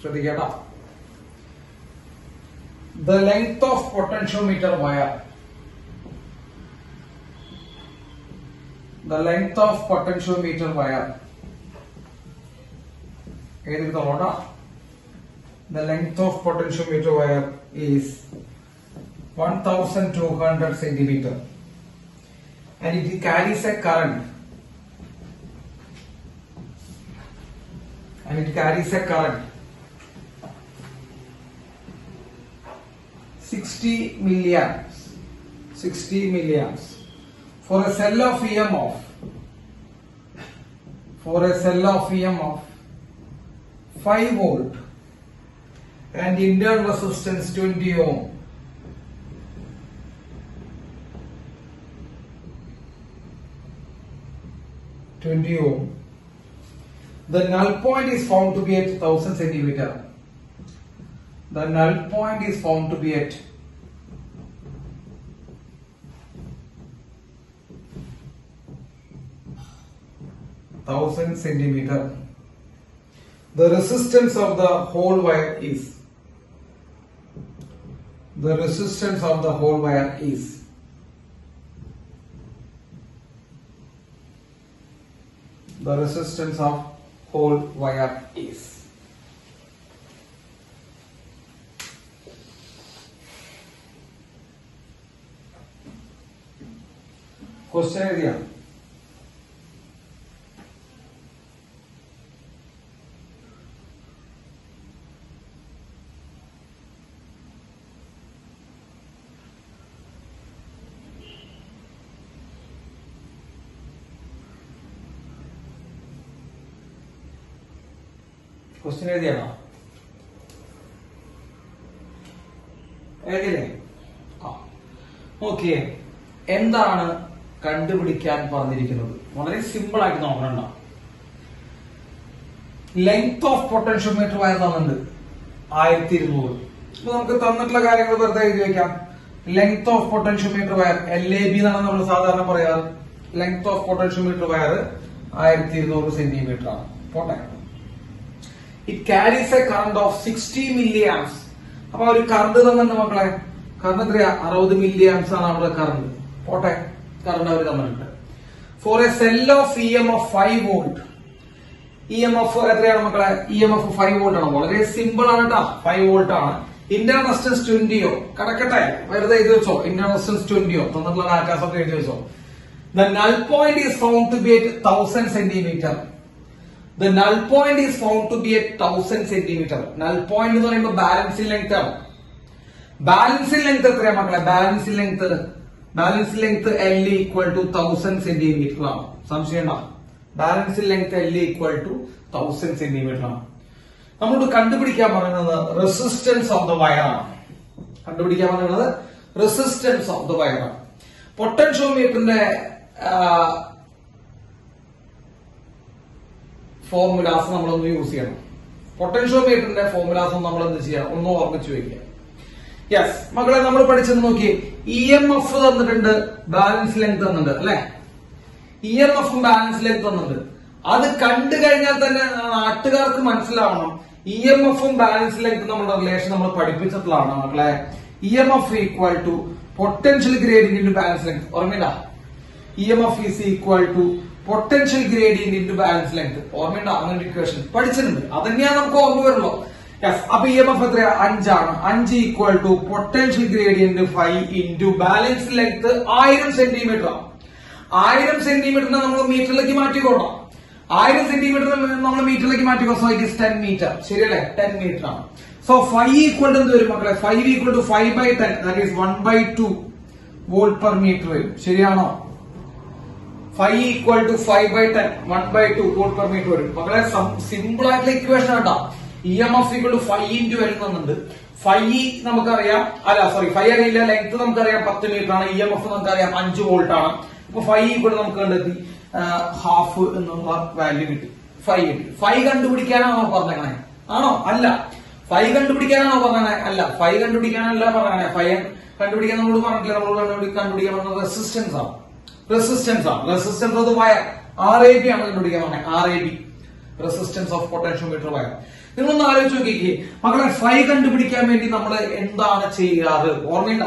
ശ്രദ്ധിക്കേട്ടോ the length of potentiometer wire the length of potentiometer wire എഴുതിക്കോട്ടാ the length of potentiometer wire is 1200 centimeter and it carries a current and it carries a current 60 milliamps 60 milliamps for a cell of EM of for a cell of EM of 5 volt and internal resistance 20 ohm 20 ohm. The null point is found to be at 1000 centimeter. The null point is found to be at thousand centimeter. The resistance of the whole wire is the resistance of the whole wire is the resistance of whole wire is. Question എഴുതിയ question എഴുതിയാണോ എഴുതിയില്ലേ ആ okay എന്താണ് കണ്ടുപിടിക്കാൻ പറഞ്ഞിരിക്കുന്നത് വളരെ simple ആയിട്ട് നോക്കണ്ട ലെങ്ത് ഓഫ് പൊട്ടൻഷ്യോമീറ്റർ വയർ തന്നിട്ടുണ്ട് ആയിരത്തി ഇരുന്നൂറ് അപ്പൊ നമുക്ക് തന്നിട്ടുള്ള കാര്യങ്ങൾ വെറുതെ എഴുതി വെക്കാം length of potentiometer wire L A B എന്നാണ് നമ്മൾ സാധാരണ പറയാറ് ലെങ്ത് ഓഫ് പൊട്ടൻഷ്യോമീറ്റർ വയർ ആയിരത്തി ഇരുന്നൂറ് സെന്റിമീറ്റർ ആണ് പോട്ടെ it carries a current of sixty milliamps അപ്പൊ ഒരു കറണ്ട് തന്നിട്ടുണ്ട് മക്കളെ കറണ്ട് എത്രയാ അറുപത് മില്ലി ആംസ് ആണ് അവിടെ കറണ്ട് പോട്ടെ കറണ്ട് അവർ തന്നിട്ടുണ്ട് for a cell of E M F five volt E M F എത്രയാണ് മക്കളെ E M F five volt ആണ് വളരെ സിമ്പിൾ ആണ് കേട്ടോ ഫൈവ് വോൾട്ട് ആണ് ഇന്റർണൽ റെസിസ്റ്റൻസ് ട്വന്റിയോ കിടക്കട്ടെ വെറുതെ എഴുതി വെച്ചോ ഇന്റർണൽ റെസിസ്റ്റൻസ് ട്വന്റിയോ തന്നിട്ടുള്ള ഡാറ്റാസ് ഒക്കെ എഴുതി വെച്ചോ the null point is found to be at thousand centimetre the null point is found to be at thousand centimetre null point എന്ന് പറയുമ്പോൾ ബാലൻസിംഗ് ലെങ്ത് ആണ് ബാലൻസിംഗ് ലെങ്ത് എത്രയാണ് മക്കളെ balancing length balancing length L equal to thousand centimetre ആണ് സംശയം ഉണ്ടോ balancing length L equal to thousand centimetre ആണ് നമ്മളോട് കണ്ടുപിടിക്കാൻ പറയുന്നത് റെസിസ്റ്റൻസ് ഓഫ് ദ വയർ ആണ് കണ്ടുപിടിക്കാൻ പറയുന്നത് റെസിസ്റ്റൻസ് ഓഫ് ദ വയർ ആണ് പൊട്ടൻഷ്യോമീറ്ററിന്റെ ഫോർമുലാസ് നമ്മളൊന്ന് യൂസ് ചെയ്യണം പൊട്ടൻഷ്യോമീറ്ററിന്റെ ഫോർമുലാസ് നമ്മൾ എന്ത് ചെയ്യാം ഒന്ന് ഓർമ്മിച്ചു വെക്കുക യെസ് മക്കളെ നമ്മൾ പഠിച്ചത് നോക്കി ഇ എം എഫ് തന്നിട്ടുണ്ട് ബാലൻസ് ലെങ്ത് തന്നിട്ടുണ്ട് അല്ലെ ഇ എം എഫും ബാലൻസ് ലെങ്ത് തന്നിട്ടുണ്ട് അത് കണ്ടു കഴിഞ്ഞാൽ തന്നെ നാട്ടുകാർക്ക് മനസ്സിലാവണം ഇ എം എഫും ബാലൻസ് ലെങ്ത് നമ്മുടെ റിലേഷൻ നമ്മൾ പഠിപ്പിച്ചിട്ടുള്ളതാണ് മക്കളെ E M F equal to potential gradient into balance length ഓർമ്മയില്ല E M F is equal to potential gradient into balance length ഓർമ്മയുണ്ടോ അങ്ങനെ ഒരു ഇക്വേഷൻ പഠിച്ചിട്ടുണ്ട് അത് തന്നെയാണ് നമുക്ക് ഓർമ്മ വരുള്ളൂ യെസ് അപ്പൊ ഇ എം എഫ് എത്രയാ അഞ്ചാണ് അഞ്ച് equal to potential gradient five into balance length ആയിരം സെന്റിമീറ്റർ ആണ് ആയിരം സെന്റിമീറ്ററിനെ നമ്മൾ മീറ്ററിലേക്ക് മാറ്റിക്കോളാം ആയിരം സെന്റിമീറ്റർ നമ്മൾ മീറ്ററിലേക്ക് മാറ്റിക്കോ so it is ten metre ശരിയല്ലേ ടെൻ മീറ്റർ ആണ് സോ ഫൈവ് ഈക്വൽ ടു എന്ത് വരും മക്കളെ five equal to five by ten that is one by two volt per metre വരും ശരിയാണോ five equal to five by ten one by two volt per metre വരും മക്കളെ simple ആയിട്ടുള്ള equation ആട്ടോ E M F equal to five into വരുന്നുണ്ട് five നമുക്കറിയാം അല്ല sorry five അറിയില്ല ലെങ്ത് നമുക്കറിയാം പത്ത് മീറ്റർ ആണ് ഇ എം എഫ് നമുക്കറിയാം അഞ്ച് വോൾട്ട് ആണ് അപ്പൊ ഫൈവ് ഈക്വൽ നമുക്ക് കണ്ടെത്തി ഹാഫ് എന്നുള്ള വാല്യൂ കിട്ടി ഫൈവ് കിട്ടി ഫൈവ് കണ്ടുപിടിക്കാനാണോ പറഞ്ഞേ ആണോ അല്ല ഫൈവ് കണ്ടുപിടിക്കാനാണോ പറഞ്ഞേ അല്ല ഫൈവ് കണ്ടുപിടിക്കാനല്ല പറഞ്ഞേ ഫൈവ് കണ്ടുപിടിക്കാൻ നമ്മൾ പറഞ്ഞിട്ടില്ല നമ്മൾ കണ്ടുപിടി- കണ്ടുപിടിക്കാൻ പറഞ്ഞത് റെസിസ്റ്റൻസ് ആണ് റെസിസ്റ്റൻസ് ആണ് resistance of wire R A B ആണ് കണ്ടുപിടിക്കാൻ പറഞ്ഞത് R A B resistance of potentiometer wire നിങ്ങളൊന്ന് ആലോചിച്ച് നോക്കിക്കേ മക്കളെ ഫൈ കണ്ടുപിടിക്കാൻ വേണ്ടി നമ്മൾ എന്താണ് ചെയ്യാറ് ഓർമ്മയുണ്ട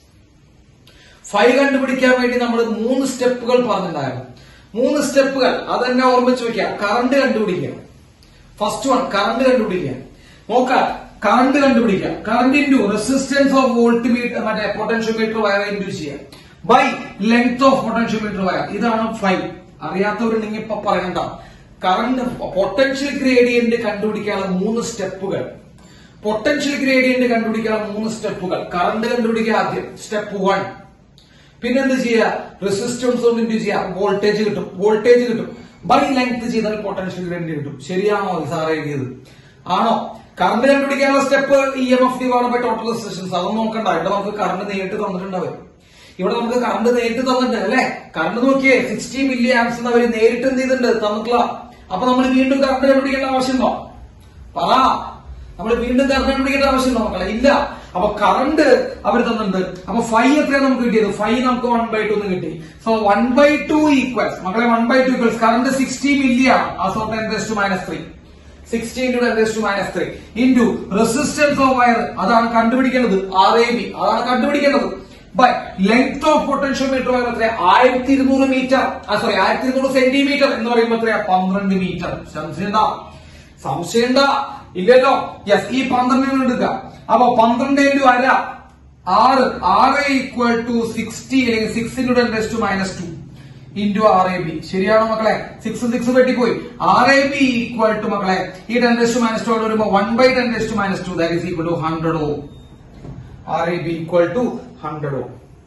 ഫൈ കണ്ടുപിടിക്കാൻ വേണ്ടി നമ്മൾ മൂന്ന് സ്റ്റെപ്പുകൾ പറഞ്ഞിട്ടുണ്ടായിരുന്നു മൂന്ന് സ്റ്റെപ്പുകൾ അത് തന്നെ ഓർമ്മിച്ച് വെക്കുക കറണ്ട് കണ്ടുപിടിക്കുക ഫസ്റ്റ് വൺ കറണ്ട് കണ്ടുപിടിക്കുക നോക്കാം കറണ്ട് കണ്ടുപിടിക്കുക current into resistance of voltmeter മറ്റേ പൊട്ടൻഷ്യോമീറ്റർ വയർ ഇൻറ്റു ചെയ്യുക by length of potentiometer wire ഇതാണ് ഫൈവ് അറിയാത്തവരുണ്ടെങ്കിൽ ഇപ്പൊ പറയണ്ട കറണ്ട് പൊട്ടൻഷ്യൽ ഗ്രേഡിയന്റ് കണ്ടുപിടിക്കാനുള്ള മൂന്ന് സ്റ്റെപ്പുകൾ പൊട്ടൻഷ്യൽ ഗ്രേഡിയന്റ് കണ്ടുപിടിക്കാനുള്ള മൂന്ന് സ്റ്റെപ്പുകൾ കറണ്ട് കണ്ടുപിടിക്കുക ആദ്യം സ്റ്റെപ്പ് വൺ പിന്നെന്ത് ചെയ്യുക റെസിസ്റ്റൻസ് കൊണ്ട് എന്ത് ചെയ്യുക വോൾട്ടേജ് കിട്ടും വോൾട്ടേജ് കിട്ടും ബൈ ലെങ്ത് ചെയ്താൽ പൊട്ടൻഷ്യൽ ഗ്രേഡിയന്റ് കിട്ടും ശരിയാണോ സാർ എഴുതിയത് ആണോ കറണ്ട് കണ്ടുപിടിക്കാനുള്ള step E M F divide by total resistance അതൊന്നും നോക്കണ്ട ഇവിടെ നമുക്ക് കറണ്ട് നേരിട്ട് തന്നിട്ടുണ്ടാവും ഇവിടെ നമുക്ക് കറണ്ട് നേരിട്ട് തന്നിട്ടുണ്ട് അല്ലെ കറണ്ട് നോക്കിയേ സിക്സ്റ്റി മില്ലി ആംസ് എന്ന് അവര് നേരിട്ട് എന്ത് ചെയ്തിട്ടുണ്ട് തന്നിട്ടില്ല അപ്പൊ നമ്മൾ വീണ്ടും കറണ്ട് കണ്ടുപിടിക്കേണ്ട ആവശ്യമുണ്ടോ പറ നമ്മൾ വീണ്ടും കറണ്ട് കണ്ടുപിടിക്കേണ്ട ആവശ്യമുണ്ടോ മക്കളെ ഇല്ല അപ്പൊ കറണ്ട് അവർ തന്നിട്ടുണ്ട് അപ്പൊ ഫൈവ് എത്രയാണ് നമുക്ക് കിട്ടിയത് ഫൈവ് നമുക്ക് വൺ ബൈ ടു എന്ന് കിട്ടി so one by two equals മക്കളെ one by two equals current sixty milli ആണ് ആ so ten to minus three sixty into ten to minus three into resistance of wire അതാണ് കണ്ടുപിടിക്കേണ്ടത് R A B അതാണ് കണ്ടുപിടിക്കേണ്ടത് by length of potentiometer wire എത്രയാ ആയിരത്തി ഇരുന്നൂറ് മീറ്റർ ആ സോറി ആയിരത്തി ഇരുന്നൂറ് സെന്റിമീറ്റർ എന്ന് പറയുമ്പോൾ എത്രയാ പന്ത്രണ്ട് മീറ്റർ സംശയണ്ട സംശയണ്ട ഇല്ലല്ലോ യെസ് ഈ പന്ത്രണ്ടിന് എടുക്കുക അപ്പൊ പന്ത്രണ്ട് ഇൻറ്റു അര ആറ് ആറ് ഈക്വൽ ടു സിക്സ്റ്റി അല്ലെങ്കിൽ six into ten to minus two into R A B ശരിയാണോ മക്കളെ സിക്സ് സിക്സ് വെട്ടിപ്പോയി R A B equal to മക്കളെ ഈ ടെൻ ടു മൈനസ് ടു വരുമ്പോ one by ten to minus two that is equal to hundred ohm R A B equal to hundred ohm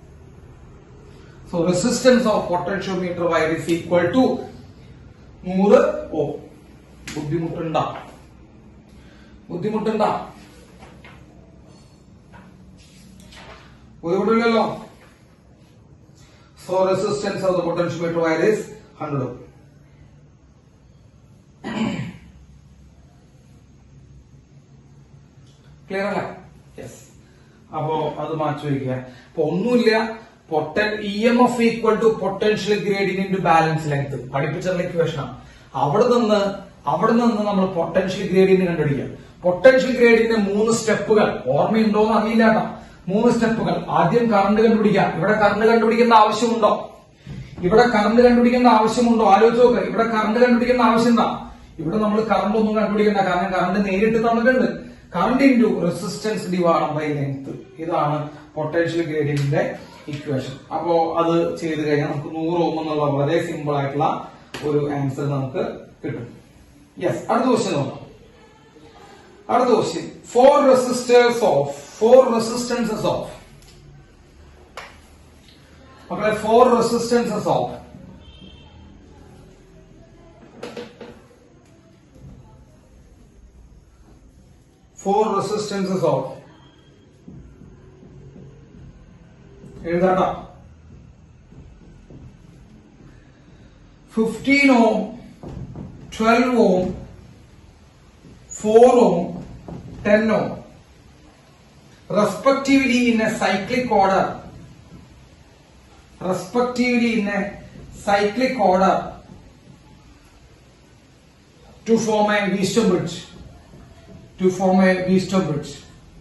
so resistance of potentiometer wire is equal to നൂറ് ohm ബുദ്ധിമുട്ടുണ്ട ബുദ്ധിമുട്ടുണ്ട ബുദ്ധിമുട്ടില്ലല്ലോ so resistance of the potentiometer wire is hundred clear അല്ല yes അപ്പോ അത് മാറ്റി വയ്ക്കുക അപ്പൊ ഒന്നുമില്ല പൊട്ടൻ E M F equal to potential gradient into balance length പഠിപ്പിച്ചുള്ള ഇക്വേഷനാണ് അവിടെ നിന്ന് അവിടെ നിന്ന് നമ്മൾ പൊട്ടൻഷ്യൽ ഗ്രേഡിയന്റ് കണ്ടുപിടിക്കുക പൊട്ടൻഷ്യൽ ഗ്രേഡിയന്റെ മൂന്ന് സ്റ്റെപ്പുകൾ ഓർമ്മയുണ്ടോ എന്ന് അറിയില്ല കേട്ടോ മൂന്ന് സ്റ്റെപ്പുകൾ ആദ്യം കറണ്ട് കണ്ടുപിടിക്കുക ഇവിടെ കറണ്ട് കണ്ടുപിടിക്കേണ്ട ആവശ്യമുണ്ടോ ഇവിടെ കറണ്ട് കണ്ടുപിടിക്കേണ്ട ആവശ്യമുണ്ടോ ആലോചിച്ച് നോക്ക് ഇവിടെ കറണ്ട് കണ്ടുപിടിക്കേണ്ട ആവശ്യം എന്താ ഇവിടെ നമ്മൾ കറണ്ട് ഒന്നും കണ്ടുപിടിക്കണ്ട കാരണം കറണ്ട് നേരിട്ട് തന്നിട്ടുണ്ട് current into resistance divide by length ഇതാണ് പൊട്ടൻഷ്യൽ ഗ്രേഡിയന്റിന്റെ ഇക്വേഷൻ അപ്പോ അത് ചെയ്ത് കഴിഞ്ഞാൽ നമുക്ക് നൂറ് ഓം എന്നുള്ള വളരെ സിമ്പിൾ ആയിട്ടുള്ള ഒരു ആൻസർ നമുക്ക് കിട്ടും യെസ് അടുത്ത ക്വസ്റ്റ്യൻ നോക്കാം അടുത്ത question four resistors of four resistances of മക്കളെ four resistances of four resistances of എഴുതാട്ട fifteen ohm twelve ohm four ohm ten ohm respectively in a cyclic order respectively in a cyclic order to form a Wheatstone bridge to form a Wheatstone bridge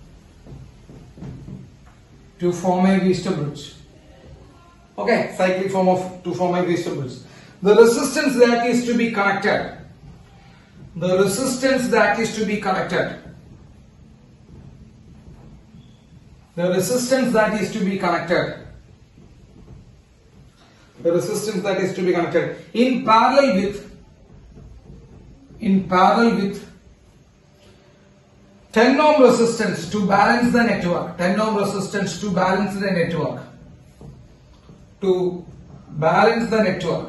to form a Wheatstone bridge okay cyclic form of to form a Wheatstone bridge the resistance that is to be connected the resistance that is to be connected the resistance that is to be connected the resistance that is to be connected in parallel with in parallel with 10 ohm resistance to balance the network 10 ohm resistance to balance the network to balance the network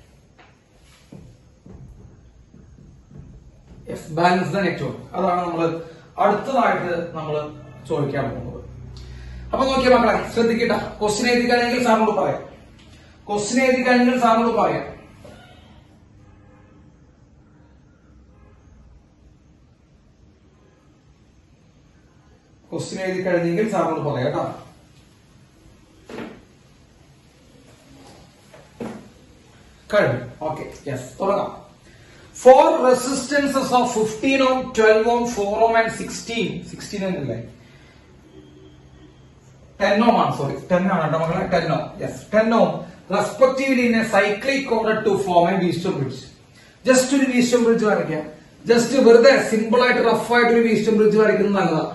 yes balance the network അതാണ് നമ്മൾ അടുത്തതായിട്ട് നമ്മൾ ചോദിക്കാൻ പോകുന്നത് അപ്പൊ നോക്കിയ മക്കളെ ശ്രദ്ധിക്കട്ട question എഴുതി കഴിഞ്ഞെങ്കിൽ സാറിനോട് പറയാം ക്വസ്റ്റ്യൻ എഴുതി കഴിഞ്ഞെങ്കിൽ സാറിനോട് പറയാം ക്വസ്റ്റ്യൻ എഴുതി കഴിഞ്ഞെങ്കിൽ സാറിനോട് പറയാം കേട്ടോ കഴിഞ്ഞു ഓക്കെ യെസ് തുടങ്ങാം four resistances of fifteen ohm twelve ohm four ohm and sixteen sixteen അല്ലേ ടെൻ ഓം ആണ് സോറി ടെൻ ആണ് കേട്ടോ മക്കളെ ten ohm yes ten ohm respectively in a cyclic order to form a Wheatstone bridge just ഒരു Wheatstone bridge വരയ്ക്കാം just വെറുതെ simple ആയിട്ട് rough ആയിട്ട് ഒരു വീസ്റ്റം ബ്രിഡ്ജ് വരയ്ക്കുന്നത് നല്ലതാണ്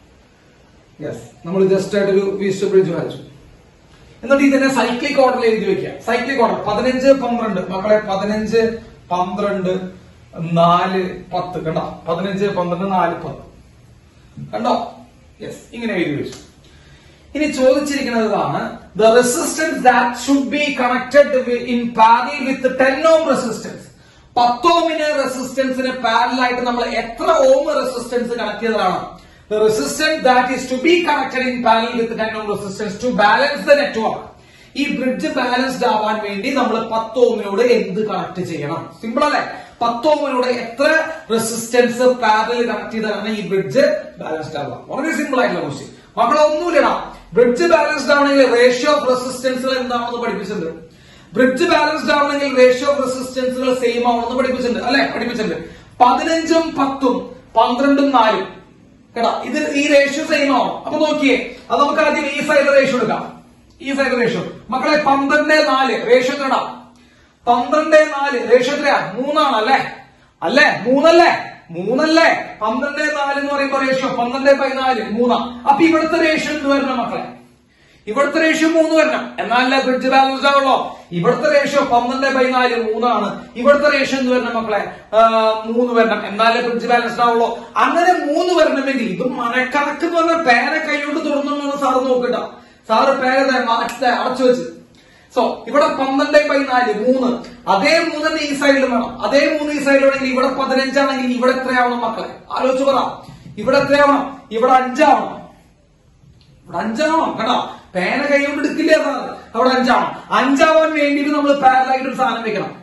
യെസ് നമ്മൾ ജസ്റ്റ് ആയിട്ട് ഒരു വീസ്റ്റം ബ്രിഡ്ജ് വരച്ചു എന്നിട്ട് ഇതിനെ സൈക്ലിക് ഓർഡറിൽ എഴുതി വെക്കുക സൈക്ലിക് ഓർഡർ പതിനഞ്ച് പന്ത്രണ്ട് മക്കളെ പതിനഞ്ച് പന്ത്രണ്ട് നാല് പത്ത് കണ്ടോ പതിനഞ്ച് പന്ത്രണ്ട് നാല് പത്ത് കണ്ടോ യെസ് ഇങ്ങനെ എഴുതി വെച്ചു ഇനി ചോദിച്ചിരിക്കുന്നത് ഇതാണ് the resistance that should be connected in parallel with ten ohm resistance പത്തോമിന് റെസിസ്റ്റൻസിന് പാരലായിട്ട് നമ്മൾ എത്ര ഓം റെസിസ്റ്റൻസ് കണക്ട് ചെയ്തതാണ് the resistance that is to be connected in parallel with ten ohm resistance to balance the network ഈ bridge balanced ആവാൻ വേണ്ടി നമ്മൾ പത്തോമിനോട് എന്ത് കണക്ട് ചെയ്യണം സിമ്പിൾ അല്ലേ പത്തോമിനോട് എത്ര റെസിസ്റ്റൻസ് പാരൽ കണക്ട് ചെയ്താണ് ഈ ബ്രിഡ്ജ് ബാലൻസ്ഡ് ആവുക വളരെ സിമ്പിൾ ആയിട്ടുള്ള ക്വസ്റ്റ്യൻ മക്കളെ ഒന്നുമില്ലടാ ബ്രിഡ്ജ് ബാലൻസ്ഡ് ആവണമെങ്കിൽ റേഷ്യോ ഓഫ് റെസിസ്റ്റൻസുകൾ എന്താണെന്ന് പഠിപ്പിച്ചിട്ടുണ്ട് ബ്രിഡ്ജ് ബാലൻസ്ഡ് ആവണമെങ്കിൽ റേഷ്യോ ഓഫ് റെസിസ്റ്റൻസുകൾ സെയിം ആവണമെന്ന് പഠിപ്പിച്ചിട്ടുണ്ട് അല്ലെ പഠിപ്പിച്ചിട്ടുണ്ട് പതിനഞ്ചും പത്തും പന്ത്രണ്ടും നാലും കേട്ടാ ഇത് ഈ റേഷ്യോ സെയിം ആവും അപ്പൊ നോക്കിയേ അത് നമുക്ക് ആദ്യം ഈ സൈഡ് റേഷ്യോ എടുക്കാം ഈ സൈഡ് റേഷ്യോ മക്കളെ പന്ത്രണ്ട് നാല് റേഷ്യോ കേടാ പന്ത്രണ്ട് നാല് റേഷ്യോ എത്രയാ മൂന്നാണ് അല്ലേ അല്ലേ മൂന്നല്ലേ മൂന്നല്ലേ പന്ത്രണ്ട് നാല് എന്ന് പറയുമ്പോ റേഷ്യോ പന്ത്രണ്ട് പതിനാല് മൂന്നാ അപ്പൊ ഇവിടുത്തെ റേഷ്യോ എന്ത് വരണം മക്കളെ ഇവിടുത്തെ റേഷ്യോ മൂന്ന് വരണം എന്നാലല്ലേ ബ്രിഡ്ജ് ബാലൻസ് ആവുള്ളൂ ഇവിടുത്തെ റേഷ്യോ പന്ത്രണ്ട് പതിനാല് മൂന്നാണ് ഇവിടുത്തെ റേഷ്യോ എന്ത് വരണം മക്കളെ ആ, മൂന്ന് വരണം എന്നാലേ ബ്രിഡ്ജ് ബാലൻസ് ആവുള്ളൂ അങ്ങനെ മൂന്ന് വരണമെങ്കിൽ ഇത് മനക്കണക്ക് എന്ന് പറഞ്ഞാൽ പേന കൈകൊണ്ട് തുറന്നു സാറ് നോക്കണ്ട സാറ് പേന ദേ മാറ്റി അടച്ചു വെച്ച് സോ ഇവിടെ പന്ത്രണ്ട് പതിനാല് മൂന്ന് അതേ മൂന്ന് തന്നെ ഈ സൈഡിൽ വേണം അതേ മൂന്ന് ഈ സൈഡിലാണെങ്കിൽ ഇവിടെ പതിനഞ്ചാണെങ്കിൽ ഇവിടെ എത്രയാവണം മക്കളെ ആലോചിച്ച് പറ ഇവിടെ എത്രയാവണം ഇവിടെ അഞ്ചാവണം ഇവിടെ അഞ്ചാവണം കേട്ടോ പേന കൈ കൊണ്ട് എടുക്കില്ല സാറ് അവിടെ അഞ്ചാവണം അഞ്ചാവാൻ വേണ്ടിയിട്ട് നമ്മൾ പാരലായിട്ട് ഒരു സാധനം വെക്കണം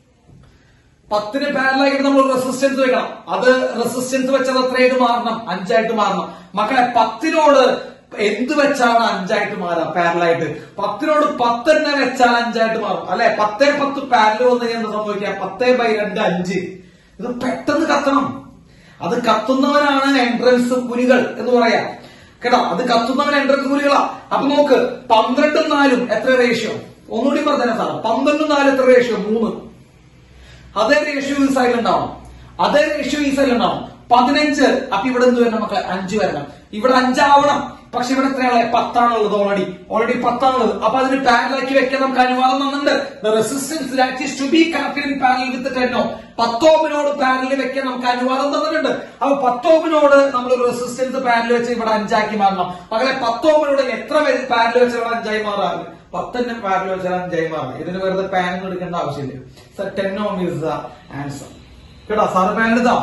പത്തിന് പാരലായിട്ട് നമ്മൾ റെസിസ്റ്റൻസ് വെക്കണം അത് റെസിസ്റ്റൻസ് വെച്ചത് എത്രയായിട്ട് മാറണം അഞ്ചായിട്ട് മാറണം മക്കളെ പത്തിനോട് എന്ത് വെച്ചാണ് അഞ്ചായിട്ട് മാറുക പാരലായിട്ട് പത്തിനോട് പത്ത് തന്നെ വെച്ചാൽ അഞ്ചായിട്ട് മാറും അല്ലെ പത്തേ പത്ത് പാരല് വന്നു കഴിഞ്ഞാൽ എന്താ സംഭവിക്കുക പത്തേ ബൈ രണ്ട് അഞ്ച് ഇത് പെട്ടെന്ന് കത്തണം അത് കത്തുന്നവനാണ് എൻട്രൻസ് പുലികൾ എന്ന് പറയാം കേട്ടോ അത് കത്തുന്നവൻ എൻട്രൻസ് പുലികളാ അപ്പൊ നോക്ക് പന്ത്രണ്ടും നാലും എത്ര റേഷ്യോ ഒന്നുകൂടി പറഞ്ഞാൽ സാർ പന്ത്രണ്ടും നാലും എത്ര റേഷ്യോ മൂന്ന് അതേ റേഷ്യോ ഈ സൈഡിൽ ഉണ്ടാവും അതേ റേഷ്യോ ഈ സൈഡിൽ ഉണ്ടാവും പതിനഞ്ച് അപ്പൊ ഇവിടെ എന്ത് വരണം മക്കളെ അഞ്ച് വരണം ഇവിടെ അഞ്ചാവണം പക്ഷെ ഇവിടെ എത്രയാണ് പത്താണുള്ളത് ഓൾറെഡി ഓൾറെഡി പത്താണുള്ളത് അപ്പൊ അതിന് പാരലാക്കി വെക്കാൻ നമുക്ക് അനുവാദം തന്നിട്ടുണ്ട് the resistance that is to be connected in parallel with ten ohm പത്തോമിനോട് പാരലിൽ വെക്കാൻ നമുക്ക് അനുവാദം തന്നിട്ടുണ്ട് അപ്പൊ പത്തോമിനോട് നമ്മൾ റെസിസ്റ്റൻസ് പാരൽ വെച്ച് ഇവിടെ അഞ്ചാക്കി മാറണം മകളെ പത്തോമിനോട് എത്ര പേര് പാരൽ വെച്ച് ഇവിടെ അഞ്ചായി മാറാറ് പത്തന്നെ പാരൽ വെച്ചാൽ അഞ്ചായി മാറും ഇതിന് വെറുതെ പാനൊന്നും എടുക്കേണ്ട ആവശ്യമില്ല ten ohm is the answer കേട്ടോ സാറ് പാൻ എടുത്താ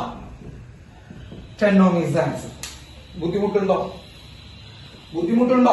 ten ohm is the answer ബുദ്ധിമുട്ടുണ്ടോ ബുദ്ധിമുട്ടുണ്ടോ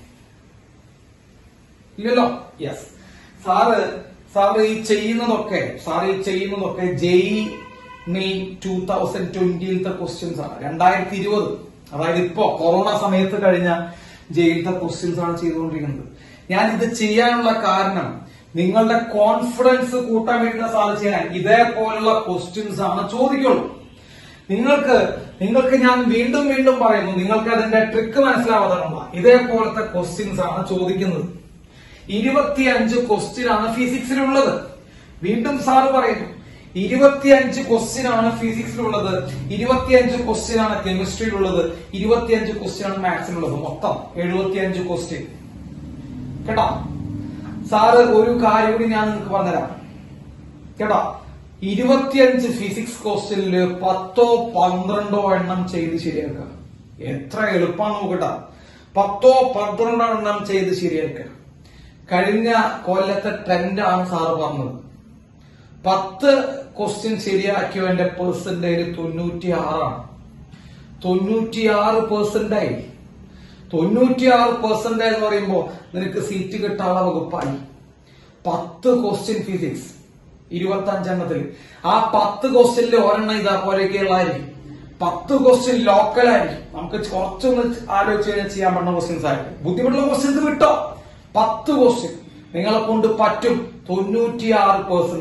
ഇല്ലല്ലോ യെസ് സാറ് സാറ് ഈ ചെയ്യുന്നതൊക്കെ സാറ് ഈ ചെയ്യുന്നതൊക്കെ ജെയ് മെയ് ടൂ തൗസൻഡ് ട്വന്റിയിലത്തെ ക്വസ്റ്റ്യൻസ് ആണ് രണ്ടായിരത്തി ഇരുപത് അതായത് ഇപ്പോ കൊറോണ സമയത്ത് കഴിഞ്ഞ ജയിലത്തെ ക്വസ്റ്റ്യൻസ് ആണ് ചെയ്തുകൊണ്ടിരിക്കുന്നത് ഞാൻ ഇത് ചെയ്യാനുള്ള കാരണം നിങ്ങളുടെ കോൺഫിഡൻസ് കൂട്ടാൻ വേണ്ടി സാറ് ചെയ്യാൻ ഇതേപോലുള്ള ക്വസ്റ്റ്യൻസ് ആണ് ചോദിക്കുള്ളൂ നിങ്ങൾക്ക് നിങ്ങൾക്ക് ഞാൻ വീണ്ടും വീണ്ടും പറയുന്നു നിങ്ങൾക്ക് അതിന്റെ ട്രിക്ക് മനസ്സിലാവാതാണുള്ള ഇതേപോലത്തെ ക്വസ്റ്റ്യൻസ് ആണ് ചോദിക്കുന്നത് ഇരുപത്തിയഞ്ച് ക്വസ്റ്റ്യൻ ആണ് ഫിസിക്സിലുള്ളത് വീണ്ടും സാറ് പറയുന്നു ഇരുപത്തിയഞ്ച് ക്വസ്റ്റ്യൻ ആണ് ഫിസിക്സിലുള്ളത് ഇരുപത്തിയഞ്ച് ക്വസ്റ്റ്യൻ ആണ് കെമിസ്ട്രിയിലുള്ളത് ഇരുപത്തിയഞ്ച് ക്വസ്റ്റ്യൻ ആണ് മാത്സിലുള്ളത് മൊത്തം എഴുപത്തിയഞ്ച് ക്വസ്റ്റ്യൻ കേട്ടോ സാറ് ഒരു കാര്യം കൂടി ഞാൻ നിങ്ങൾക്ക് പറഞ്ഞുതരാം കേട്ടോ ഇരുപത്തിയഞ്ച് ഫിസിക്സ് ക്വസ്റ്റ്യനില് പത്തോ പന്ത്രണ്ടോ എണ്ണം ചെയ്ത് ശരിയാക്കുക എത്ര എളുപ്പമാണ് നോക്കട്ടാ പത്തോ പന്ത്രണ്ടോ എണ്ണം ചെയ്ത് ശരിയാക്കുക കഴിഞ്ഞ കൊല്ലത്തെ ട്രെൻഡാണ് സാറ് പറഞ്ഞത് പത്ത് ക്വസ്റ്റ്യൻ ശരിയാക്കിയവന്റെ പെർസെന്റേജ് തൊണ്ണൂറ്റി ആറാണ് തൊണ്ണൂറ്റിയാറ് പെർസെന്റായി തൊണ്ണൂറ്റിയാറ് പെർസെന്റേജ് എന്ന് പറയുമ്പോ നിനക്ക് സീറ്റ് കിട്ടാനുള്ള വകുപ്പായി പത്ത് ക്വസ്റ്റ്യൻ ഫിസിക്സ് ഇരുപത്തി അഞ്ചെണ്ണത്തിൽ ആ പത്ത് ക്വസ്റ്റ്യനിൽ ഒരെണ്ണം ഇതാ പോലെയൊക്കെയുള്ളതായിരിക്കും പത്ത് ക്വസ്റ്റ്യൻ ലോക്കലായിരിക്കും നമുക്ക് കുറച്ചൊന്ന് ആലോചിച്ച് കഴിഞ്ഞാൽ ചെയ്യാൻ പറ്റുന്ന ക്വസ്റ്റ്യൻസ് ആയിരിക്കും ബുദ്ധിമുട്ടുള്ള ക്വസ്റ്റ്യൻസ് വിട്ടോ പത്ത് ക്വസ്റ്റ്യൻ നിങ്ങളെ കൊണ്ട് പറ്റും തൊണ്ണൂറ്റിയാറ് പെർസെന്റ്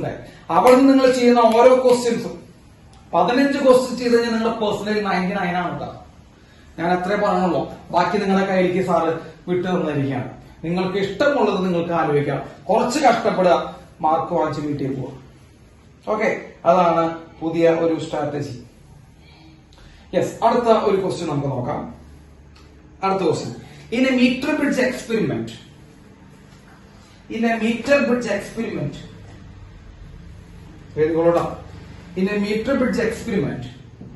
അവിടെ നിന്ന് നിങ്ങൾ ചെയ്യുന്ന ഓരോ ക്വസ്റ്റ്യൻസും പതിനഞ്ച് ക്വസ്റ്റ്യൻ ചെയ്ത് കഴിഞ്ഞാൽ നിങ്ങളുടെ പേഴ്സണൽ നയൻറ്റി നയൻ ആണ് കേട്ടോ ഞാൻ അത്രേ പറഞ്ഞുള്ളൂ ബാക്കി നിങ്ങളുടെ കയ്യിലേക്ക് സാറ് വിട്ടു തന്നിരിക്കുകയാണ് നിങ്ങൾക്ക് ഇഷ്ടമുള്ളത് നിങ്ങൾക്ക് ആലോചിക്കാം കുറച്ച് കഷ്ടപ്പെടുക മാർക്ക് വാങ്ങിച്ച് വീട്ടിൽ പോവുക ഓക്കെ അതാണ് പുതിയ ഒരു സ്ട്രാറ്റജി യെസ് അടുത്ത ഒരു ക്വസ്റ്റ്യൻ നമുക്ക് നോക്കാം അടുത്ത question in a meter bridge experiment in a meter bridge experiment എഴുതിക്കോളൂട്ടോ in a meter bridge experiment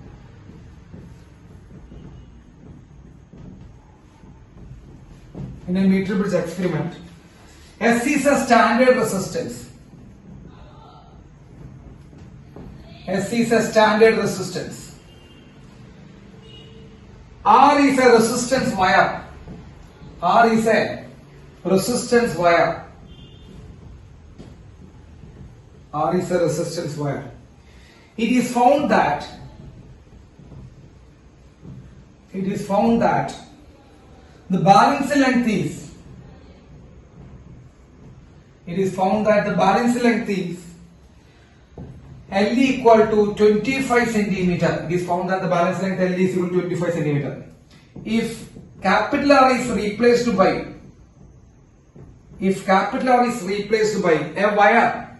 in a meter bridge experiment. S is a standard resistance. S is a standard resistance. R is a resistance wire. R is a resistance wire. R is a resistance wire. It is found that it is found that the balance length is it is found that the balance length is L equal to 25 centimeter. It is found that the balance length L is equal to 25 centimeter. If capital R is replaced by if capital R is replaced by a wire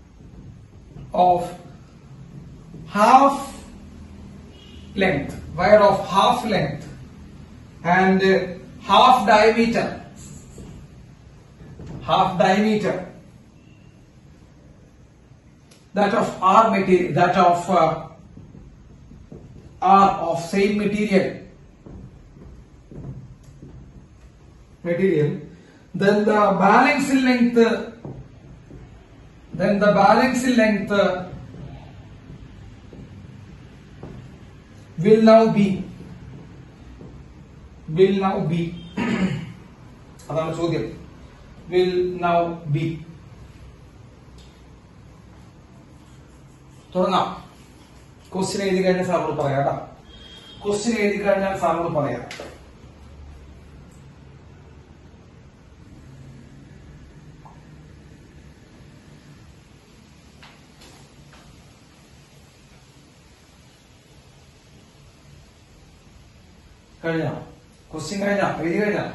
of half length, wire of half length and uh, half diameter, half diameter that of R material, that of uh, R of same material, material, then the balance length, then the balance length uh, will now be, will now be, അതാണ് ചോദ്യം will now be തുടങ്ങാം question എഴുതി കഴിഞ്ഞാൽ സാറോട് പറയാം കേട്ടോ question എഴുതി കഴിഞ്ഞാൽ സാറോട് പറയാം കഴിഞ്ഞോ ക്വസ്റ്റ്യൻ കഴിഞ്ഞോ എഴുതി കഴിഞ്ഞോ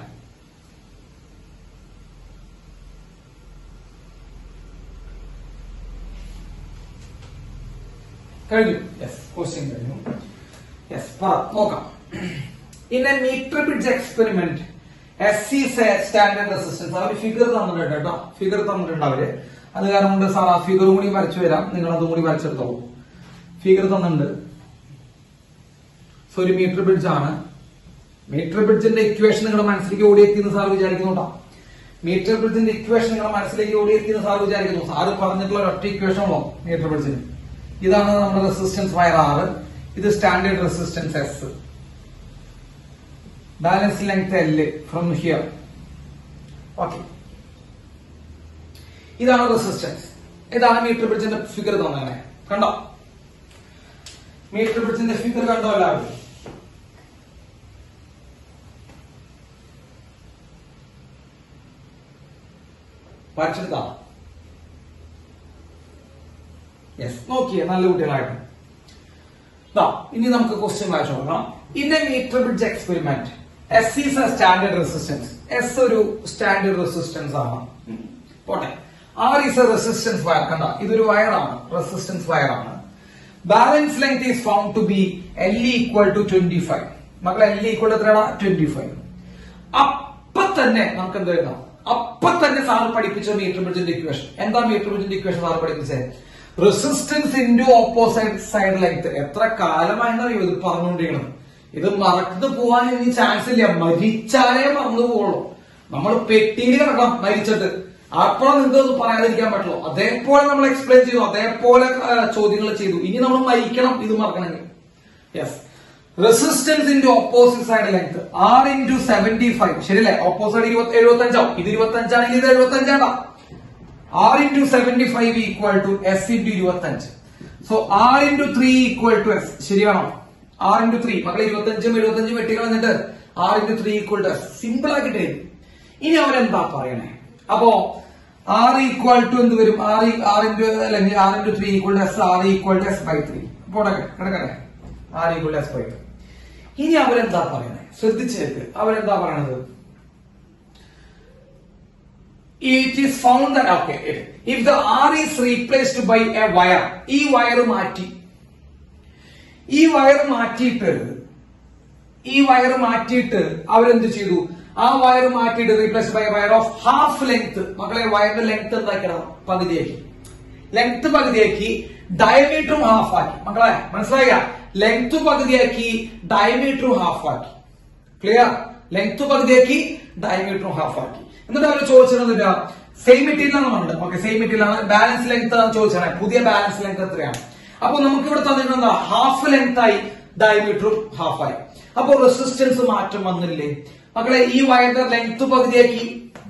കഴിഞ്ഞു യെസ് ക്വസ്റ്റ്യൻ കഴിഞ്ഞു യെസ് പറ നോക്കാം in a meter bridge experiment S is a standard resistance അവർ ഫിഗർ തന്നിട്ടുണ്ട് കേട്ടോ ഫിഗർ തന്നിട്ടുണ്ട് അവര് അത് കാരണം കൊണ്ട് സാർ ആ ഫിഗറും കൂടി വരച്ചു വരാം നിങ്ങൾ അതും കൂടി വരച്ചെടുത്തോളൂ ഫിഗർ തന്നിട്ടുണ്ട് സോ ഒരു മീറ്റർ ബ്രിഡ്ജ് ആണ് മീറ്റർ ബ്രിഡ്ജിന്റെ ഇക്വേഷൻ നിങ്ങളുടെ മനസ്സിലേക്ക് ഓടിയെത്തിയെന്ന് സാർ വിചാരിക്കുന്നുണ്ടോ മീറ്റർ ബ്രിഡ്ജിന്റെ ഇക്വേഷൻ നിങ്ങളുടെ മനസ്സിലേക്ക് ഓടിയെത്തിയെന്ന് സാർ വിചാരിക്കുന്നു സാറ് പറഞ്ഞിട്ടുള്ള ഒറ്റ ഇക്വേഷൻ ഉള്ളോ മീറ്റർ ബ്രിഡ്ജിന് ഇതാണ് നമ്മുടെ റെസിസ്റ്റൻസ് വയർ ആറ് ഇത് standard resistance S balance length L from here okay ഇതാണ് റെസിസ്റ്റൻസ് ഇതാണ് മീറ്റർ ബ്രിഡ്ജിന്റെ ഫിഗർ തന്നെ കണ്ടോ മീറ്റർ ബ്രിഡ്ജിന്റെ ഫിഗർ കണ്ടോ എല്ലാവരും വരച്ചെടുത്താ യെസ് നോക്കിയേ നല്ല കുട്ടികളായിട്ട് ദാ, ഇനി നമുക്ക് ക്വസ്റ്റ്യൻ വായിച്ചു നോക്കാം in a meter bridge experiment S is a standard resistance S ഒരു സ്റ്റാൻഡേർഡ് റെസിസ്റ്റൻസ് ആണ് ഉം. പോട്ടെ R is a resistance wire കണ്ട ഇതൊരു വയറാണ് റെസിസ്റ്റൻസ് വയറാണ് balance length is found to be L equal to twenty five മക്കളെ എൽ ഈക്വൽ എത്രയാണ് ട്വന്റി ഫൈവ് അപ്പൊ തന്നെ നമുക്ക് എന്ത് എഴുതാം അപ്പൊ തന്നെ സാറ് പഠിപ്പിച്ച മീറ്റർ ബ്രിഡ്ജിന്റെ ഇക്വേഷൻ എന്താ മീറ്റർ ബ്രിഡ്ജിന്റെ ഇക്വേഷൻ സാറ് പഠിപ്പിച്ചത് resistance into opposite side length എത്ര കാലമായെന്നറിയോ ഇത് പറഞ്ഞുകൊണ്ടിരിക്കണം ഇത് മറന്നു പോകാൻ ഇനി ചാൻസ് ഇല്ല മരിച്ചാലേ മറന്നു പോവുള്ളൂ നമ്മൾ പെട്ടിയിൽ കിടക്കണം മരിച്ചിട്ട് അപ്പോഴും നിങ്ങൾക്ക് അത് പറയാതിരിക്കാൻ പറ്റുള്ളൂ അതേപോലെ നമ്മൾ എക്സ്പ്ലെയിൻ ചെയ്തു അതേപോലെ ചോദ്യങ്ങൾ ചെയ്തു ഇനി നമ്മൾ മരിക്കണം ഇത് മറക്കണമെങ്കിൽ yes resistance into opposite side length R into seventy five ശരിയല്ലേ ഓപ്പോസിറ്റ് ഇരുപത്തി എഴുപത്തി അഞ്ചാവും ഇത് ഇരുപത്തി അഞ്ചാണെങ്കിൽ ഇത് എഴുപത്തി അഞ്ചാണ്ടാ R into seventy five equal to S into ഇരുപത്തി അഞ്ച് so R into three equal to S ശരിയാണോ ആർ ഇൻറ്റു ത്രീ മക്കളെ ഇരുപത്തി അഞ്ചും എഴുപത്തി അഞ്ചും വെട്ടി കളഞ്ഞിട്ട് R into three equal to S simple ആക്കിട്ട് എഴുതി. ഇനി അവരെന്താ പറയണേ അപ്പോ ആർ ഈക്വൽ ടു എന്ത് വരും ആർ ആർ ഇൻറ്റു അല്ലെങ്കിൽ R into three equal to S R equal to S by three പോട്ടെ കിടക്കട്ടെ R equal to S by three ഇനി അവരെന്താ പറയുന്നത് ശ്രദ്ധിച്ചേക്ക് അവരെന്താ പറയണത് it is found that okay if, if the r is replaced by a wire ഈ wire മാറ്റി ഈ വയർ മാറ്റിയിട്ട് ഈ വയർ മാറ്റിയിട്ട് അവരെന്ത് ചെയ്തു ആ വയർ മാറ്റിയിട്ട് replace by wire of half length മക്കളെ വയറിന്റെ ലെങ്ത് എന്താക്കണം പകുതിയാക്കി ലെങ്ത് പകുതിയാക്കി ഡയമീറ്ററും ഹാഫ് ആക്കി മക്കളെ മനസ്സിലായ ലെങ്ത് പകുതിയാക്കി ഡയമീറ്ററും ഹാഫ് ആക്കി ക്ലിയർ ലെങ്ത് പകുതിയാക്കി ഡയമീറ്ററും ഹാഫ് ആക്കി എന്നിട്ട് അവർ ചോദിച്ചിരുന്നില്ല സെയിം മെറ്റീരിയൽ ആണ് പറഞ്ഞത് ഓക്കെ സെയിം മെറ്റീരിയൽ ആണ് ബാലൻസ് ലെങ്ത് ചോദിച്ചാണ് പുതിയ ബാലൻസ് ലെങ്ത് എത്രയാണ് അപ്പൊ നമുക്ക് ഇവിടെ തന്നിട്ടുണ്ട് ഹാഫ് ലെങ്ത് ആയി ഡയമീറ്ററും ഹാഫ് ആയി അപ്പൊ റെസിസ്റ്റൻസ് മാറ്റം വന്നില്ലേ മക്കളെ ഈ വയറിന്റെ ലെങ്ത് പകുതിയാക്കി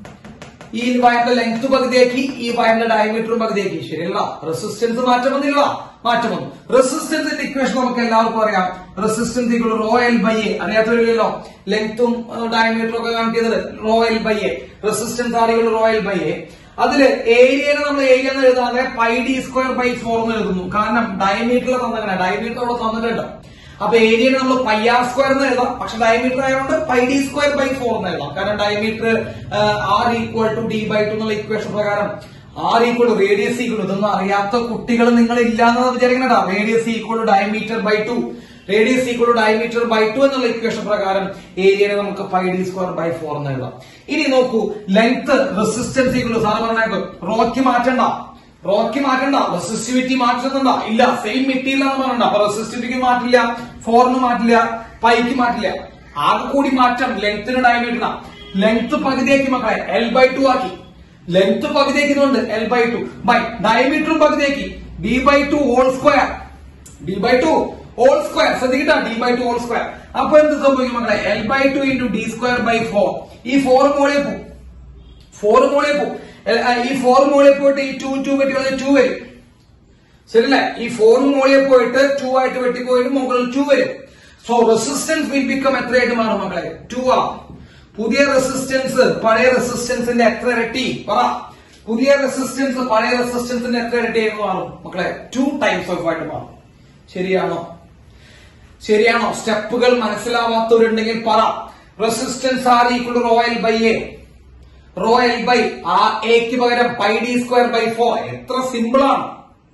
ഈ വയറിന്റെ ലെങ്ത് പകുതിയാക്കി ഈ വയറിന്റെ ഡയമീറ്ററും പകുതിയാക്കി ശരിയല്ല റെസിസ്റ്റൻസ് മാറ്റം വന്നില്ല മാറ്റം വന്നു റെസിസ്റ്റൻസിന്റെ ഇക്വേഷൻ നമുക്ക് എല്ലാവർക്കും അറിയാം resistance equal rho L by A അറിയാത്തവരില്ലല്ലോ ലെങ്ത്തും ഡയമീറ്ററും ഒക്കെ കാണിക്കുന്നത് rho L by A resistance ആണെങ്കിൽ റോ എൽ ബൈ എ അതില് ഏരിയനെ നമ്മൾ ഏരിയ എന്ന് എഴുതാതെ pi D square by four എന്ന് എഴുതുന്നു കാരണം ഡയമീറ്ററിൽ തന്നിങ്ങനെ ഡയമീറ്റർ അവിടെ തന്നിട്ടുണ്ട് അപ്പൊ ഏരിയനെ നമ്മൾ പൈ ആർ സ്ക്വയർ എന്ന് എഴുതാം പക്ഷെ ഡയമീറ്റർ ആയതുകൊണ്ട് pi D square by four എന്ന് എഴുതാം കാരണം diameter R equal to D by two എന്നുള്ള ഇക്വേഷൻ പ്രകാരം R equal to radius equal ഇതൊന്നും അറിയാത്ത കുട്ടികൾ നിങ്ങൾ ഇല്ലാന്ന് വിചാരിക്കണ radius equal to diameter by two radius equal to diameter by two എന്നുള്ള ഇക്വേഷൻ പ്രകാരം ഏരിയനെ നമുക്ക് pi D square by four എന്ന് എഴുതാം ഇനി നോക്കൂ ലെങ്ത് റെസിസ്റ്റൻസ് ഈക്വൽ സാറ് പറഞ്ഞേക്കും റോക്ക് മാറ്റണ്ട റോക്കി മാറ്റണ്ട റെസിസ്റ്റിവിറ്റി മാറ്റുന്നുണ്ടോ ഇല്ല സെയിം മെറ്റീരിയൽ എന്ന് പറയണ്ട അപ്പൊ റെസിസ്റ്റിവിറ്റിക്ക് മാറ്റില്ല ഫോറിന് മാറ്റില്ല പൈക്ക് മാറ്റില്ല ആകെ കൂടി മാറ്റം ലെങ്ത്തിന് ഡയമീറ്ററിന ലെങ്ത് പകുതിയാക്കി മക്കളെ എൽ ബൈ ടു ആക്കി ലെങ്ത് പകുതിയാക്കിയതുകൊണ്ട് എൽ ബൈ ടു ബൈ ഡയമീറ്ററും പകുതിയാക്കി D by two whole square D by two whole square ശ്രദ്ധിക്കട്ട D by two whole square അപ്പൊ എന്ത് സംഭവിക്കും മക്കളെ L by two into D square by four ഈ ഫോർ മോളിൽ പോകും ഫോർ മോളിൽ പോകും ഈ ഫോർ മോളിൽ പോയിട്ട് ഈ ടു ടു വെട്ടി കളഞ്ഞ ടു വരും ശരിയല്ലേ ഈ ഫോർ മോളിൽ പോയിട്ട് ടു ആയിട്ട് വെട്ടിപ്പോയിട്ട് മുകളിൽ ടു വരും സോ റെസിസ്റ്റൻസ് വിൽ ബിക്കം എത്രയായിട്ട് മാറും മക്കളെ ടു ആ പുതിയ റെസിസ്റ്റൻസ് പഴയ റെസിസ്റ്റൻസിന്റെ എത്ര ഇരട്ടി പറ പുതിയ റെസിസ്റ്റൻസ് പഴയ റെസിസ്റ്റൻസിന്റെ എത്ര ഇരട്ടിയായിട്ട് മാറും മക്കളെ ടു ടൈംസ് ഓഫ് ആയിട്ട് മാറും ശരിയാണോ ശരിയാണോ സ്റ്റെപ്പുകൾ മനസ്സിലാവാത്തവരുണ്ടെങ്കിൽ പറ resistance R equal rho L by A rho L by ആ എക്ക് പകരം pi D square by four എത്ര സിമ്പിൾ ആണ്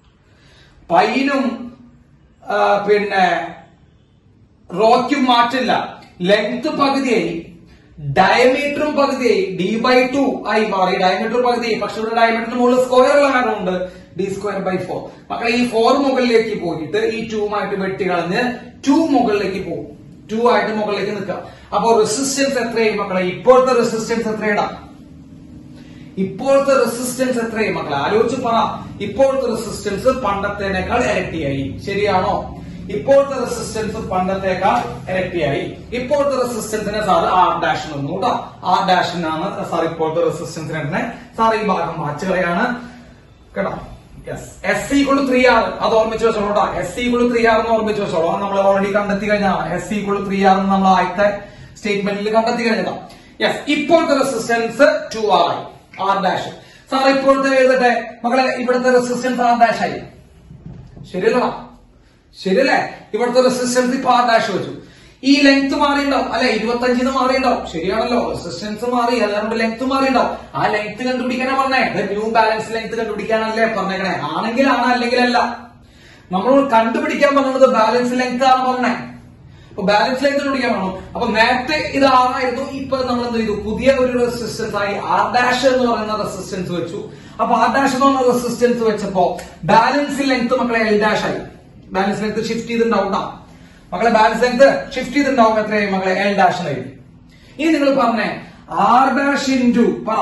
പൈനും ആ, പിന്നെ റോയ്ക്കും മാറ്റില്ല ലെങ്ത് പകുതിയായി ഡയമീറ്ററും പകുതിയായി ഡി ബൈ ടു ആയി മാറി ഡയമീറ്റർ പകുതിയായി പക്ഷെ ഇവിടെ ഡയമീറ്ററിന് മുകളിൽ സ്ക്വയർ ഉള്ള കാരണമുണ്ട് ഡി സ്ക്വയർ ബൈ ഫോർ മക്കളെ ഈ ഫോർ മുകളിലേക്ക് പോയിട്ട് ഈ ടൂമായിട്ട് വെട്ടി കളഞ്ഞ് ടു മുകളിലേക്ക് പോകും ടു ആയിട്ട് മുകളിലേക്ക് നിൽക്കാം അപ്പോ റെസിസ്റ്റൻസ് എത്രയായി മക്കളെ ഇപ്പോഴത്തെ റെസിസ്റ്റൻസ് എത്രയിടാം ഇപ്പോഴത്തെ റെസിസ്റ്റൻസ് എത്രയും മക്കളെ ആലോചിച്ച് പറ ഇപ്പോഴത്തെ റെസിസ്റ്റൻസ് പണ്ടത്തേനേക്കാൾ ഇരട്ടിയായി ശരിയാണോ ഇപ്പോഴത്തെ റെസിസ്റ്റൻസ് പണ്ടത്തേക്കാൾ ഇരട്ടിയായി ഇപ്പോഴത്തെ റെസിസ്റ്റൻസിനെ സാർ ആർ ഡാഷ് നിന്നു കേട്ടോ ആർ ഡാഷിനാണ് സാർ ഇപ്പോഴത്തെ റെസിസ്റ്റൻസിനെ തന്നെ സാർ ഈ ഭാഗം മാച്ചുകളെയാണ് കേട്ടോ yes S equal three R അത് ഓർമ്മിച്ച് വെച്ചോളൂ കേട്ടോ എസ് ഈക്വൾ ത്രീ ആർ എന്ന് ഓർമ്മിച്ച് വെച്ചോളൂ അത് നമ്മൾ ഓൾറെഡി കണ്ടെത്തി കഴിഞ്ഞാൽ എസ് ഈക്വൾ ത്രീ ആർ എന്ന് നമ്മൾ ആദ്യത്തെ സ്റ്റേറ്റ്മെന്റിൽ കണ്ടെത്തി കഴിഞ്ഞതാ യെസ് ഇപ്പോഴത്തെ റെസിസ്റ്റൻസ് ടു ആർ ആയി ആർ ഡാഷ് സാർ ഇപ്പോഴത്തെ എഴുതട്ടെ മക്കളെ ഇവിടുത്തെ റെസിസ്റ്റൻസ് ആർ ഡാഷ് ആയി ശരിയല്ലടാ ശരിയല്ലേ ഇവിടുത്തെ റെസിസ്റ്റൻസ് ഇപ്പൊ ആർ ഡാഷ് വെച്ചു ഈ ലെങ്ത് മാറിയിട്ടുണ്ടാവും അല്ലെ ഇരുപത്തഞ്ചിന് മാറിയിട്ടുണ്ടാവും ശരിയാണല്ലോ റെസിസ്റ്റൻസ് മാറി അതുകൊണ്ട് ലെങ്ത് മാറിയിട്ടുണ്ടാവും ആ ലെങ്ത് കണ്ടുപിടിക്കാനാ പറഞ്ഞേ ന്യൂ ബാലൻസ് ലെങ്ത് കണ്ടുപിടിക്കാനല്ലേ പറഞ്ഞേക്കണേ ആണെങ്കിലാണ് അല്ലെങ്കിൽ അല്ല നമ്മൾ കണ്ടുപിടിക്കാൻ പറഞ്ഞത് ബാലൻസ് ലെങ്ത് ആണ് പറഞ്ഞേ അപ്പൊ ബാലൻസ് ലെങ്ത് കണ്ടുപിടിക്കാൻ പറഞ്ഞു അപ്പൊ നേരത്തെ ഇത് ആറായിരുന്നു ഇപ്പൊ നമ്മൾ എന്ത് ചെയ്തു പുതിയ ഒരു റെസിസ്റ്റൻസ് ആയി ആർ ഡാഷ് എന്ന് പറയുന്ന റെസിസ്റ്റൻസ് വെച്ചു അപ്പൊ ആർ ഡാഷ് എന്ന് പറയുന്ന റെസിസ്റ്റൻസ് വെച്ചപ്പോ ബാലൻസ് ലെങ്ത് മക്കളെ എൽ ഡാഷ് ആയി ബാലൻസ് ലെങ്ത് ഷിഫ്റ്റ് ചെയ്തിട്ടുണ്ടാവും ട്ടാ. മക്കളെ ബാലൻസ് ലെങ്ത് ഷിഫ്റ്റ് ചെയ്തിട്ടുണ്ടാവും എത്രയായി മക്കളെ എൽ ഡാഷ് ആയി ഇനി നിങ്ങൾ പറഞ്ഞേ ആർ ഡാഷ് ഇൻറ്റു പറ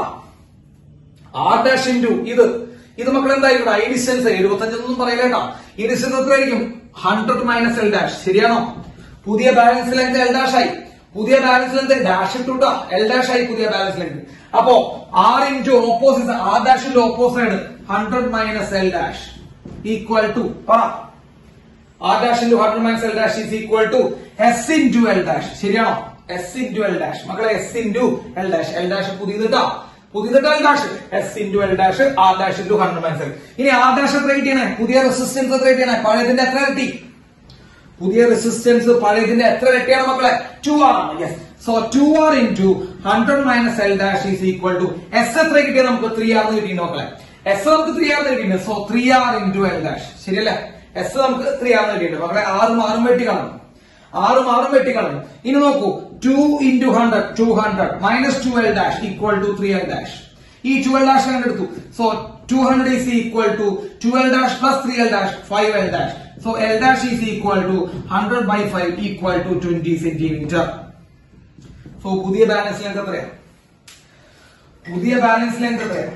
ആർ ഡാഷ് ഇൻറ്റു ഇത് ഇത് മക്കൾ എന്തായിരിക്കും ഐ ഡിസ്റ്റൻസ് എഴുപത്തഞ്ചൊന്നും പറയില്ലേട്ടാ ഈ ഡിസ്റ്റൻസ് എത്രയായിരിക്കും ഹൺഡ്രഡ് മൈനസ് എൽ ഡാഷ് ശരിയാണോ പുതിയ ബാലൻസ് ലെങ്ത് എൽ ഡാഷ് ആയി പുതിയ ബാലൻസ് ലെങ്ത് ഡാഷ് ഇട്ടുട്ടാ എൽ ഡാഷ് ആയി പുതിയ ബാലൻസ് ലെങ്ത് അപ്പോ ആർ ഇൻറ്റു ഓപ്പോസിറ്റ് ആർ ഡാഷിന്റെ opposite hundred minus L dash equal to പറ R dash into hundred minus L dash is equal to S into L dash ശരിയാണോ S into L dash മക്കളെ S into L dash L dash പുതിയത് കേട്ടോ പുതിയത് L dash S into L dash R dash into hundred minus L ഇനി R dash എത്ര കിട്ടിയാണ് പുതിയ resistance എത്ര കിട്ടിയാണ് പഴയതിന്റെ എത്ര കിട്ടി പുതിയ റെസിസ്റ്റൻസ് പഴയതിന്റെ എത്ര ഇരട്ടിയാണ് മക്കളെ ടു ആർ ആണ് yes so two R into hundred minus L dash is equal to S എത്ര കിട്ടിയത് നമുക്ക് ത്രീ ആർ എന്ന് കിട്ടിയിട്ട് മക്കളെ എസ് നമുക്ക് ത്രീ ആർ കിട്ടിയിട്ടുണ്ട് so three R into L dash ശരിയല്ലേ എസ് നമുക്ക് ത്രീ ആർ കിട്ടിയിട്ടുണ്ട് മക്കളെ ആറും ആറും വെട്ടി കളഞ്ഞു ആറും ആറും വെട്ടി കളഞ്ഞു ഇനി നോക്കൂ two into hundred two hundred minus two L dash equal to three L dash ഈ ടു എൽ ഡാഷ് ഞാൻ എടുത്തു so two hundred is equal to two L dash plus three L dash five L dash so L dash is equal to hundred by five equal to twenty centimetre so പുതിയ balance length എത്രയാ പുതിയ balance length എത്രയാ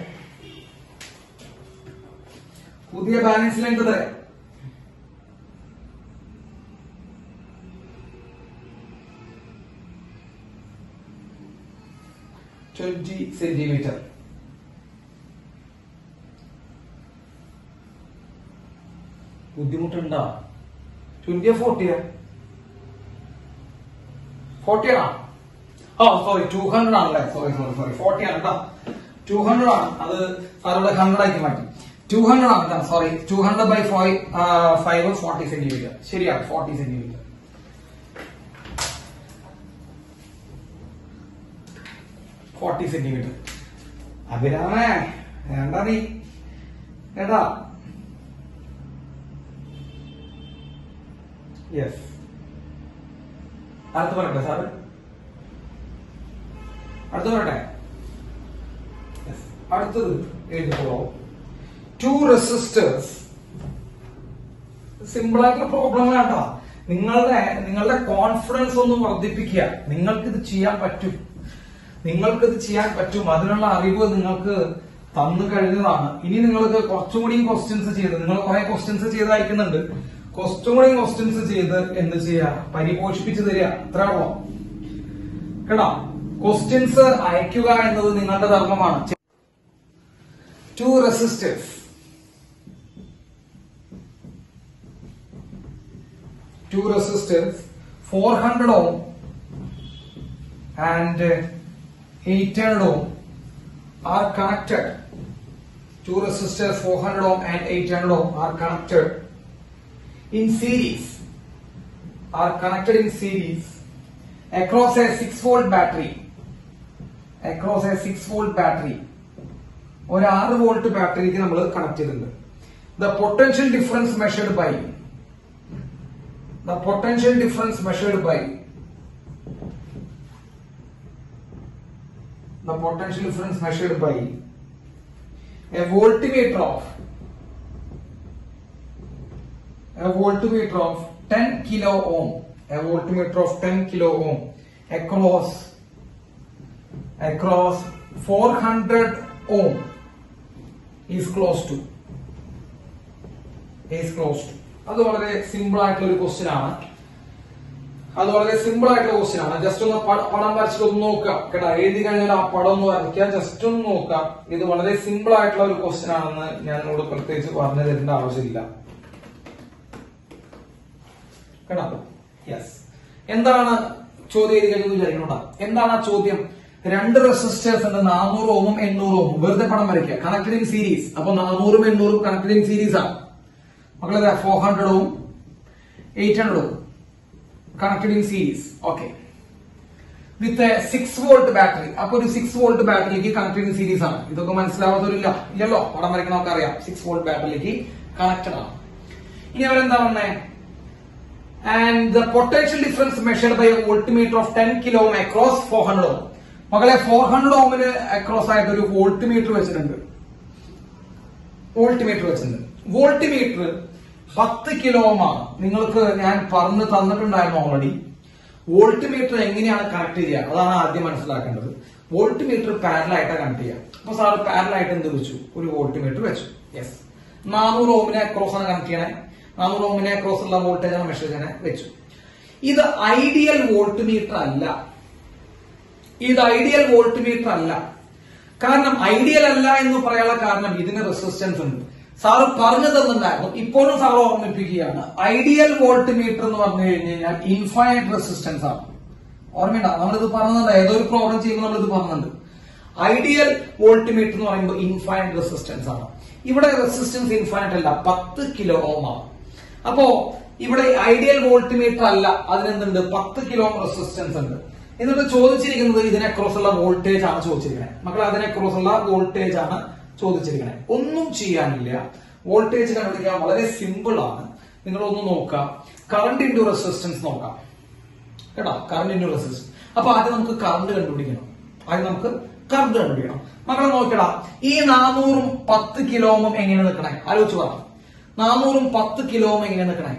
പുതിയ balance length എത്രയാ twenty centimetre ബുദ്ധിമുട്ടുണ്ടോ ട്വന്റിയോ ഫോർട്ടിയോ forty ആണോ oh sorry two hundred ആണല്ലേ sorry sorry sorry forty ആണ് കേട്ടോ ടു ഹൺഡ്രഡ് ആണ് അത് സാറുടെ ഹൺഡ്രഡ് ആക്കി മാറ്റി ടു ഹൺഡ്രഡ് ആണ് കേട്ടോ sorry two hundred by five five forty centimetre ശരിയാണ് ഫോർട്ടി സെന്റിമീറ്റർ ഫോർട്ടി സെന്റിമീറ്റർ അഭിരാമേ വേണ്ട നീ കേട്ടാ യെസ് അടുത്ത് പറയട്ടെ സാറ് അടുത്ത് പറയട്ടെ Yes. അടുത്തത് എഴുതിക്കോളൂ ടു റെസിസ്റ്റേഴ്സ് സിമ്പിൾ ആയിട്ടുള്ള പ്രോബ്ലം വേണ്ട നിങ്ങളുടെ നിങ്ങളുടെ കോൺഫിഡൻസ് ഒന്ന് വർദ്ധിപ്പിക്കുക നിങ്ങൾക്ക് ഇത് ചെയ്യാൻ പറ്റും നിങ്ങൾക്ക് ഇത് ചെയ്യാൻ പറ്റും അതിനുള്ള അറിവ് നിങ്ങൾക്ക് തന്നു കഴിഞ്ഞതാണ് ഇനി നിങ്ങൾക്ക് കുറച്ചും കൂടി ക്വസ്റ്റ്യൻസ് ചെയ്ത് നിങ്ങൾ കുറെ ക്വസ്റ്റ്യൻസ് ചെയ്ത് അയക്കുന്നുണ്ട് കുറച്ചും കൂടി ക്വസ്റ്റ്യൻസ് ചെയ്ത് എന്ത് ചെയ്യുക പരിപോഷിപ്പിച്ച് തരിക അത്ര ഉള്ളോ കേട്ടോ ക്വസ്റ്റ്യൻസ് അയക്കുക എന്നത് നിങ്ങളുടെ ധർമ്മമാണ് two resistors two resistors 400 ohm and uh, 800 ohm are connected two resistors 400 ohm and 800 ohm are connected in series are connected in series across a 6 volt battery across a 6 volt battery ഒരു ആറ് volt ബാറ്ററിക്ക് നമ്മൾ connect ചെയ്തിട്ടുണ്ട് the potential difference measured by the potential difference measured by the potential difference measured by a voltmeter of a voltmeter of 10 kilo ohm a voltmeter of 10 kilo ohm across across 400 ohm is close to is close to അത് വളരെ simple ആയിട്ടുള്ള ഒരു question ആണ് അത് വളരെ simple ആയിട്ടുള്ള question ആണ് just ഒന്ന് പട- പടം വരച്ചിട്ട് ഒന്ന് നോക്കുക കേട്ടോ എഴുതി കഴിഞ്ഞാൽ ആ പടം ഒന്ന് വരയ്ക്കുക ജസ്റ്റ് ഒന്ന് നോക്കുക ഇത് വളരെ സിമ്പിൾ ആയിട്ടുള്ള ഒരു ക്വസ്റ്റ്യൻ ആണെന്ന് ഞാൻ നിങ്ങളോട് പ്രത്യേകിച്ച് പറഞ്ഞു തരേണ്ട ആവശ്യമില്ല കേട്ടോ യെസ് എന്താണ് ചോദ്യം എഴുതി കഴിഞ്ഞത് വിചാരിക്കണോടാ എന്താണ് ആ ചോദ്യം രണ്ട് റെസിസ്റ്റേഴ്സ് ഉണ്ട് നാനൂറ് ഓമും എണ്ണൂറ് ഓമും വെറുതെ പടം വരയ്ക്കുക കണക്റ്റഡ് ഇൻ സീരീസ് അപ്പൊ നാനൂറും എണ്ണൂറും കണക്റ്റഡ് ഇൻ സീരീസ് ആണ് മക്കളെ ഫോർ ഹൺഡ്രഡും എയ്റ്റ് ഹൺഡ്രഡും connected in series okay with six volt battery അപ്പൊ ഒരു സിക്സ് വോൾട്ട് ബാറ്ററിക്ക് കണക്റ്റഡ് ഇൻ സീരീസ് ആണ് ഇതൊക്കെ മനസ്സിലാവാത്തവരില്ല ഇല്ലല്ലോ പടം വരയ്ക്കണമൊക്കെ അറിയാം സിക്സ് വോൾട്ട് ബാറ്ററിക്ക് കണക്റ്റഡ് ആണ് ഇനി അവരെന്താ പറഞ്ഞേ and the potential difference measured by voltmeter of ten kilo ohm across four hundred ohm മകളെ ഫോർ ഹൺഡ്രഡ് ഓമിന് അക്രോസ് ആയിട്ട് ഒരു വോൾട്ട്മീറ്റർ വെച്ചിട്ടുണ്ട് വോൾട്ട്മീറ്റർ വെച്ചിട്ടുണ്ട് വോൾട്ട്മീറ്റർ പത്ത് കിലോ ഓം ആണ് നിങ്ങൾക്ക് ഞാൻ പറഞ്ഞു തന്നിട്ടുണ്ടായിരുന്നു ഓൾറെഡി വോൾട്ട്മീറ്റർ എങ്ങനെയാണ് കണക്ട് ചെയ്യുക അതാണ് ആദ്യം മനസ്സിലാക്കേണ്ടത് വോൾട്ട്മീറ്റർ പാരലായിട്ടാണ് കണക്ട് ചെയ്യുക അപ്പൊ സാർ പാരലായിട്ട് എന്ത് വെച്ചു ഒരു വോൾട്ട്മീറ്റർ വെച്ചു യെസ് നാനൂറ് ഓമിനെ അക്രോസ് ആണ് കണക്ട് ചെയ്യണേ നാനൂറ് ഓമിനെ അക്രോസ് ഉള്ള വോൾട്ടേജ് ആണ് മെഷർ ചെയ്യണേ വെച്ചു ഇത് ഐഡിയൽ വോൾട്ട്മീറ്റർ അല്ല ഇത് ഐഡിയൽ വോൾട്ട്മീറ്റർ അല്ല കാരണം ഐഡിയൽ അല്ല എന്ന് പറയാനുള്ള കാരണം ഇതിന് റെസിസ്റ്റൻസ് ഉണ്ട് സാറ് പറഞ്ഞു തന്നിട്ടുണ്ടായിരുന്നു ഇപ്പോഴും സാർ ഓർമ്മിപ്പിക്കുകയാണ് ഐഡിയൽ വോൾട്ട്മീറ്റർ എന്ന് പറഞ്ഞു കഴിഞ്ഞു കഴിഞ്ഞാൽ ഇൻഫൈനൈറ്റ് റെസിസ്റ്റൻസ് ആണ് ഓർമ്മയുണ്ടോ നമ്മളിത് പറഞ്ഞിട്ടുണ്ട് ഏതോ ഒരു പ്രോബ്ലം ചെയ്യുമ്പോൾ നമ്മളിത് പറഞ്ഞിട്ടുണ്ട് ഐഡിയൽ വോൾട്ടിമീറ്റർ എന്ന് പറയുമ്പോൾ ഇൻഫൈനറ്റ് റെസിസ്റ്റൻസ് ആണ് ഇവിടെ റെസിസ്റ്റൻസ് ഇൻഫൈനറ്റ് അല്ല പത്ത് കിലോ ഓം ആണ് അപ്പോ ഇവിടെ ഐഡിയൽ വോൾട്ടിമീറ്റർ അല്ല അതിനെന്തുണ്ട് പത്ത് കിലോ റെസിസ്റ്റൻസ് ഉണ്ട് എന്നിട്ട് ചോദിച്ചിരിക്കുന്നത് ഇതിനെ ഉള്ള വോൾട്ടേജ് ആണ് ചോദിച്ചിരിക്കുന്നത് മക്കൾ അതിനെ ഉള്ള വോൾട്ടേജ് ആണ് ചോദിച്ചിരിക്കുന്നത് ഒന്നും ചെയ്യാനില്ല വോൾട്ടേജ് കണ്ടുപിടിക്കാൻ വളരെ സിമ്പിൾ ആണ് നിങ്ങൾ ഒന്ന് നോക്കാം കറണ്ട് ഇൻറ്റു റെസിസ്റ്റൻസ് നോക്കാം കേട്ടോ കറണ്ട് ഇൻറ്റു റെസിസ്റ്റൻസ് അപ്പൊ ആദ്യം നമുക്ക് കറണ്ട് കണ്ടുപിടിക്കണം ആദ്യം നമുക്ക് കറണ്ട് കണ്ടുപിടിക്കണം മക്കളെ നോക്കടാ ഈ നാനൂറും പത്ത് കിലോമും എങ്ങനെ നിൽക്കണേ ആലോചിച്ച് പറ നാനൂറും പത്ത് കിലോവും എങ്ങനെ നിൽക്കണേ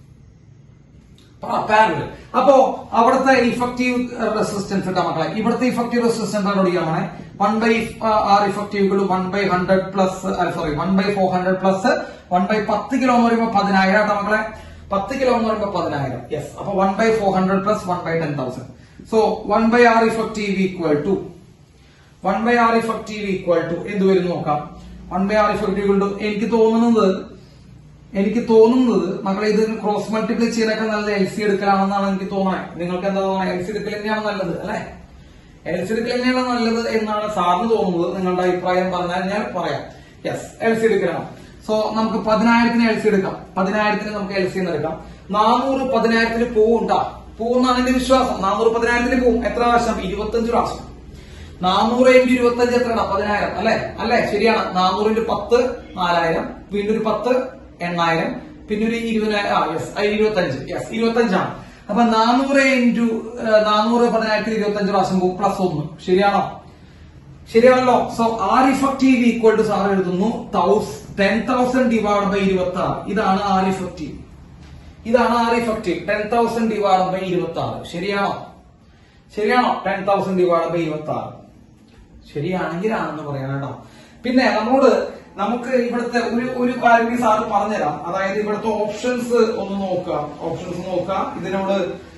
പാരലൽ അപ്പോ അവിടുത്തെ ഇഫക്റ്റീവ് റെസിസ്റ്റൻസ് ഇട്ടാ മക്കളെ ഇവിടുത്തെ ഇഫക്റ്റീവ് റെസിസ്റ്റൻസ് കണ്ടുപിടിക്കുകയാണ് വൺ ബൈ ആർ ഇഫക്റ്റീവുകൾ one by hundred plus sorry one by four hundred plus one by പത്ത് കിലോ എന്ന് പറയുമ്പോൾ പതിനായിരം ആട്ടോ മക്കളെ പത്ത് കിലോ എന്ന് പറയുമ്പോൾ പതിനായിരം യെസ് അപ്പൊ one by four hundred plus one by ten thousand so one by R effective equal to one by R effective equal to എന്ത് വരും നോക്കാം one by R effective to എനിക്ക് തോന്നുന്നത് എനിക്ക് തോന്നുന്നത് മക്കളെ ഇത് ക്രോസ് മൾട്ടിപ്ലൈ ചെയ്യാനൊക്കെ നല്ലത് എൽ സി എടുക്കലാണെന്നാണ് എനിക്ക് തോന്നുന്നത് നിങ്ങൾക്ക് എന്താ തോന്നുന്നത് എൽ സി എടുക്കൽ തന്നെയാണ് നല്ലത് അല്ലെ എൽ സി എടുക്കൽ തന്നെയാണ് നല്ലത് എന്നാണ് സാറിന് തോന്നുന്നത് നിങ്ങളുടെ അഭിപ്രായം പറഞ്ഞാൽ ഞാൻ പറയാം യെസ് എൽ സി എടുക്കലാണ് സോ നമുക്ക് പതിനായിരത്തിന് എൽ സി എടുക്കാം പതിനായിരത്തിന് നമുക്ക് എൽ സി എടുക്കാം നാനൂറ് പതിനായിരത്തിന് പോവുണ്ടാ പോകുന്നാണ് എന്റെ വിശ്വാസം നാനൂറ് പതിനായിരത്തിന് പോവും എത്ര പ്രാവശ്യം ഇരുപത്തഞ്ച് പ്രാവശ്യം നാനൂറ് ഇൻറ്റു ഇരുപത്തഞ്ച് എത്രയാണ് പതിനായിരം അല്ലെ അല്ലെ ശരിയാണ് നാനൂറ് ഇൻറ്റു പത്ത് നാലായിരം വീണ്ടും ഒരു പത്ത് എണ്ണായിരം പിന്നെ ഒരു ഇരുപതിനായിരം ആ യെസ് ഇരുപത്തഞ്ച് യെസ് ഇരുപത്തഞ്ചാണ് അപ്പൊ നാനൂറ് ഇൻറ്റു നാനൂറ് പതിനായിരത്തി ഇരുപത്തഞ്ച് പ്രാവശ്യം പോകും പ്ലസ് ഒന്ന് ശരിയാണോ ശരിയാണല്ലോ so R effective equal to sir എഴുതുന്നു ടെൻ തൗസൻഡ് ഡിവൈഡ് ബൈ ഇരുപത്തി ആറ് ഇതാണ് ആർ ഇഫക്റ്റീവ് ഇതാണ് R effective ten thousand divide by ഇരുപത്തി ആറ് ശരിയാണോ ശരിയാണോ ടെൻ തൗസൻഡ് ഡിവൈഡ് ബൈ ഇരുപത്തി ആറ് ശരിയാണെങ്കിൽ ആണെന്ന് പറയാം കേട്ടോ പിന്നെ നമ്മളോട് നമുക്ക് ഇവിടുത്തെ ഒരു ഒരു കാര്യം കൂടി സാറ് പറഞ്ഞുതരാം അതായത് ഇവിടുത്തെ ഓപ്ഷൻസ് ഒന്ന് നോക്കുക ഓപ്ഷൻസ് നോക്കുക ഇതിനോട്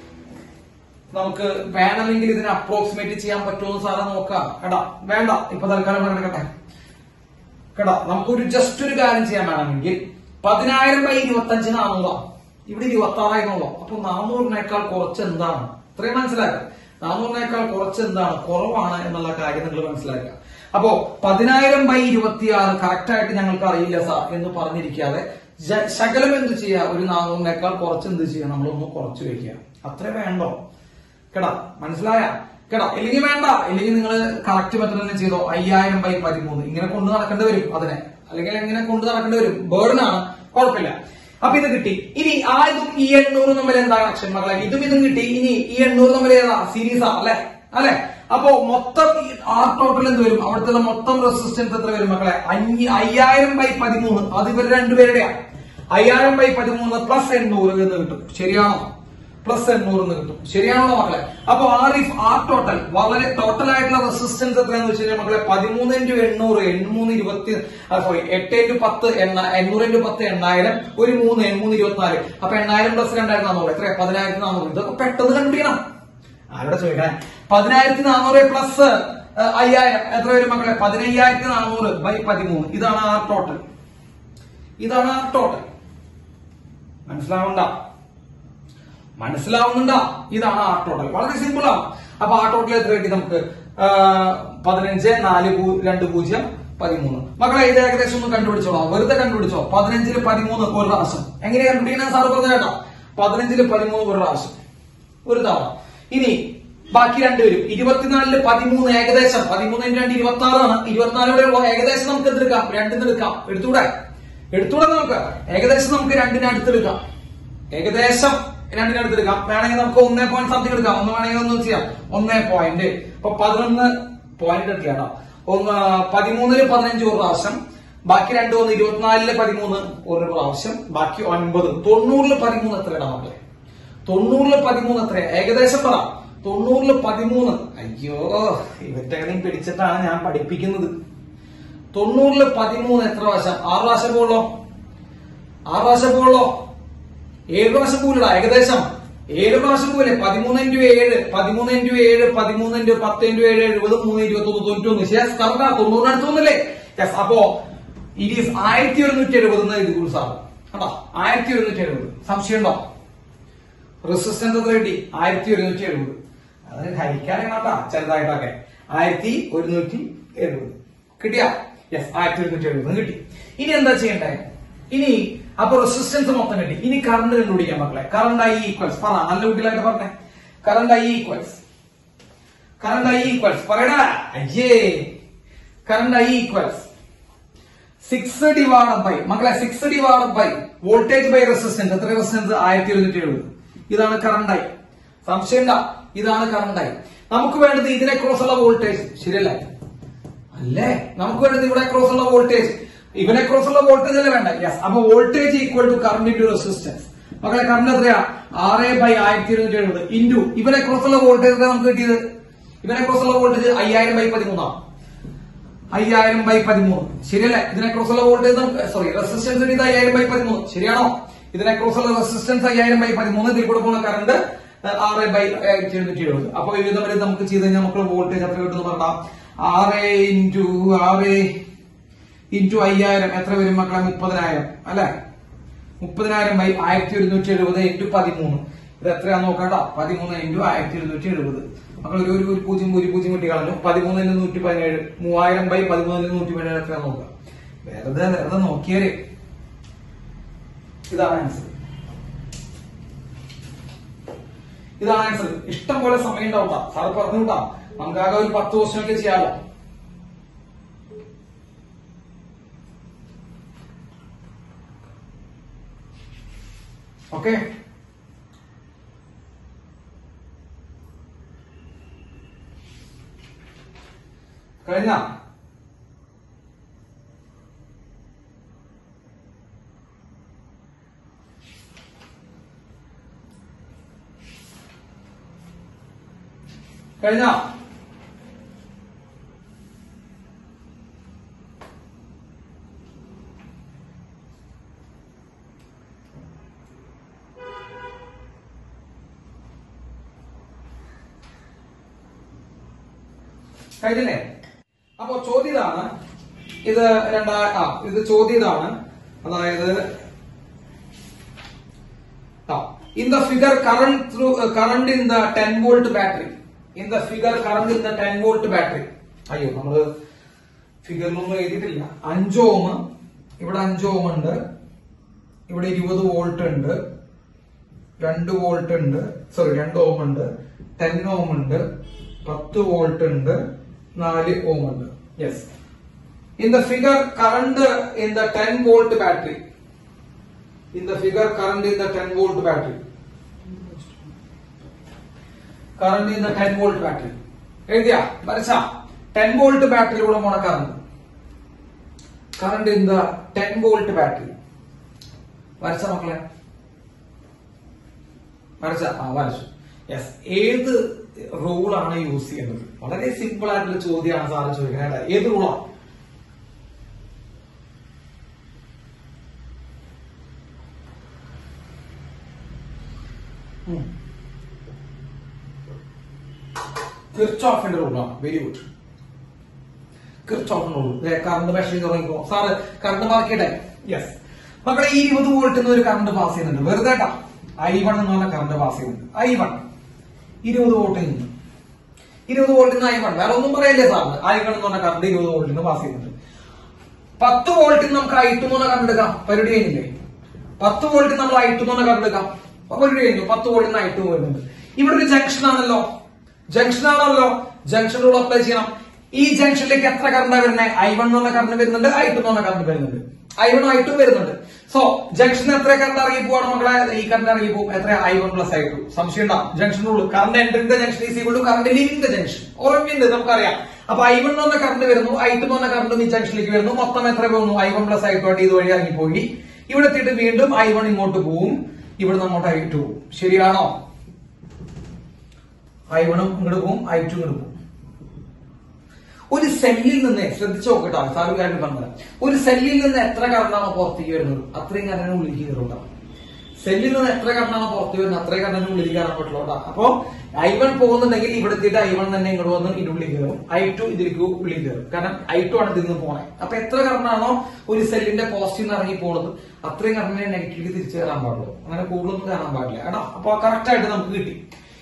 നമുക്ക് വേണമെങ്കിൽ ഇതിനെ അപ്രോക്സിമേറ്റ് ചെയ്യാൻ പറ്റുമോ സാറ് നോക്കാം കേട്ടാ വേണ്ട ഇപ്പൊ തൽക്കാലം കിടക്കട്ടെ കേട്ടോ നമുക്കൊരു ജസ്റ്റ് ഒരു കാര്യം ചെയ്യാൻ വേണമെങ്കിൽ പതിനായിരം ബൈ ഇരുപത്തഞ്ച് നാനൂറാ ഇവിടെ ഇരുപത്തി ആറായിരുന്നല്ലോ അപ്പൊ നാനൂറിനേക്കാൾ കുറച്ച് എന്താണ് ഇത്രയും മനസ്സിലാക്കുക നാനൂറിനേക്കാൾ കുറച്ച് എന്താണ് കുറവാണ് എന്നുള്ള കാര്യം നിങ്ങൾ മനസ്സിലാക്കുക അപ്പോ പതിനായിരം ബൈ ഇരുപത്തിയാറ് കറക്റ്റ് ആയിട്ട് ഞങ്ങൾക്ക് അറിയില്ല സാർ എന്ന് പറഞ്ഞിരിക്കാതെ ജ- ശകലം എന്ത് ചെയ്യുക ഒരു നാനൂറിനേക്കാൾ കുറച്ച് എന്ത് ചെയ്യുക നമ്മളൊന്ന് കുറച്ച് വെക്കുക അത്രേ വേണ്ടോ കേടാ മനസ്സിലായ കേടാ ഇല്ലെങ്കിൽ വേണ്ട ഇല്ലെങ്കിൽ നിങ്ങൾ കറക്റ്റ് മെത്തഡ് തന്നെ ചെയ്തോ അയ്യായിരം ബൈ പതിമൂന്ന് ഇങ്ങനെ കൊണ്ട് നടക്കേണ്ടി വരും അതിനെ അല്ലെങ്കിൽ എങ്ങനെ കൊണ്ട് നടക്കേണ്ടി വരും ബേർഡനാണ് കുഴപ്പമില്ല അപ്പൊ ഇത് കിട്ടി ഇനി ആ ഇതും ഈ എണ്ണൂറും തമ്മിൽ എന്താ കണക്ഷൻ മക്കളെ ഇതും ഇതും കിട്ടി ഇനി ഈ എണ്ണൂറ് തമ്മിൽ ഏതാ സീരീസാ അല്ലെ അല്ലെ അപ്പോ മൊത്തം ആർ ടോട്ടൽ എന്ത് വരും അവിടുത്തെ മൊത്തം റെസിസ്റ്റൻസ് എത്ര വരും മക്കളെ അഞ്ഞ് അയ്യായിരം ബൈ പതിമൂന്ന് അത് ഇവർ രണ്ടുപേരുടെയാണ് അയ്യായിരം ബൈ പതിമൂന്ന് പ്ലസ് എണ്ണൂറ് എന്ന് കിട്ടും ശരിയാണോ പ്ലസ് എണ്ണൂറ് എന്ന് കിട്ടും ശരിയാണോ മക്കളെ അപ്പൊ ആർ ഇഫ് ആർ ടോട്ടൽ വളരെ ടോട്ടൽ ആയിട്ടുള്ള റെസിസ്റ്റൻസ് എത്രയാന്ന് വെച്ച് കഴിഞ്ഞാൽ മക്കളെ പതിമൂന്ന് ഇൻറ്റു എണ്ണൂറ് എണ്ണൂന്ന് ഇരുപത്തി സോറി എട്ട് ഇൻറ്റു പത്ത് എണ്ണ എണ്ണൂറ് ഇൻറ്റു പത്ത് എണ്ണായിരം ഒരു മൂന്ന് എണ്ണൂന്ന് ഇരുപത്തിനാല് അപ്പൊ എണ്ണായിരം പ്ലസ് രണ്ടായിരത്തി നാനൂറ് എത്ര പതിനായിരത്തി നാനൂറ് ഇതൊക്കെ പെട്ടെന്ന് കണ്ടുപിടിക്കണം ആരോടെ ചോദിക്കണേ പതിനായിരത്തി നാനൂറ് പ്ലസ് അയ്യായിരം എത്ര വരും മക്കളെ പതിനയ്യായിരത്തി നാനൂറ് ബൈ പതിമൂന്ന് ഇതാണ് ആർ ടോട്ടൽ ഇതാണ് ആർ ടോട്ടൽ മനസ്സിലാവണ്ട മനസ്സിലാവുന്നുണ്ടോ ഇതാണ് ആർ ടോട്ടൽ വളരെ സിമ്പിൾ ആണ് അപ്പൊ ആർ ടോട്ടൽ എത്ര കിട്ടി നമുക്ക് ആ, പതിനഞ്ച് നാല് പൂ- രണ്ട് പൂജ്യം പതിമൂന്ന് മക്കളെ ഇത് ഏകദേശം ഒന്ന് കണ്ടുപിടിച്ചോളാം വെറുതെ കണ്ടുപിടിച്ചോ പതിനഞ്ചില് പതിമൂന്ന് ഒരു പ്രാവശ്യം എങ്ങനെ കണ്ടുപിടിക്കാൻ സാറ് പറഞ്ഞു കേട്ടോ പതിനഞ്ചില് പതിമൂന്ന് ഒരു പ്രാവശ്യം ഒരു തവണ ഇനി ബാക്കി രണ്ടുപേരും ഇരുപത്തിനാലില് പതിമൂന്ന് ഏകദേശം പതിമൂന്നിന് രണ്ട് ഇരുപത്തി ആറാണ് ഇരുപത്തിനാലിവിടെ ഉള്ള ഏകദേശം നമുക്ക് എന്തെടുക്കാം രണ്ടിന് എടുക്കാം എടുത്തൂടെ എടുത്തൂടെ നമുക്ക് ഏകദേശം നമുക്ക് രണ്ടിന് അടുത്തെടുക്കാം ഏകദേശം രണ്ടിന് അടുത്തെടുക്കാം വേണമെങ്കിൽ നമുക്ക് ഒന്നേ പോയിന്റ് സംതിങ് എടുക്കാം ഒന്ന് വേണമെങ്കിൽ ഒന്ന് ചെയ്യാം ഒന്നേ പോയിന്റ് ഇപ്പൊ പതിനൊന്ന് പോയിന്റ് എടുക്കുകയാണ് ഒന്ന് പതിമൂന്നില് പതിനഞ്ച് ഒരു പ്രാവശ്യം ബാക്കി രണ്ടു ഒന്ന് ഇരുപത്തിനാലില് പതിമൂന്ന് ഒരു പ്രാവശ്യം ബാക്കി ഒൻപത് തൊണ്ണൂറില് പതിമൂന്ന് എത്രയാണ് മക്കളെ തൊണ്ണൂറില് പതിമൂന്ന് എത്രയാ ഏകദേശം പറ തൊണ്ണൂറില് പതിമൂന്ന് അയ്യോ ഇവറ്റകളെയും പിടിച്ചിട്ടാണ് ഞാൻ പഠിപ്പിക്കുന്നത് തൊണ്ണൂറില് പതിമൂന്ന് എത്ര പ്രാവശ്യം ആറ് പ്രാവശ്യം പോകുള്ളോ ആറ് പ്രാവശ്യം പോകുള്ളോ ഏഴ് പ്രാവശ്യം പോകില്ല ഏകദേശം ഏഴ് പ്രാവശ്യം പോലെ പതിമൂന്ന് ഇൻറ്റു ഏഴ് പതിമൂന്ന് ഇൻറ്റു ഏഴ് പതിമൂന്ന് ഇൻറ്റു പത്ത് ഇൻറ്റു ഏഴ് എഴുപത് മൂന്ന് ഇരുപത്തി ഒന്ന് തൊണ്ണൂറ്റി ഒന്ന് യെസ് കറക്റ്റാ തൊണ്ണൂറിന് അടുത്ത് വന്നില്ലേ യെസ് അപ്പോ ഇറ്റ് ഈസ് ആയിരത്തി ഒരുന്നൂറ്റി എഴുപത് എന്ന് എഴുതി സാറ് കണ്ടോ ആയിരത്തി ഒരുന്നൂറ്റി എഴുപത് സംശയം ഉണ്ടോ റെസിസ്റ്റൻസ് എത്ര കിട്ടി ആയിരത്തി ഒരുന്നൂറ്റി എഴുപത് അത് ഹരിക്കാനാണ് കേട്ടാ ചെറുതായിട്ടൊക്കെ ആയിരത്തി ഒരുന്നൂറ്റി എഴുപത് കിട്ടിയ യെസ് ആയിരത്തി ഒരുന്നൂറ്റി എഴുപത് കിട്ടി ഇനി എന്താ ചെയ്യണ്ടേ ഇനി അപ്പൊ റെസിസ്റ്റൻസ് മൊത്തം കിട്ടി ഇനി കറണ്ട് കണ്ടുപിടിക്കാൻ മക്കളെ കറണ്ട് ഐ ഈക്വൽസ് പറ നല്ല കുട്ടികളായിട്ട് പറഞ്ഞേ current I equals current I equals പറയടാ അയ്യേ current I equals six divide by മക്കളെ six divide by voltage by resistance എത്ര റെസിസ്റ്റൻസ് ആയിരത്തി ഒരുന്നൂറ്റി എഴുപത് ഇതാണ് കറണ്ട് ഐ സംശയണ്ട ഇതാണ് കറണ്ട് ഐ നമുക്ക് വേണ്ടത് ഇതിനെ ക്രോസ് ഉള്ള വോൾട്ടേജ് ശരിയല്ലേ അല്ലേ നമുക്ക് വേണ്ടത് ഇവിടെ ക്രോസ് ഉള്ള വോൾട്ടേജ് ഇവനെ ക്രോസ് ഉള്ള വോൾട്ടേജ് അല്ലേ വേണ്ട യെസ് അപ്പൊ voltage equal to current into resistance മക്കളെ കറണ്ട് എത്രയാ ആറ് ബൈ ആയിരത്തി ഇരുന്നൂറ്റി എഴുപത് ഇൻറ്റു ഇവനെ ക്രോസ് ഉള്ള വോൾട്ടേജ് എത്ര നമുക്ക് കിട്ടിയത് ഇവനെ ക്രോസ് ഉള്ള വോൾട്ടേജ് അയ്യായിരം ബൈ പതിമൂന്നാണ് അയ്യായിരം ബൈ പതിമൂന്ന് ശരിയല്ലേ ഇതിനെ ക്രോസ് ഉള്ള വോൾട്ടേജ് നമുക്ക് സോറി റെസിസ്റ്റൻസ് കിട്ടിയത് അയ്യായിരം ബൈ പതിമൂന്ന് ശരിയാണോ ഇതിനെ ക്രോസ് ഉള്ള റെസിസ്റ്റൻസ് അയ്യായിരം ബൈ പതിമൂന്ന് ഇതിൽ കൂടെ പോകുന്ന കറണ്ട് ആറ് ബൈ ആയിരത്തി എഴുന്നൂറ്റി എഴുപത് അപ്പൊ വിവിധ വരെ നമുക്ക് ചെയ്ത് കഴിഞ്ഞാൽ നമുക്ക് വോൾട്ടേജ് എത്ര കിട്ടുമെന്ന് പറഞ്ഞാൽ ആറ് ഇൻറ്റു ആറ് ഇൻറ്റു അയ്യായിരം എത്ര വരും മക്കളെ മുപ്പതിനായിരം അല്ലെ മുപ്പതിനായിരം ബൈ ആയിരത്തി ഒരുന്നൂറ്റി എഴുപത് ഇൻറ്റു പതിമൂന്ന് ഇത് എത്രയാന്ന് നോക്കണ്ട പതിമൂന്ന് ഇൻറ്റു ആയിരത്തി ഒരുന്നൂറ്റി എഴുപത് മക്കൾ ഒരു ഒരു- ഒരു പൂജ്യം ഒരു പൂജ്യം കിട്ടി കളഞ്ഞു പതിമൂന്നിന് നൂറ്റി പതിനേഴ് മൂവായിരം ബൈ പതിമൂന്നിന് നൂറ്റി പതിനേഴ് എത്രയാന്ന് നോക്കുക വെറുതെ വെറുതെ നോക്കിയാല് ഇതാണ് ആൻസർ ഇതാണ് ആൻസർ ഇഷ്ടം പോലെ സമയം ഉണ്ടാവും സാർ പറഞ്ഞുകൂട്ടാ നമുക്കാകെ ഒരു പത്ത് ക്വസ്റ്റ്യൻ ഒക്കെ ചെയ്യാമല്ലോ ഓക്കെ കഴിഞ്ഞ കഴിഞ്ഞ കഴിഞ്ഞില്ലേ അപ്പോ ചോദ്യം ഇതാണ് ഇത് രണ്ടാ ആ ഇത് ചോദ്യം ഇതാണ് അതായത് in the figure current through current in the ten volt battery in the figure current in the ten volt battery അയ്യോ നമ്മള് ഫിഗറിലൊന്നും എഴുതിയിട്ടില്ല അഞ്ചോം ഇവിടെ അഞ്ചോം ഉണ്ട് ഇവിടെ ഇരുപത് വോൾട്ട് ഉണ്ട് രണ്ട് വോൾട്ട് ഉണ്ട് സോറി രണ്ട് ഓം ഉണ്ട് ടെൻ ഓം ഉണ്ട് പത്ത് വോൾട്ട് ഉണ്ട് നാല് ഓം ഉണ്ട് yes in the figure current in the ten volt battery in the figure current in the ten volt battery current in the ten volt battery എഴുതിയ വരച്ച ടെൻ വോൾട്ട് ബാറ്ററിയിലൂടെ പോണ current current in the ten volt battery വരച്ച മക്കളെ വരച്ച ആ വരച്ചു yes ഏത് റൂളാണ് യൂസ് ചെയ്യേണ്ടത് വളരെ സിമ്പിൾ ആയിട്ടുള്ള ചോദ്യമാണ് സാറ് ചോദിക്കുന്നത് കേട്ടോ. ഏത് റൂളാണ് കിർച്ചോഫിന്റെ റൂളാണ് വെരി ഗുഡ് കിർച്ചോഫിന്റെ റൂൾ കറണ്ട് മെഷർ ചെയ്ത് തുടങ്ങിക്കോ സാറ് കറണ്ട് മാർക്കിട്ടെ യെസ് മക്കളെ ഈ ഇരുപത് വോൾട്ടിൽ ഒരു കറണ്ട് പാസ് ചെയ്യുന്നുണ്ട് വെറുതെ ഐ വൺ എന്ന് പറഞ്ഞ കറണ്ട് പാസ് ചെയ്യുന്നുണ്ട് ഐ വൺ ഇരുപത് വോൾട്ടിൽ നിന്ന് ഇരുപത് വോൾട്ടിൽ നിന്ന് ഐ വൺ വേറെ ഒന്നും പറയല്ലേ സാറിന് ഐ വൺ എന്ന് പറഞ്ഞ കറണ്ട് ഇരുപത് വോൾട്ടിൽ നിന്ന് പാസ് ചെയ്യുന്നുണ്ട് പത്ത് വോൾട്ടിൽ നമുക്ക് ഐ ടു എന്ന് പറഞ്ഞ കറണ്ട് എടുക്കാം പരിപാടി കഴിഞ്ഞില്ലേ പത്ത് വോൾട്ടിൽ നമ്മൾ ഐ ടു എന്ന് പറഞ്ഞ കറണ്ട് എടുക്കാം അപ്പൊ പരിപാടി കഴിഞ്ഞു പത്ത് വോൾട്ടിൽ നിന്ന് ഐ ടു വരുന്നുണ്ട് ഇവിടെ ഒരു ജംഗ്ഷൻ ആണല്ലോ ജംഗ്ഷൻ ആണല്ലോ ജംഗ്ഷൻ റൂൾ അപ്ലൈ ചെയ്യണം ഈ ജംഗ്ഷനിലേക്ക് എത്ര കറണ്ടാ വരുന്നത് ഐ വൺ എന്ന് പറഞ്ഞ കറണ്ട് വരുന്നുണ്ട് ഐ ടു എന്ന് പറഞ്ഞ കറണ്ട് വരുന്നുണ്ട് ഐ വൺ ഐ ടു വരുന്നുണ്ട് സോ ജംഗ്ഷൻ എത്ര കറണ്ട് ഇറങ്ങി പോവാണ് മക്കളെ ഈ കറണ്ട് ഇറങ്ങി പോകും എത്ര I one plus I two സംശയം ഉണ്ടാവും junction rule current entering the junction is equal to current leaving the junction ഓർമ്മയുണ്ട് നമുക്കറിയാം അപ്പൊ ഐ വൺ എന്ന് പറഞ്ഞ കറണ്ട് വരുന്നു ഐ ടു എന്ന് പറഞ്ഞ കറണ്ട് ഈ ജംഗ്ഷനിലേക്ക് വരുന്നു മൊത്തം എത്ര പോകുന്നു I one plus I two ആയിട്ട് ഇതുവഴി ഇറങ്ങിപ്പോയി ഇവിടെ എത്തിയിട്ട് വീണ്ടും ഐ വൺ ഇങ്ങോട്ട് പോവും ഇവിടെ അങ്ങോട്ട് ഐ ടു പോവും ശരിയാണോ ഐ വണും ഇങ്ങോട്ട് പോവും ഐ ടു ഇങ്ങോട്ട് പോവും ഒരു സെല്ലിൽ നിന്ന് ശ്രദ്ധിച്ചു നോക്കട്ടോ സാറ് കാര്യം പറഞ്ഞത് ഒരു സെല്ലിൽ നിന്ന് എത്ര കറണ്ടാണോ പുറത്തേക്ക് വരുന്നത് അത്രയും കറണ്ടിന് ഉള്ളിലേക്ക് കയറുണ്ടാവും സെല്ലിൽ നിന്ന് എത്ര കറണ്ടാണോ പുറത്ത് വരുന്നത് അത്രയും കറണ്ടിന് ഉള്ളിലേക്ക് കയറാൻ പറ്റുള്ളൂ കേട്ടോ അപ്പൊ ഐ വൺ പോകുന്നുണ്ടെങ്കിൽ ഇവിടെ എത്തിയിട്ട് ഐ വൺ തന്നെ ഇങ്ങോട്ട് വന്ന് ഇതിന്റെ ഉള്ളിൽ കയറും ഐ ടു ഇതിലേക്ക് ഉള്ളിൽ കയറും കാരണം ഐ ടു ആണ് ഇതിൽ നിന്ന് പോണേ അപ്പൊ എത്ര കറണ്ടാണോ ഒരു സെല്ലിന്റെ പോസിറ്റീവ് നിന്ന് ഇറങ്ങി പോണത് അത്രയും കറണ്ടിനെ നെഗറ്റീവിലേക്ക് തിരിച്ചു കയറാൻ പാടുള്ളൂ അങ്ങനെ കൂടുതലൊന്നും കയറാൻ പാടില്ല കേട്ടോ അപ്പൊ കറക്റ്റ് ആയിട്ട് നമുക്ക് കിട്ടി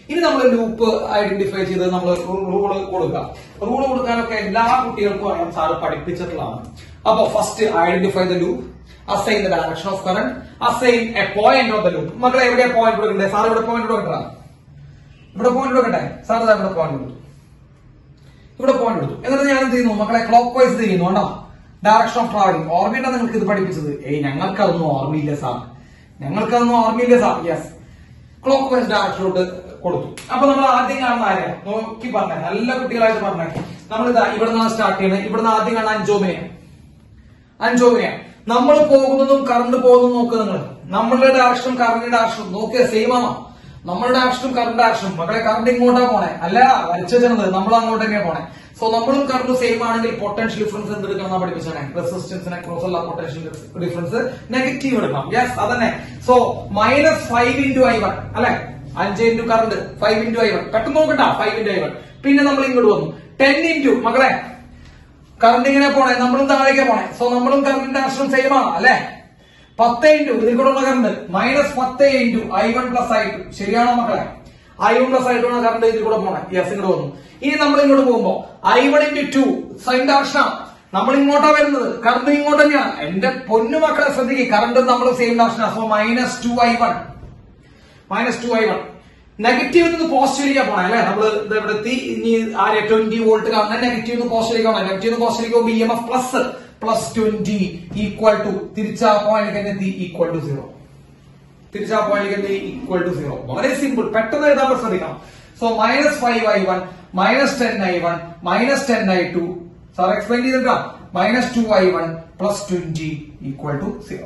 ഇനി നമ്മൾ ലൂപ്പ് ഐഡന്റിഫൈ ചെയ്ത് നമ്മൾ റൂള് കൊടുക്കുക റൂള് കൊടുക്കാനൊക്കെ എല്ലാ കുട്ടികൾക്കും അറിയാം സാറ് പഠിപ്പിച്ചിട്ടുള്ളതാണ് അപ്പൊ first identify the loop assign the direction of current assign a point of the loop മക്കളെ എവിടെയാ പോയിന്റ് കൊടുക്കണ്ടേ സാർ ഇവിടെ പോയിന്റ് കൊടുക്കണ്ട ഇവിടെ പോയിന്റ് കൊടുക്കട്ടെ സാർ ദാ ഇവിടെ പോയിന്റ് കൊടുത്തു ഇവിടെ പോയിന്റ് എടുത്തു എന്നിട്ട് ഞാൻ എന്ത് ചെയ്യുന്നു മക്കളെ ക്ലോക്ക് വൈസ് ചെയ്യുന്നു കണ്ടോ ഡയറക്ഷൻ ഓഫ് ട്രാവലിംഗ് ഓർമ്മയുണ്ടോ നിങ്ങൾക്ക് ഇത് പഠിപ്പിച്ചത് ഏയ് ഞങ്ങൾക്ക് അതൊന്നും ഓർമ്മയില്ല സാർ ഞങ്ങൾക്ക് അതൊന്നും ഓർമ്മയില്ല സാർ യെസ് ക്ലോക്ക് വൈസ് ഡയറക്ഷനോട്ട് കൊടുത്തു അപ്പൊ നമ്മൾ ആദ്യം കാണുന്ന ആരെയാ നോക്കി പറഞ്ഞേ നല്ല കുട്ടികളായിട്ട് പറഞ്ഞേ നമ്മൾ ഇതാ ഇവിടെ നിന്നാണ് സ്റ്റാർട്ട് ചെയ്യുന്നത് ഇവിടെ നിന്ന് ആദ്യം കാണുന്ന അഞ്ചോമിനെ അഞ്ചോമിനെ നമ്മൾ പോകുന്നതും കറണ്ട് പോകുന്നതും നോക്കുക നിങ്ങൾ നമ്മളുടെ ഡയറക്ഷനും കറണ്ടിന്റെ ഡയറക്ഷനും നോക്കിയ സെയിം ആണോ നമ്മളുടെ ഡയറക്ഷനും കറണ്ട് ഡയറക്ഷനും മക്കളെ കറണ്ട് ഇങ്ങോട്ടാ പോണേ അല്ല വലിച്ചത് നമ്മൾ അങ്ങോട്ട് തന്നെയാ പോണേ സോ നമ്മളും കറണ്ട് സെയിം ആണെങ്കിൽ പൊട്ടൻഷ്യൽ ഡിഫറൻസ് എന്തെടുക്കണം പഠിപ്പിച്ചാണ് റെസിസ്റ്റൻസിനെ ക്രോസ് ഉള്ള പൊട്ടൻഷ്യൽ ഡിഫറൻസ് നെഗറ്റീവ് എടുക്കണം യെസ് അതന്നെ so minus five into I one അല്ലെ അഞ്ച് into current five into I one പെട്ടെന്ന് നോക്കണ്ട ഫൈവ് ഇൻറ്റു ഐ വൺ പിന്നെ നമ്മൾ ഇങ്ങോട്ട് വന്നു ടെൻ ഇൻറ്റു മക്കളെ കറണ്ട് ഇങ്ങനെ പോണേ നമ്മളും താഴേക്ക് പോണേ സോ നമ്മളും കറണ്ടിന്റെ ആശ്രം സെയിം ആണ് അല്ലെ പത്ത് ഇൻറ്റു ഇതിൽ കൂടെ ഉള്ള കറണ്ട് മൈനസ് പത്ത് into I one plus I two ശരിയാണോ മക്കളെ I one plus I two ആണ് കറണ്ട് ഇതിൽ കൂടെ പോണേ യെസ് ഇങ്ങോട്ട് വന്നു ഇനി നമ്മൾ ഇങ്ങോട്ട് പോകുമ്പോ ഐ വൺ ഇൻറ്റു ടു സൈൻ്റെ ആക്ഷനാണ് നമ്മൾ ഇങ്ങോട്ടാ വരുന്നത് കറണ്ട് ഇങ്ങോട്ട് തന്നെയാണ് എന്റെ പൊന്നു മക്കളെ ശ്രദ്ധിക്കുക കറണ്ട് നമ്മൾ സെയിം ആക്ഷനാണ് so minus two I one minus two I one negative നിന്ന് പോസിറ്റീവിലേക്ക് പോണേ അല്ലെ നമ്മൾ ഇവിടെ എത്തി ഇനി ആരെ ട്വന്റി വോൾട്ട് കാണുന്ന നെഗറ്റീവ് നിന്ന് പോസിറ്റീവിലേക്ക് പോകണം നെഗറ്റീവ് നിന്ന് പോസിറ്റീവിലേക്ക് പോകുമ്പോൾ E M F plus plus twenty equal to തിരിച്ച പോയിന്റ് തന്നെ എത്തി ഈക്വൽ ടു സീറോ തിരിച്ച പോയിന്റ് എത്തി ഈക്വൽ ടു സീറോ വളരെ സിമ്പിൾ പെട്ടെന്ന് എഴുതാൻ പറ്റും ശ്രദ്ധിക്കണം so minus five I one minus ten I one minus ten I two sir explain ചെയ്തിട്ടാ minus two I one plus twenty equal to zero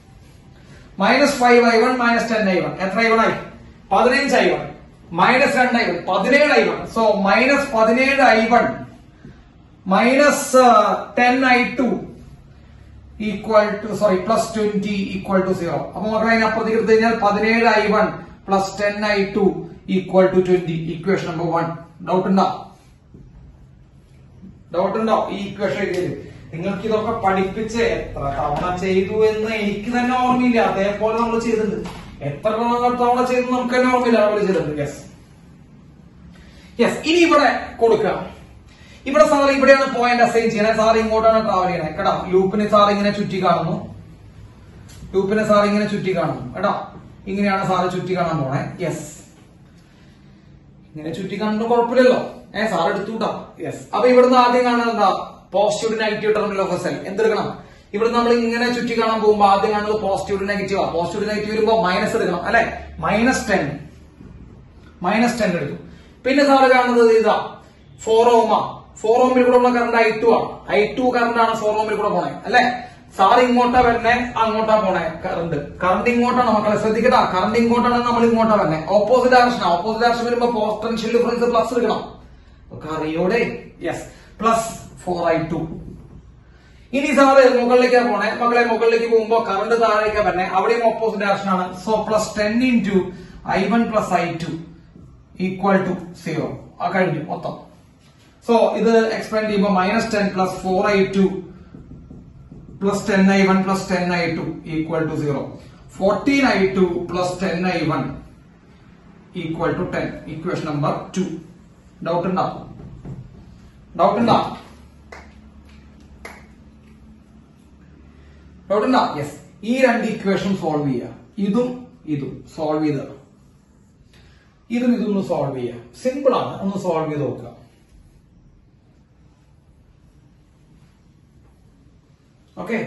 minus five I one minus ten I one എത്ര I one ആയി പതിനഞ്ച് I one minus രണ്ട് I one പതിനേഴ് I one so minus പതിനേഴ് I one minus ten I two equal to sorry plus twenty equal to zero അപ്പൊ മക്കളെ അതിനപ്പുറത്തേക്ക് എടുത്തു കഴിഞ്ഞാൽ പതിനേഴ് I one plus ten I two equal to twenty equation number one doubt ഉണ്ടോ doubt ഉണ്ടോ ഈ ഇക്വേഷൻ എഴുതിയത് നിങ്ങൾക്ക് ഇതൊക്കെ പഠിപ്പിച്ച് എത്ര തവണ ചെയ്തു എന്ന് എനിക്ക് തന്നെ ഓർമ്മയില്ല അതേപോലെ നമ്മൾ ചെയ്തിട്ടുണ്ട് എത്ര തവണ ചെയ്തു നമുക്ക് തന്നെ ഓർമ്മയില്ല അതുപോലെ ചെയ്തിട്ടുണ്ട് യെസ് യെസ് ഇനി ഇവിടെ കൊടുക്കുക ഇവിടെ സാർ ഇവിടെയാണ് പോയിന്റ് അസൈൻ ചെയ്യണേ സാർ ഇങ്ങോട്ടാണ് ട്രാവൽ ചെയ്യണേ കേട്ടോ ലൂപ്പിനെ സാർ ഇങ്ങനെ ചുറ്റി കാണുന്നു ലൂപ്പിനെ സാർ ഇങ്ങനെ ചുറ്റി കാണുന്നു കേട്ടോ ഇങ്ങനെയാണ് സാർ ചുറ്റി കാണാൻ പോണേ യെസ് ഇങ്ങനെ ചുറ്റി കാണുന്നത് കുഴപ്പമില്ലല്ലോ ഏ സാർ എടുത്തുട്ടാ യെസ് അപ്പൊ ഇവിടുന്ന് ആദ്യം കാണുന്നത് എന്താ positive negative terminal of cell എന്തെടുക്കണം ഇവിടെ നമ്മൾ ഇങ്ങനെ ചുറ്റി കാണാൻ പോകുമ്പോൾ ആദ്യം കാണുന്നത് പോസിറ്റീവ് നെഗറ്റീവ് ആ പോസിറ്റീവ് നെഗറ്റീവ് വരുമ്പോ മൈനസ് എടുക്കണം അല്ലെ മൈനസ് ടെൻ മൈനസ് ടെൻ എടുത്തു പിന്നെ സാറ് കാണുന്നത് ഇതാ ഫോർ ഓമ ഫോർ ഓമിൽ കൂടെ ഉള്ള കറണ്ട് ഐ ടു ആണ് ഐ ടു കറണ്ട് ആണ് ഫോർ ഓമിൽ കൂടെ പോണേ അല്ലെ സാർ ഇങ്ങോട്ടാ വരണേ അങ്ങോട്ടാ പോണേ കറണ്ട് കറണ്ട് ഇങ്ങോട്ടാണ് മക്കളെ ശ്രദ്ധിക്കട്ടാ കറണ്ട് ഇങ്ങോട്ടാണ് നമ്മൾ ഇങ്ങോട്ടാ വരണേ ഓപ്പോസിറ്റ് ഡയറക്ഷൻ ഓപ്പോസിറ്റ് ഡയറക്ഷൻ വരുമ്പോ പോസ്റ്റൻഷ്യൽ ഡിഫറൻസ് പ്ലസ് എടുക്കണം അറിയോടെ yes plus four I two ഇനി സാറ് മുകളിലേക്ക് പോണേ മക്കളെ മുകളിലേക്ക് പോകുമ്പോ കറണ്ട് താഴേക്ക് വരണേ അവിടെയും ഓപ്പോസിറ്റ് ഡയറക്ഷൻ ആണ് so plus ten into I one plus I two equal to zero ആ കഴിഞ്ഞു മൊത്തം സോ ഇത് എക്സ്പ്ലെയിൻ ചെയ്യുമ്പോൾ minus ten plus four I two plus ten I one plus ten I two equal to zero fourteen I two plus ten I one equal to ten equation number two doubt ഉണ്ടോ doubt ഉണ്ടോ doubt ഉണ്ടോ yes ഈ രണ്ട് equation solve ചെയ്യുക ഇതും ഇതും solve ചെയ്ത് ഇതും ഇതൊന്ന് സോൾവ് ചെയ്യുക സിമ്പിൾ ആണ് ഒന്ന് സോൾവ് ചെയ്ത് നോക്കുക ഓക്കെ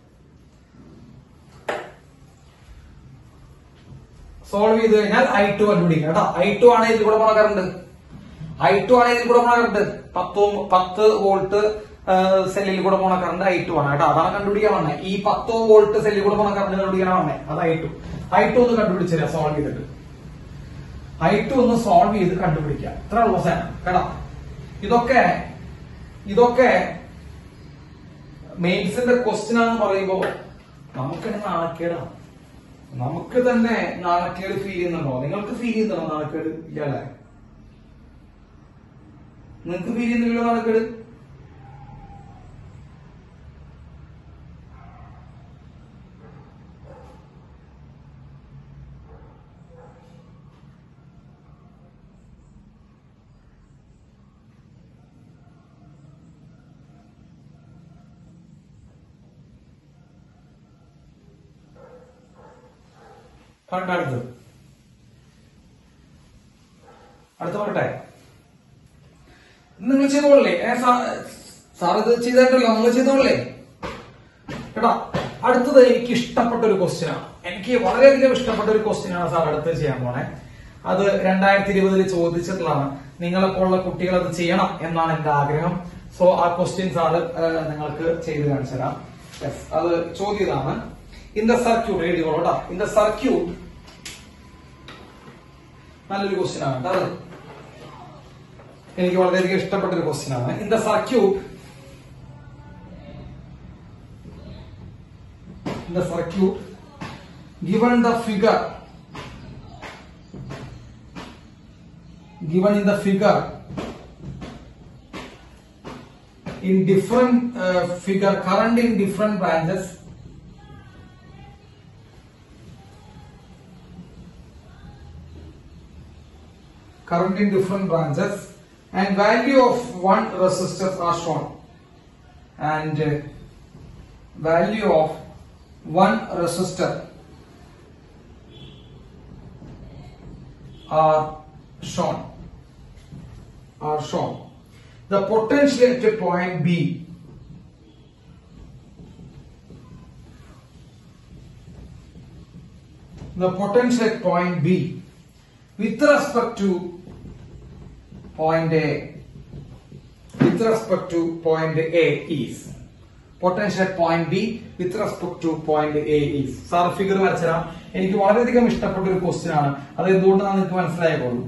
സോൾവ് ചെയ്ത് കഴിഞ്ഞാൽ ഐ ടു കണ്ടുപിടിക്കുക കേട്ടോ ഐ ടു ആണ് ഇതിൽ കൂടെ പോണ കറണ്ട് ഐ ടു ആണ് ഇതിൽ കൂടെ പോണ കറണ്ട് പത്ത് പത്ത് വോൾട്ട് സെല്ലിൽ കൂടെ പോണ കറണ്ട് ഐ ടു ആണ് കേട്ടോ അതാണ് കണ്ടുപിടിക്കാൻ വന്നേ ഈ പത്തോ വോൾട്ട് സെല്ലിൽ കൂടെ പോണ കറണ്ട് കണ്ടുപിടിക്കാൻ വന്നേ അത് ഐ ടു ഐ ടു ഒന്ന് കണ്ടുപിടിച്ചില്ല സോൾവ് ചെയ്തിട്ട് ഐ ടു ഒന്ന് സോൾവ് ചെയ്ത് കണ്ടുപിടിക്കുക ഇത്ര ഉള്ളസാണ് കേട്ടോ ഇതൊക്കെ ഇതൊക്കെ മെയിൻസിന്റെ ക്വസ്റ്റ്യൻ ആണെന്ന് പറയുമ്പോ നമുക്ക് തന്നെ നാണക്കേടാണ് നമുക്ക് തന്നെ നാണക്കേട് ഫീൽ ചെയ്യുന്നുണ്ടോ നിങ്ങൾക്ക് ഫീൽ ചെയ്യുന്നുണ്ടോ നാണക്കേട് ഇയാളെ നിങ്ങൾക്ക് ഫീൽ ചെയ്യുന്നില്ലല്ലോ നാണക്കേട് പറഞ്ഞ അടുത്തത് അടുത്ത പറട്ടെ നിങ്ങൾ ചെയ്തോളേ സാർ ഇത് ചെയ്തിട്ടല്ലോ നിങ്ങൾ ചെയ്തോളേ കേട്ടോ അടുത്തത് എനിക്ക് ഇഷ്ടപ്പെട്ട ഒരു ക്വസ്റ്റ്യൻ ആണ് എനിക്ക് വളരെയധികം ഇഷ്ടപ്പെട്ട ഒരു ക്വസ്റ്റ്യൻ ആണ് സാർ അടുത്ത് ചെയ്യാൻ പോണേ അത് രണ്ടായിരത്തി ഇരുപതിൽ ചോദിച്ചിട്ടുള്ളതാണ് നിങ്ങളെപ്പോലുള്ള കുട്ടികൾ അത് ചെയ്യണം എന്നാണ് എന്റെ ആഗ്രഹം സോ ആ ക്വസ്റ്റ്യൻ സാർ നിങ്ങൾക്ക് ചെയ്ത് കാണിച്ചു തരാം യെസ് അത് ചോദ്യതാണ് ഇൻ ദ സർക്യൂട്ട് എഴുതിക്കോളൂ കേട്ടോ ഇൻ ദ സർക്യൂട്ട് നല്ലൊരു ക്വസ്റ്റ്യൻ ആണ് കേട്ടോ അത് എനിക്ക് വളരെയധികം ഇഷ്ടപ്പെട്ട ഒരു ക്വസ്റ്റ്യൻ ആണ് in the circuit in the circuit given the figure given in the figure in different uh, figure current in different branches current in different branches and value of one resistors are shown and uh, value of one resistor are shown are shown the potential at a point b the potential at point b with respect to point a with respect to point a is potential point B with respect to point A is sir figure വരച്ചുതരാം എനിക്ക് വളരെയധികം ഇഷ്ടപ്പെട്ട ഒരു question ആണ് അത് എന്തുകൊണ്ടാണ് നിങ്ങൾക്ക് മനസ്സിലായപ്പോഴും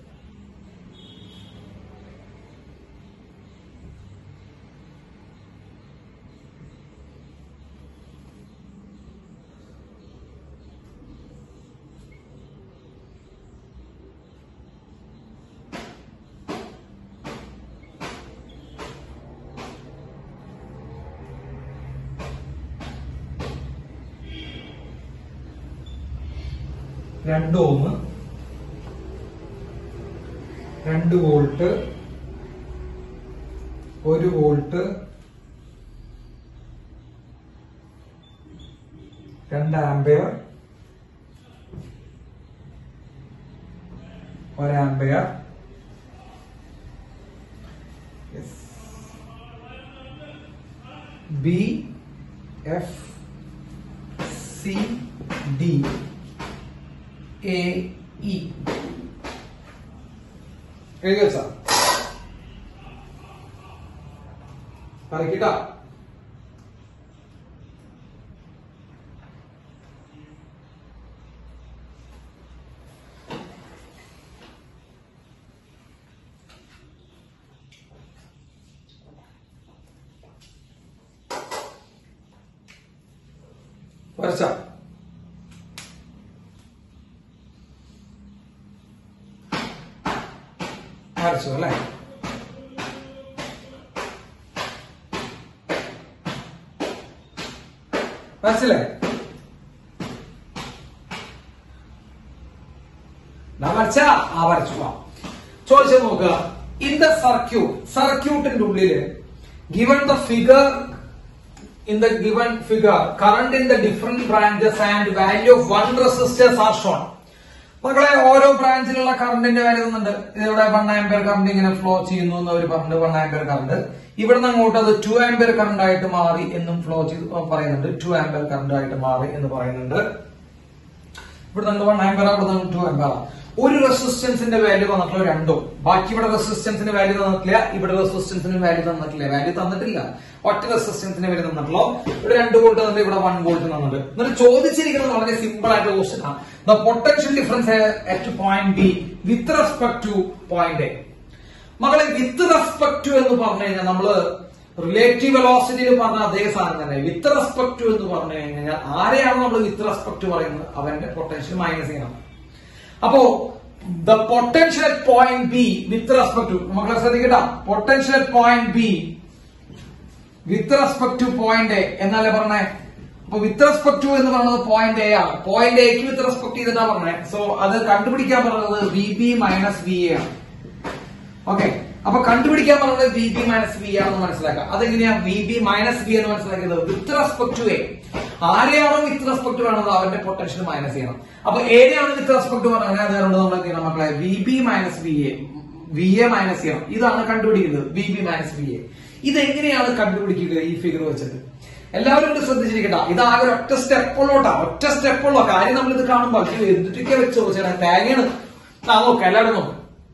രണ്ട് ഓം രണ്ട് വോൾട്ട് ഒരു വോൾട്ട് രണ്ട് ആംബിയർ ഒരു ampere B F C D A E എഴുതി വെച്ചാ പറക്കിട്ടാ വരച്ച വരച്ചു അല്ലേ വരച്ചില്ലേ ഞാൻ വരച്ച ആ വരച്ചു ആ ചോദിച്ചത് നോക്കുക ഇൻ ദ സർക്യൂട്ട് സർക്യൂട്ടിന്റെ ഉള്ളില് given the figure in the given figure current in the different branches and value of one resistors are shown മക്കളെ ഓരോ ബ്രാഞ്ചിലുള്ള കറണ്ടിന്റെ വാല്യൂ തന്നുണ്ട് ഇതിവിടെ വൺ ആംപിയർ കറണ്ട് ഇങ്ങനെ ഫ്ലോ ചെയ്യുന്നു എന്ന് അവർ പറഞ്ഞു വൺ ആംപിയർ കറണ്ട് ഇവിടുന്ന് അങ്ങോട്ട് അത് ടു ആംപിയർ കറണ്ട് ആയിട്ട് മാറി എന്നും ഫ്ലോ ചെയ്ത് പറയുന്നുണ്ട് ടു ആംപിയർ കറണ്ട് ആയിട്ട് മാറി എന്ന് പറയുന്നുണ്ട് ഇവിടെ നിന്ന് വൺ ആംപിയർ അവിടെ നിന്ന് ടു ആംപിയർ ഒരു റെസിസ്റ്റൻസിന്റെ വാല്യൂ തന്നിട്ടുള്ള രണ്ടോ ബാക്കി ഇവിടെ റെസിസ്റ്റൻസിന് വാല്യൂ തന്നിട്ടില്ല ഇവിടെ റെസിസ്റ്റൻസിന് വാല്യൂ തന്നിട്ടില്ല വാല്യൂ തന്നിട്ടില്ല ഒറ്റ റെസിസ്റ്റൻസിന് വാല്യൂ തന്നിട്ടുള്ളൂ ഇവിടെ രണ്ട് വോൾട്ട് തന്നിട്ട് ഇവിടെ വൺ വോൾട്ട് തന്നിട്ട് എന്നിട്ട് ചോദിച്ചിരിക്കുന്നത് വളരെ സിമ്പിൾ ആയിട്ടുള്ള ക്വസ്റ്റൻ ആണ് the potential difference at point B with respect to point A മകളെ വിത്ത് റെസ്പെക്ട് ടു എന്ന് പറഞ്ഞു കഴിഞ്ഞാൽ നമ്മള് റിലേറ്റീവ് വെലോസിറ്റിയിൽ പറഞ്ഞ അതേ സാധനം തന്നെ വിത്ത് റെസ്പെക്ട് ടു എന്ന് പറഞ്ഞു കഴിഞ്ഞാൽ ആരെയാണ് നമ്മൾ വിത്ത് റെസ്പെക്ട് പറയുന്നത് അവന്റെ പൊട്ടൻഷ്യൽ മൈനസ് ചെയ്യണം അപ്പോ the potential at point B with respect to മക്കളെ ശ്രദ്ധിക്കട്ടോ potential at point B with respect to point A എന്നല്ലേ പറഞ്ഞേ അപ്പൊ വിത്ത് റെസ്പെക്ട് ടു എന്ന് പറയുന്നത് പോയിന്റ് എ ആണ് പോയിന്റ് എക്ക് വിത്ത് റെസ്പെക്ട് ചെയ്തിട്ടാ പറഞ്ഞേ സോ അത് കണ്ടുപിടിക്കാൻ പറയുന്നത് V B minus V A ആണ് ഓക്കെ അപ്പൊ കണ്ടുപിടിക്കാൻ പറഞ്ഞത് വി ബി മൈനസ് വി ആണെന്ന് മനസ്സിലാക്കാം അതെങ്ങനെയാ വി ബി മൈനസ് വി എന്ന് മനസ്സിലാക്കിയത് വിത്ത് റെസ്പെക്ട് ടു എ ആരെയാണോ വിത്ത് റെസ്പെക്ട് വേണത് അവന്റെ പൊട്ടൻഷ്യൽ മൈനസ് ചെയ്യണം അപ്പൊ ഏതെയാണ് വിത്ത് റെസ്പെക്ട് പറഞ്ഞത് അതുകൊണ്ട് നമ്മൾ എന്ത് ചെയ്യണം മക്കളെ V B minus V A V A minus ചെയ്യണം ഇതാണ് കണ്ടുപിടിക്കുന്നത് V B minus V A ഇതെങ്ങനെയാണ് കണ്ടുപിടിക്കുക ഈ ഫിഗർ വെച്ചിട്ട് എല്ലാവരും ഇത് ശ്രദ്ധിച്ചിരിക്കട്ടെ ഇത് ആകെ ഒറ്റ സ്റ്റെപ്പുള്ളോട്ടാ ഒറ്റ സ്റ്റെപ്പുള്ളോ കാര്യം നമ്മൾ ഇത് കാണുമ്പോൾ അയ്യോ, എന്തിട്ടൊക്കെ വെച്ചോ ചേട്ടാ തേങ്ങയാണ് ആ നോക്ക് എല്ലാവരും നോക്ക്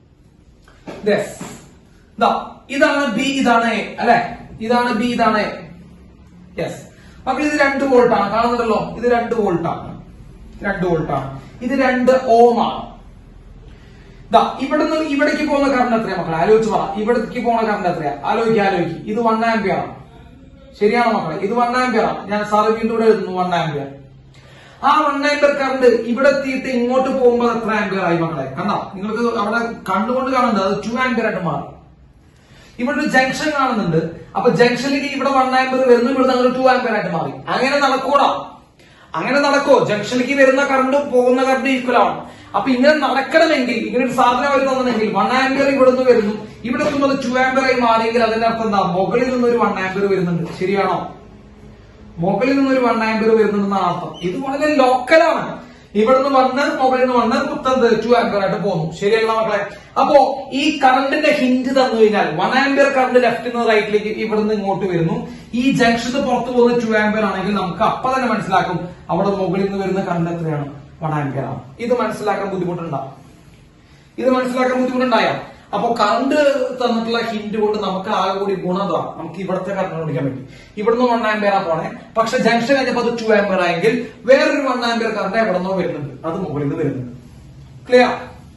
Yes. ദാ, ഇതാണ് ബി ഇതാണ് എ അല്ലെ ഇതാണ് ബി ഇതാണ് എ യെസ് അപ്പൊ ഇത് രണ്ട് വോൾട്ട് ആണ് കാണുന്നുണ്ടല്ലോ ഇത് രണ്ട് വോൾട്ട് ആണ് രണ്ട് വോൾട്ട് ആണ് ഇത് രണ്ട് ഓം ആണ് ദാ ഇവിടുന്ന് ഇവിടേക്ക് പോകുന്ന കറണ്ട് എത്രയാ മക്കളെ ആലോചിച്ച് പറ ഇവിടേക്ക് പോകുന്ന കറണ്ട് എത്രയാ ആലോചിക്കുക ആലോചിക്കുക ഇത് വൺ ആംപിയർ ആണ് ശരിയാണോ മക്കളെ ഇത് വൺ ആംപിയർ ആണ് ഞാൻ സാറ് വീണ്ടും ഇവിടെ എഴുതുന്നു വൺ ആംപിയർ ആ വൺ ആംപിയർ കറണ്ട് ഇവിടെ എത്തിയിട്ട് ഇങ്ങോട്ട് പോകുമ്പോൾ എത്ര ആംപിയർ ആയി മക്കളെ കണ്ടോ നിങ്ങൾക്ക് അവിടെ കണ്ടുകൊണ്ട് കാണുന്നത് അത് ടു ആംപിയർ ആയിട്ട് മാറും ഇവിടെ ഒരു ജംഗ്ഷൻ കാണുന്നുണ്ട് അപ്പൊ ജംഗ്ഷനിലേക്ക് ഇവിടെ വൺ ആംപിയർ വരുന്നു ഇവിടെ നിങ്ങൾ ടു ആംപിയർ ആയിട്ട് മാറി അങ്ങനെ നടക്കൂടാ അങ്ങനെ നടക്കോ ജംഗ്ഷനിലേക്ക് വരുന്ന കറണ്ട് പോകുന്ന കറണ്ട് ഈക്വൽ ആണ് അപ്പൊ ഇങ്ങനെ നടക്കണമെങ്കിൽ ഇങ്ങനെ ഒരു സാധനം അവർ തന്നിട്ടുണ്ടെങ്കിൽ വൺ ആംപിയർ ഇവിടെ നിന്ന് വരുന്നു ഇവിടെ എത്തുമ്പോൾ ടു ആംപിയർ ആയി മാറിയെങ്കിൽ അതിന്റെ അർത്ഥം എന്താ മുകളിൽ നിന്ന് ഒരു വൺ ആംപിയർ വരുന്നുണ്ട് ശരിയാണോ മുകളിൽ നിന്ന് ഒരു വൺ ആംപിയർ വരുന്നുണ്ടെന്നാണ് അർത്ഥം ഇത് വളരെ ലോക്കലാണ് ഇവിടുന്ന് വന്ന് മുകളിൽ നിന്ന് വന്ന് കുത്തന്ത് ടു ആംപിയർ ആയിട്ട് പോകുന്നു ശരിയല്ല മക്കളെ അപ്പോ ഈ കറണ്ടിന്റെ ഹിന്റ് തന്നു കഴിഞ്ഞാൽ വൺ ആംപിയർ കറണ്ട് ലെഫ്റ്റ് നിന്ന് റൈറ്റിലേക്ക് ഇവിടുന്ന് ഇങ്ങോട്ട് വരുന്നു ഈ ജംഗ്ഷന് പുറത്ത് പോകുന്ന ടു ആംപിയർ ആണെങ്കിൽ നമുക്ക് അപ്പൊ തന്നെ മനസ്സിലാക്കും അവിടെ മുകളിൽ നിന്ന് വരുന്ന കറണ്ട് എത്രയാണ് വൺ ആംപിയർ ആണ് ഇത് മനസ്സിലാക്കാൻ ബുദ്ധിമുട്ടുണ്ടാവും ഇത് മനസ്സിലാക്കാൻ ബുദ്ധിമുട്ടുണ്ടായ അപ്പൊ കറണ്ട് തന്നിട്ടുള്ള ഹിന്റ് കൊണ്ട് നമുക്ക് ആകെ കൂടി ഗുണതാ നമുക്ക് ഇവിടുത്തെ കറണ്ട് പിടിക്കാൻ പറ്റി ഇവിടുന്ന് വൺ ആംപിയർ പോണേ പക്ഷെ ജംഗ്ഷൻ കഴിഞ്ഞപ്പോ അത് ടു ആംപിയർ ആയെങ്കിൽ വേറൊരു വൺ ആംപിയർ കറണ്ട് എവിടെ നിന്നോ വരുന്നുണ്ട് അത് മുകളിൽ നിന്ന് വരുന്നുണ്ട് ക്ലിയർ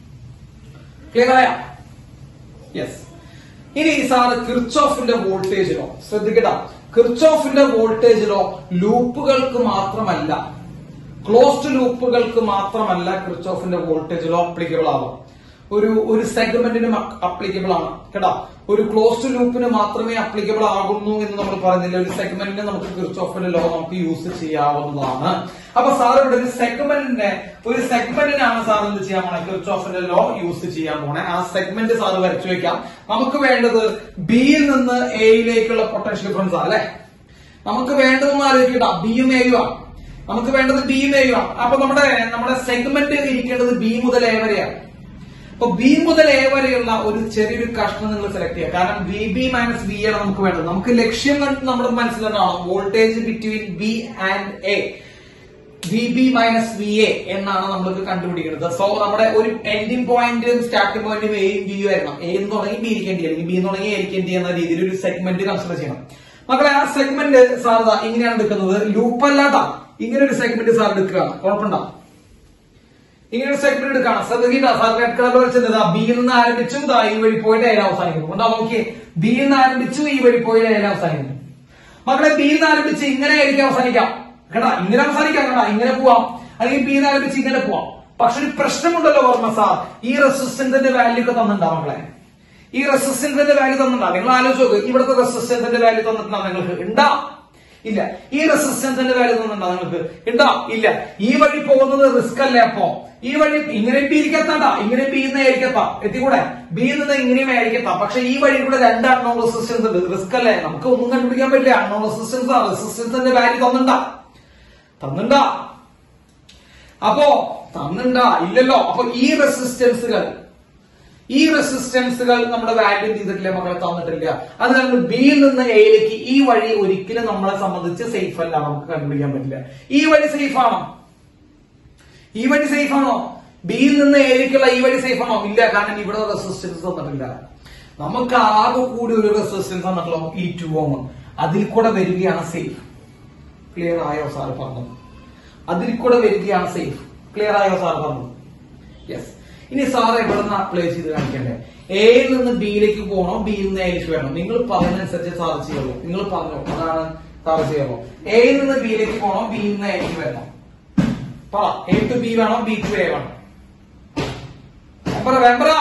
ക്ലിയർ ആയ യെസ് ഇനി സാറ് കിർച്ചോഫിന്റെ വോൾട്ടേജിലോ ശ്രദ്ധിക്കട്ട കിർച്ചോഫിന്റെ വോൾട്ടേജിലോ ലൂപ്പുകൾക്ക് മാത്രമല്ല ക്ലോസ്ഡ് ലൂപ്പുകൾക്ക് മാത്രമല്ല ക്രിച്ചോഫിന്റെ വോൾട്ടേജിലോ അപ്ലിക്കബിൾ ആവാം ഒരു ഒരു സെഗ്മെന്റിനും അപ്ലിക്കബിൾ ആണ് കേട്ടോ ഒരു ക്ലോസ്ഡ് ലൂപ്പിന് മാത്രമേ അപ്ലിക്കബിൾ ആകുന്നു എന്ന് നമ്മൾ പറയുന്നില്ല ഒരു സെഗ്മെന്റിന് നമുക്ക് ക്രിച്ചോഫിന്റെ ലോ നമുക്ക് യൂസ് ചെയ്യാവുന്നതാണ് അപ്പൊ സാർ ഇവിടെ ഒരു സെഗ്മെന്റിന്റെ ഒരു സെഗ്മെന്റിനാണ് സാർ എന്ത് ചെയ്യാൻ പോണേ ക്രിച്ചോഫിന്റെ ലോ യൂസ് ചെയ്യാൻ പോണേ ആ സെഗ്മെന്റ് സാർ വരച്ചു വെക്കാം നമുക്ക് വേണ്ടത് ബിയിൽ നിന്ന് എയിലേക്കുള്ള പൊട്ടൻഷ്യൽ ഡിഫറൻസ് അല്ലെ നമുക്ക് വേണ്ടതെന്ന് ആലോചിക്കട്ടോ ബിയും എയും ആണ് നമുക്ക് വേണ്ടത് ബിയും എയും ആണ് അപ്പൊ നമ്മുടെ നമ്മുടെ സെഗ്മെന്റ് ഇരിക്കേണ്ടത് ബി മുതൽ എ വരെയാണ് അപ്പൊ ബി മുതൽ എ വരെയുള്ള ഒരു ചെറിയൊരു കഷ്ണം നിങ്ങൾ സെലക്ട് ചെയ്യുക കാരണം വി ബി മൈനസ് ബി ആണ് നമുക്ക് വേണ്ടത് നമുക്ക് ലക്ഷ്യം കണ്ട് നമ്മുടെ മനസ്സിലാണ് voltage between B and A V B minus V A എന്നാണ് നമ്മൾക്ക് കണ്ടുപിടിക്കുന്നത് സോ നമ്മുടെ ഒരു എൻഡിങ് പോയിന്റും സ്റ്റാർട്ടിംഗ് പോയിന്റും എയും ബിയും ആയിരുന്നു എ എന്ന് തുടങ്ങി ബി ഇരിക്കേണ്ടി അല്ലെങ്കിൽ ബി എന്ന് തുടങ്ങി എ ഇരിക്കേണ്ടി എന്ന രീതിയിൽ ഒരു സെഗ്മെന്റ് കൺസിഡർ ചെയ്യണം മക്കളെ ആ സെഗ്മെന്റ് സാർ ദാ ഇങ്ങനെയാണ് എടുക്കുന്നത് ലൂപ്പ് അല്ലാട്ടാ ഇങ്ങനെ ഒരു സെഗ്മെന്റ് സാർ എടുക്കുകയാണ് കുഴപ്പമുണ്ടോ ഇങ്ങനെ ഒരു സെഗ്മെന്റ് എടുക്കണം ശ്രദ്ധിക്കുക സാർ റെഡ് കളർ വരച്ചത് ബിയിൽ നിന്ന് ആരംഭിച്ചു ദാ ഈ വഴി പോയിട്ട് അതിൽ അവസാനിക്കുന്നു ഉണ്ടാ നോക്കിയേ ബിയിൽ നിന്ന് ആരംഭിച്ചു ഈ വഴി പോയിട്ട് അതിൽ അവസാനിക്കുന്നു മക്കളെ ബിയിൽ നിന്ന് ആരംഭിച്ച് ഇങ്ങനെ ആയിരിക്കും അവസാനിക്കാം കേട്ടാ ഇങ്ങനെ അവസാനിക്കാം കേട്ടാ ഇങ്ങനെ പോവാം അല്ലെങ്കിൽ ബിയിൽ നിന്ന് ആരംഭിച്ച് ഇങ്ങനെ പോവാം പക്ഷെ ഒരു പ്രശ്നമുണ്ടല്ലോ ഓർമ്മ സാർ ഈ റെസിസ്റ്റൻസിന്റെ വാല്യൂ ഒക്കെ തന്നിട്ടുണ്ടാവും മക്കളെ ഈ റെസിസ്റ്റൻസിന്റെ വാല്യൂ തന്നിട്ടുണ്ടാവും നിങ്ങൾ ആലോചിച്ച് നോക്ക് ഇവിടുത്തെ റെസിസ്റ്റൻസിന്റെ വാല്യൂ തന്നിട്ടുണ്ടാവും നിങ്ങൾക്ക് ഉണ്ടാ ഇല്ല ഈ റെസിസ്റ്റൻസിന്റെ വാല്യൂ തന്നിട്ടുണ്ടോ നിങ്ങൾക്ക് ഉണ്ടോ ഇല്ല ഈ വഴി പോകുന്നത് റിസ്ക് അല്ലേ അപ്പോ ഈ വഴി ഇങ്ങനെ ബി ഇരിക്കത്താണ്ട ഇങ്ങനെ ബി നിന്ന് ആയിരിക്കത്താം എത്തിക്കൂടെ ബി നിന്ന് ഇങ്ങനെയും ആയിരിക്കത്താം പക്ഷെ ഈ വഴി കൂടെ രണ്ട് അൺനോൺ റെസിസ്റ്റൻസ് ഉണ്ട് റിസ്ക് അല്ലേ നമുക്ക് ഒന്നും കണ്ടുപിടിക്കാൻ പറ്റില്ല അൺനോൺ റെസിസ്റ്റൻസ് ആ റെസിസ്റ്റൻസിന്റെ വാല്യൂ തന്നിണ്ടാ തന്നിണ്ടാ അപ്പോ തന്നിണ്ടാ ഇല്ലല്ലോ അപ്പൊ ഈ റെസിസ്റ്റൻസുകൾ ഈ റെസിസ്റ്റൻസുകൾ നമ്മുടെ വാല്യൂ ചെയ്തിട്ടില്ല മക്കളെ തന്നിട്ടില്ല അത് കാരണം ബിയിൽ നിന്ന് എയിലേക്ക് ഈ വഴി ഒരിക്കലും നമ്മളെ സംബന്ധിച്ച് സേഫ് അല്ല നമുക്ക് കണ്ടുപിടിക്കാൻ പറ്റില്ല ഈ വഴി സേഫ് ആണോ ഈ വഴി സേഫ് ആണോ ബിയിൽ നിന്ന് എയിലേക്കുള്ള ഈ വഴി സേഫ് ആണോ ഇല്ല കാരണം ഇവിടെ റെസിസ്റ്റൻസ് തന്നിട്ടില്ല നമുക്ക് ആകെ കൂടി ഒരു റെസിസ്റ്റൻസ് തന്നിട്ടുള്ളൂ ഈ ടു ഓം അതിൽ കൂടെ വരികയാണ് സേഫ് ക്ലിയർ ആയോ സാർ പറഞ്ഞത് അതിൽ കൂടെ വരികയാണ് സേഫ് ക്ലിയർ ആയോ സാർ പറഞ്ഞത് യെസ് ഇനി സാർ എവിടുന്ന് അപ്ലൈ ചെയ്ത് കാണിക്കണ്ടേ എയിൽ നിന്ന് ബിയിലേക്ക് പോകണോ ബിയിൽ നിന്ന് എയിലേക്ക് വേണോ നിങ്ങൾ പറയുന്നതനുസരിച്ച് സാർ ചെയ്യുള്ളൂ നിങ്ങൾ പറഞ്ഞു അതാണ് സാർ ചെയ്യുള്ളൂ എയിൽ നിന്ന് ബിയിലേക്ക് പോകണോ ബിയിൽ നിന്ന് എയിലേക്ക് വരണോ പറ എ ടു ബി വേണോ ബി ടു എ വേണോ വെമ്പറ വെമ്പറ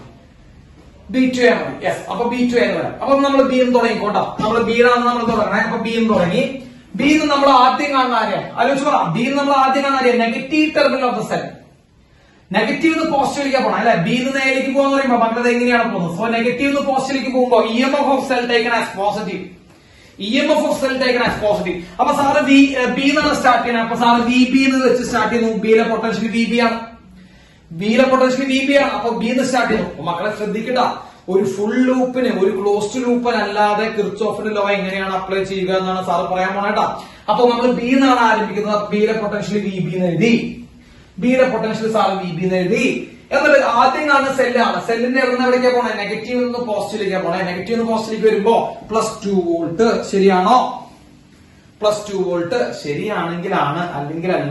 ബി ടു എ മതി യെസ് അപ്പൊ ബി ടു എ എന്ന് വരാം അപ്പൊ നമ്മൾ ബി എന്ന് തുടങ്ങിക്കോട്ടോ നമ്മൾ ബി ആണ് നമ്മൾ തുടങ്ങണേ അപ്പൊ ബി എന്ന് തുടങ്ങി ബി എന്ന് നമ്മൾ ആദ്യം കാണുന്ന ആരെയാണ് ആലോചിച്ച് പറ ബി നമ്മൾ ആദ്യം കാണുന്ന ആരെയാണ് negative terminal of the cell negative നിന്ന് പോസിറ്റീവിലേക്ക് പോകണം അല്ലെ ബി നിന്ന് എയിലേക്ക് പോകാന്ന് പറയുമ്പോൾ മക്കളത് എങ്ങനെയാണ് പോകുന്നത് സോ നെഗറ്റീവ് നിന്ന് പോസിറ്റീവിലേക്ക് പോകുമ്പോൾ E M F of cell taken as positive E M F of cell taken as positive അപ്പൊ സാറ് ബി ബി എന്നാണ് സ്റ്റാർട്ട് ചെയ്യുന്നത് അപ്പൊ സാറ് വി ബി എന്ന് വെച്ച് സ്റ്റാർട്ട് ചെയ്യുന്നു ബിയിലെ പൊട്ടൻഷ്യൽ വി ബി ആണ് ബിയിലെ പൊട്ടൻഷ്യൽ വി ബി ആണ് അപ്പൊ ബി എന്ന് സ്റ്റാർട്ട് ചെയ്യുന്നു അപ്പൊ മക്കളെ ശ്രദ്ധിക്കട്ട ഒരു ഫുൾ ലൂപ്പിന് ഒരു ക്ലോസ്ഡ് ലൂപ്പിന് അല്ലാതെ കിർച്ചോഫിന്റെ ലോ എങ്ങനെയാണ് അപ്ലൈ ചെയ്യുക എന്നാണ് സാറ് പറയാൻ പോണേട്ടാ അപ്പൊ നമ്മൾ ബി എന്നാണ് ആരംഭിക്കുന്നത് ബിയിലെ പൊട്ടൻഷ്യൽ വി ബി എന്ന് എഴുതി ബിയിലെ പൊട്ടൻഷ്യൽ സാറ് വി ബി എന്ന് എഴുതി എന്നിട്ട് ആദ്യം കാണുന്ന സെല്ലാണ് സെല്ലിന്റെ എവിടെ നിന്ന് എവിടേക്കാ പോണേ നെഗറ്റീവ് നിന്ന് പോസിറ്റീവിലേക്കാ പോണേ നെഗറ്റീവ് നിന്ന് പോസിറ്റീവിലേക്ക് വരുമ്പോ പ്ലസ് ടു വോൾട്ട് ശരിയാണോ പ്ലസ് ടു വോൾട്ട് ശരിയാണെങ്കിലാണ് അല്ലെങ്കിൽ അല്ല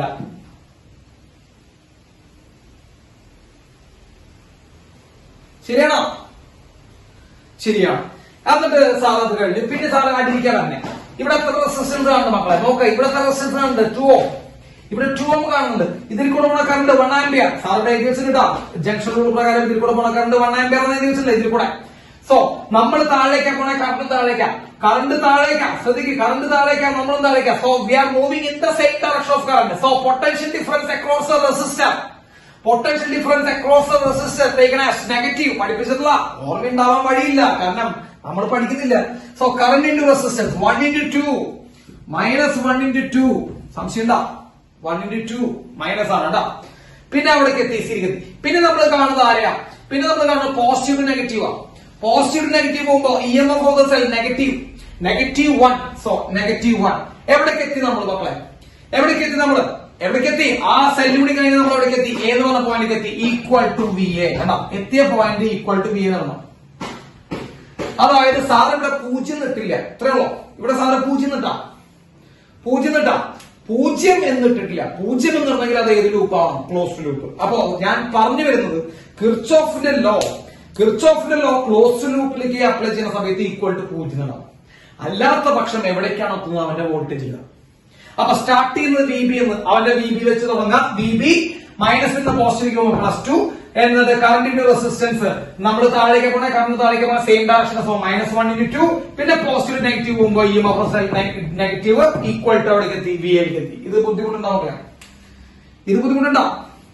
ശരിയാണോ ശരിയാണ് എന്നിട്ട് സാർ അത് കഴിഞ്ഞു പിന്നെ സാറ് അടിയിക്കാൻ തന്നെ ഇവിടെ എത്ര റെസിസ്റ്റൻസ് കാണുന്നു മക്കളെ നോക്ക ഇവിടെ എത്ര റെസിസ്റ്റൻസ് കാണുന്നുണ്ട് ടു ഓം ഇവിടെ ടു ഓം കാണുന്നുണ്ട് ഇതിൽ കൂടെ പോണ കറണ്ട് വൺ ആംബിയർ സാറുടെ ഏകദേശം ഇടാം ജംഗ്ഷൻ റൂൾ പ്രകാരം ഇതിൽ കൂടെ പോണ കറണ്ട് വൺ ആംബിയർ എന്ന് എഴുതിയിട്ടില്ല ഇതിൽ കൂടെ സോ നമ്മൾ താഴേക്കാ പോണേ കറണ്ട് താഴേക്കാ കറണ്ട് താഴേക്കാ ശ്രദ്ധിക്കുക കറണ്ട് താഴേക്കാ നമ്മളും താഴേക്കാ so we are moving in the same direction of current so potential difference across the resistor potential difference across the resistor taken as negative പഠിപ്പിച്ചിട്ടില്ല ഓർമ്മയുണ്ടാവാൻ വഴിയില്ല കാരണം നമ്മൾ പഠിക്കുന്നില്ല so current into resistance one into two minus one into two സംശയം ഉണ്ടാ one into two minus ആണ് കേട്ടോ പിന്നെ അവിടേക്ക് എത്തിയിരിക്കുന്നത് പിന്നെ നമ്മൾ കാണുന്നത് ആരെയാ പിന്നെ നമ്മൾ കാണുന്നത് പോസിറ്റീവ് നെഗറ്റീവാ പോസിറ്റീവ് നെഗറ്റീവ് പോകുമ്പോ E M F of the cell negative negative one so negative one എവിടേക്ക് എത്തി നമ്മൾ മക്കളെ എവിടേക്ക് എത്തി നമ്മള് എവിടേക്ക് എത്തി ആ സെല്ലുകൂടി കഴിഞ്ഞ് നമ്മൾ എവിടേക്ക് എത്തി ഏത് പറഞ്ഞ പോയിന്റിലേക്ക് എത്തി ഈക്വൽ ടു വി എ കണ്ടോ എത്തിയ point equal to V A നടന്നു അതായത് സാർ ഇവിടെ പൂജ്യം നിട്ടില്ല ഇത്രേ ഉള്ളൂ ഇവിടെ സാറ് പൂജ്യം നിട്ടാ പൂജ്യം നിട്ടാ പൂജ്യം എന്നിട്ടിട്ടില്ല പൂജ്യം എന്നുണ്ടെങ്കിൽ അത് ഏത് ലൂപ്പാണ് ക്ലോസ്ഡ് ലൂപ്പ് അപ്പോ ഞാൻ പറഞ്ഞു വരുന്നത് കിർച്ചോഫിന്റെ ലോ കിർച്ചോഫിന്റെ ലോ ക്ലോസ്ഡ് ലൂപ്പിലേക്ക് അപ്ലൈ ചെയ്യുന്ന സമയത്ത് ഈക്വൽ ടു പൂജ്യം ഉണ്ടാവും അല്ലാത്ത പക്ഷം എവിടേക്കാണ് എത്തുന്നത് അവന്റെ വോൾട്ടേജ് അപ്പൊ സ്റ്റാർട്ട് ചെയ്യുന്നത് വി ബി എന്ന് അവന്റെ വി ബി വെച്ച് തുടങ്ങാം വി ബി മൈനസ് നിന്ന് പോസിറ്റീവ് പോകുമ്പോൾ പ്ലസ് ടു എന്നത് കറണ്ടിന്റെ റെസിസ്റ്റൻസ് നമ്മൾ താഴേക്ക് പോണേ കറണ്ട് താഴേക്ക് പോണ same direction so minus one into two പിന്നെ പോസിറ്റീവ് നെഗറ്റീവ് പോകുമ്പോൾ E M F negative equal to അവിടേക്ക് എത്തി വി എക്ക് എത്തി ഇത് ബുദ്ധിമുട്ടുണ്ടാവുക ഇത് ബുദ്ധിമുട്ടുണ്ടോ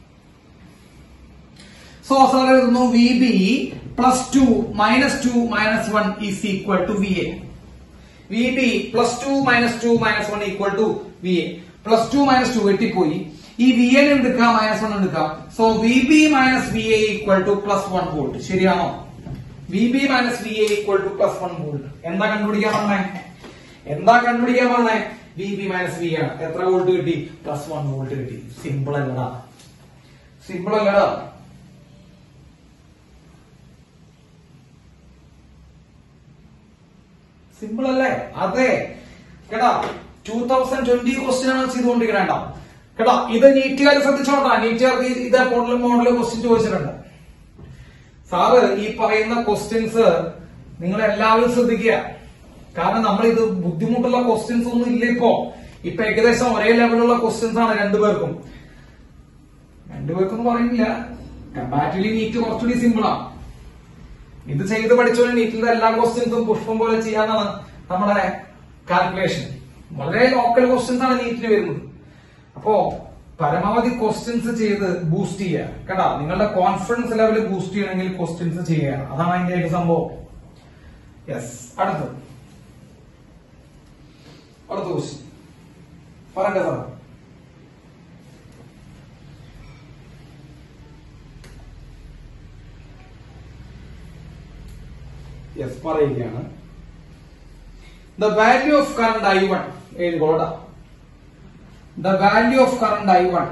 സോ സാർ എഴുതുന്നു V B plus two minus two minus one is equal to V A V B plus two minus two minus one equal to V A plus two minus two വെട്ടിപ്പോയി ഈ V A എടുക്കാം minus one എടുക്കാം so V B minus V A equal to plus one volt ശരിയാണോ V B minus V A equal to plus one volt എന്താ കണ്ടുപിടിക്കാൻ പറഞ്ഞേ എന്താ കണ്ടുപിടിക്കാൻ പറഞ്ഞേ വി ബി മൈനസ് വി ആണ് എത്ര വോൾട്ട് കിട്ടി പ്ലസ് വൺ വോൾട്ട് കിട്ടി സിമ്പിൾ അല്ലടാ സിമ്പിൾ അല്ലടാ സിമ്പിൾ അല്ലേ അതെ കേട്ടാ ടൂ തൗസൻഡ് ട്വന്റി ക്വസ്റ്റ്യൻ ആണ് ചെയ്തുകൊണ്ടിരിക്കണേണ്ട കേട്ടാ ഇത് നീറ്റുകാർ ശ്രദ്ധിച്ചോണ്ടാ നീറ്റുകാർക്ക് ഇതേ മോഡൽ മോഡൽ ക്വസ്റ്റ്യൻ ചോദിച്ചിട്ടുണ്ട് സാറ് ഈ പറയുന്ന ക്വസ്റ്റ്യൻസ് നിങ്ങൾ എല്ലാവരും ശ്രദ്ധിക്കുക കാരണം നമ്മൾ ഇത് ബുദ്ധിമുട്ടുള്ള ക്വസ്റ്റ്യൻസ് ഒന്നും ഇല്ല ഇപ്പോ ഇപ്പൊ ഏകദേശം ഒരേ ലെവലുള്ള ക്വസ്റ്റ്യൻസ് ആണ് രണ്ടുപേർക്കും രണ്ടുപേർക്കും പറയുന്നില്ല കമ്പാരിറ്റീവ്ലി നീറ്റ് കുറച്ചുകൂടി സിമ്പിൾ ആണ് ഇത് ചെയ്ത് പഠിച്ചോണ്ട് നീറ്റിലെ എല്ലാ ക്വസ്റ്റ്യൻസും പുഷ്പം പോലെ ചെയ്യാന്നാണ് നമ്മുടെ കാൽക്കുലേഷൻ വളരെ ലോക്കൽ ക്വസ്റ്റ്യൻസ് ആണ് നീറ്റിന് വരുന്നത് അപ്പോ പരമാവധി ക്വസ്റ്റ്യൻസ് ചെയ്ത് ബൂസ്റ്റ് ചെയ്യുക കേട്ടാ നിങ്ങളുടെ കോൺഫിഡൻസ് ലെവൽ ബൂസ്റ്റ് ചെയ്യണമെങ്കിൽ ക്വസ്റ്റ്യൻസ് ചെയ്യുക അതാണ് അതിന്റെ ഒരു സംഭവം യെസ് അടുത്തത് അടുത്ത ക്വസ്റ്റ്യൻ പറയട്ടെ സാർ യെസ് പറയുകയാണ് the value of current I one എഴുതിക്കോളാ the value of current I one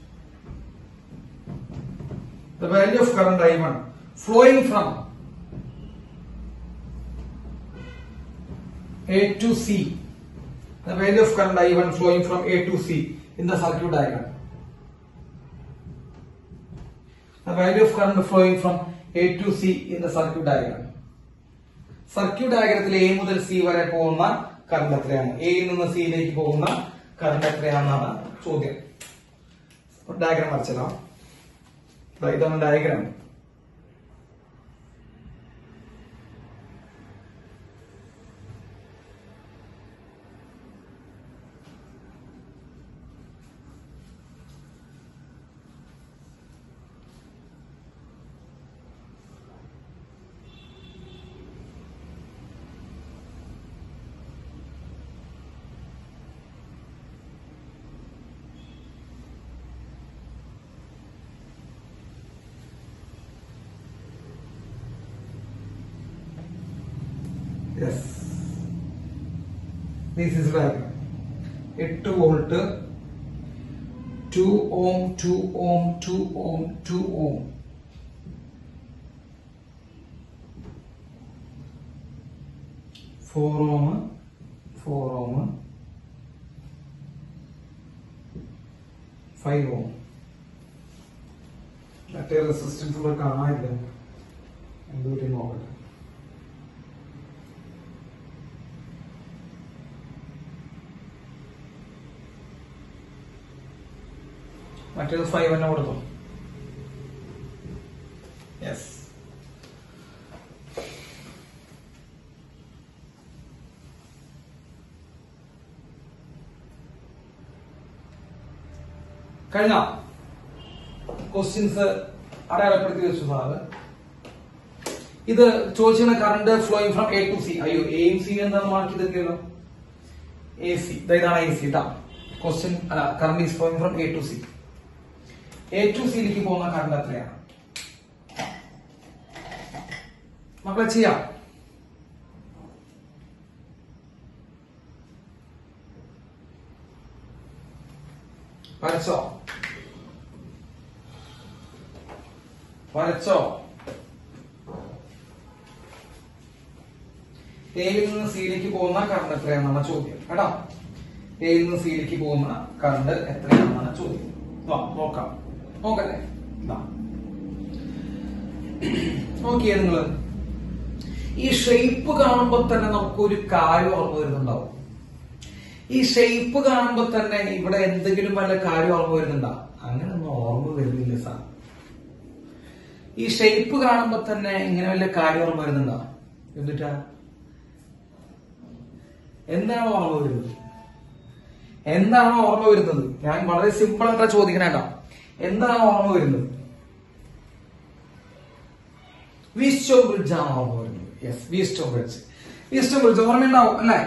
the value of current I one flowing from A to C. The value of current I1 flowing from A to C in the circuit diagram. The value of current flowing from A to C in the circuit diagram. Circuit ഡയഗ്രത്തിൽ A മുതൽ C വരെ പോകുന്ന current എത്രയാണ് എയിൽ നിന്ന് സിയിലേക്ക് പോകുന്ന current എത്രയാണെന്നാണ് ചോദ്യം ഡയഗ്രാം വരച്ചതാ ദാ ഇതാണ് diagram yes this is diagram എട്ട് volt two ohm two ohm two ohm two ohm four ohm four ohm five ohm മറ്റേ റെസിസ്റ്റൻസ് ഇവിടെ കാണാനില്ല എന്തുപറ്റി നോക്കട്ടെ മറ്റേത് ഫൈവ് തന്നെ കൊടുത്തു യെസ് കഴിഞ്ഞ ക്വസ്റ്റ്യൻസ് അടയാളപ്പെടുത്തി വെച്ചു സാറ് ഇത് ചോദിച്ചിരുന്ന current flowing from A to C അയ്യോ എയും സി എന്താന്ന് മാർക്ക് ചെയ്തിട്ടില്ലല്ലോ എ സി ഇതാണ് എ സി കേട്ടാ ക്വസ്റ്റ്യൻ അല്ല current is flowing from A to C A to സിയിലേക്ക് പോകുന്ന കറണ്ട് എത്രയാണ് മക്കളെ ചെയ്യാം വരച്ചോ വരച്ചോ എയിൽ നിന്ന് സിയിലേക്ക് പോകുന്ന കറണ്ട് എത്രയാണെന്നാണ് ചോദ്യം കേട്ടോ എയിൽ നിന്ന് സിയിലേക്ക് പോകുന്ന കറണ്ട് എത്രയാണെന്നാണ് ചോദ്യം വാ, നോക്കാം നോക്കല്ലേ ഇതാ. നോക്കിയേ നിങ്ങള് ഈ ഷേപ്പ് കാണുമ്പോ തന്നെ നമുക്കൊരു കാര്യം ഓർമ്മ വരുന്നുണ്ടാവും ഈ ഷേപ്പ് കാണുമ്പോ തന്നെ ഇവിടെ എന്തെങ്കിലും വല്ല കാര്യം ഓർമ്മ വരുന്നുണ്ടോ അങ്ങനൊന്നും ഓർമ്മ വരുന്നില്ല സാർ ഈ ഷേപ്പ് കാണുമ്പോ തന്നെ ഇങ്ങനെ വല്ല കാര്യം ഓർമ്മ വരുന്നുണ്ടോ എന്നിട്ടാ എന്താണ് ഓർമ്മ വരുന്നത് എന്താണ് ഓർമ്മ വരുന്നത് ഞാൻ വളരെ സിമ്പിൾ ആയിട്ടാ ചോദിക്കണേട്ടാ എന്താണ് ഓർമ്മ വരുന്നത് വീസ്റ്റോ ബ്രിഡ്ജ് ആണ് ഓർമ്മ വരുന്നത് yes Wheatstone bridge Wheatstone bridge ഓർമ്മയുണ്ടാവും അല്ലേ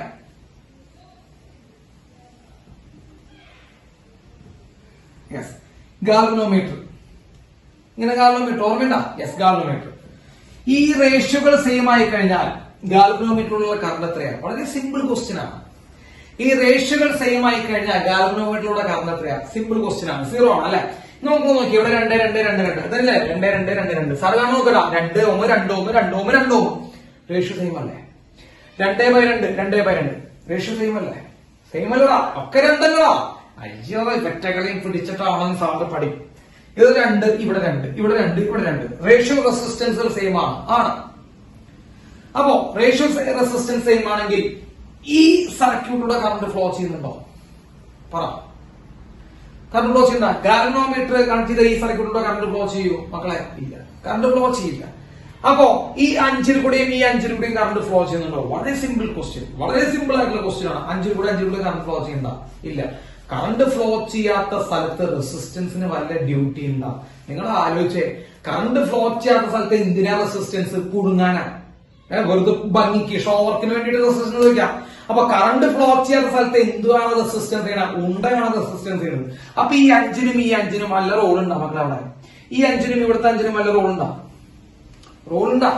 യെസ് ഗാൽവനോമീറ്റർ ഇങ്ങനെ ഗാൽവനോമീറ്റർ ഓർമ്മയുണ്ടോ യെസ് ഗാൽവനോമീറ്റർ ഈ റേഷ്യോകൾ സെയിം ആയി കഴിഞ്ഞാൽ ഗാൽവനോമീറ്ററിലുള്ള കറണ്ട് എത്രയാണ് വളരെ സിമ്പിൾ ക്വസ്റ്റ്യൻ ആണ് ഈ റേഷ്യോകൾ സെയിം ആയി കഴിഞ്ഞാൽ ഗാൽവനോമീറ്ററിലുള്ള കറണ്ട് എത്രയാണ് സിമ്പിൾ ക്വസ്റ്റ്യൻ ആണ് സീറോ ആണ് അല്ലെ നമുക്ക് നോക്കി ഇവിടെ രണ്ട് രണ്ട് രണ്ട് രണ്ട് ഇതല്ലേ രണ്ട് രണ്ട് രണ്ട് രണ്ട് സാർ കാണാൻ നോക്കടാ രണ്ട് ഓമ് രണ്ട് ഓമ് രണ്ട് ഓമ് രണ്ട് ഓമ് റേഷ്യോ സെയിം അല്ലേ രണ്ടേ ബൈ രണ്ട് രണ്ടേ ബൈ രണ്ട് റേഷ്യോ സെയിം അല്ലേ സെയിം അല്ലടാ ഒക്കെ രണ്ടല്ലടാ അയ്യോ വെറ്റകളെയും പിടിച്ചിട്ടാണെന്ന് സാറിന് പഠിക്കും ഇത് രണ്ട് ഇവിടെ രണ്ട് ഇവിടെ രണ്ട് ഇവിടെ രണ്ട് റേഷ്യോ റെസിസ്റ്റൻസുകൾ സെയിം ആണ് ആണ് അപ്പോ റേഷ്യോ റെസിസ്റ്റൻസ് സെയിം ആണെങ്കിൽ ഈ സർക്യൂട്ടിലൂടെ കറണ്ട് ഫ്ലോ ചെയ്യുന്നുണ്ടോ പറ കറണ്ട് ഫ്ലോ ചെയ്യുന്ന ഗാലനോമീറ്റർ കണക്ട് ചെയ്ത ഈ സർക്യൂട്ടിലൂടെ കറണ്ട് ഫ്ലോ ചെയ്യൂ മക്കളെ ഇല്ല കറണ്ട് ഫ്ലോ ചെയ്യില്ല അപ്പോ ഈ അഞ്ചിൽ കൂടെയും ഈ അഞ്ചിൽ കൂടെയും കറണ്ട് ഫ്ലോ ചെയ്യുന്നുണ്ടോ വളരെ സിമ്പിൾ ക്വസ്റ്റ്യൻ വളരെ സിമ്പിൾ ആയിട്ടുള്ള ക്വസ്റ്റ്യൻ ആണ് അഞ്ചിൽ കൂടെ അഞ്ചിൽ കൂടെ കറണ്ട് ഫ്ലോ ചെയ്യണ്ട ഇല്ല കറണ്ട് ഫ്ലോ ചെയ്യാത്ത സ്ഥലത്ത് റെസിസ്റ്റൻസിന് വല്ല ഡ്യൂട്ടി ഉണ്ടാ നിങ്ങൾ ആലോചിച്ചേ കറണ്ട് ഫ്ലോ ചെയ്യാത്ത സ്ഥലത്ത് എന്തിനാ റെസിസ്റ്റൻസ് കുടുങ്ങാനാ ഏ, വെറുതെ ഭംഗിക്ക് ഷോവർക്കിന് വേണ്ടിയിട്ട് റെസിസ്റ്റൻസ് വെക്കാം അപ്പൊ കറണ്ട് ഫ്ലോ ചെയ്യാത്ത സ്ഥലത്ത് എന്തുവാണ് റെസിസ്റ്റൻസ് ചെയ്യണം ഉണ്ടയാണ് റെസിസ്റ്റൻസ് ചെയ്യുന്നത് അപ്പൊ ഈ അഞ്ചിനും ഈ അഞ്ചിനും വല്ല റോൾ ഉണ്ടാ മക്കളെ അവിടെ ഈ അഞ്ചിനും ഇവിടുത്തെ അഞ്ചിനും വല്ല റോൾ ഉണ്ടാ റോൾ ഉണ്ടാ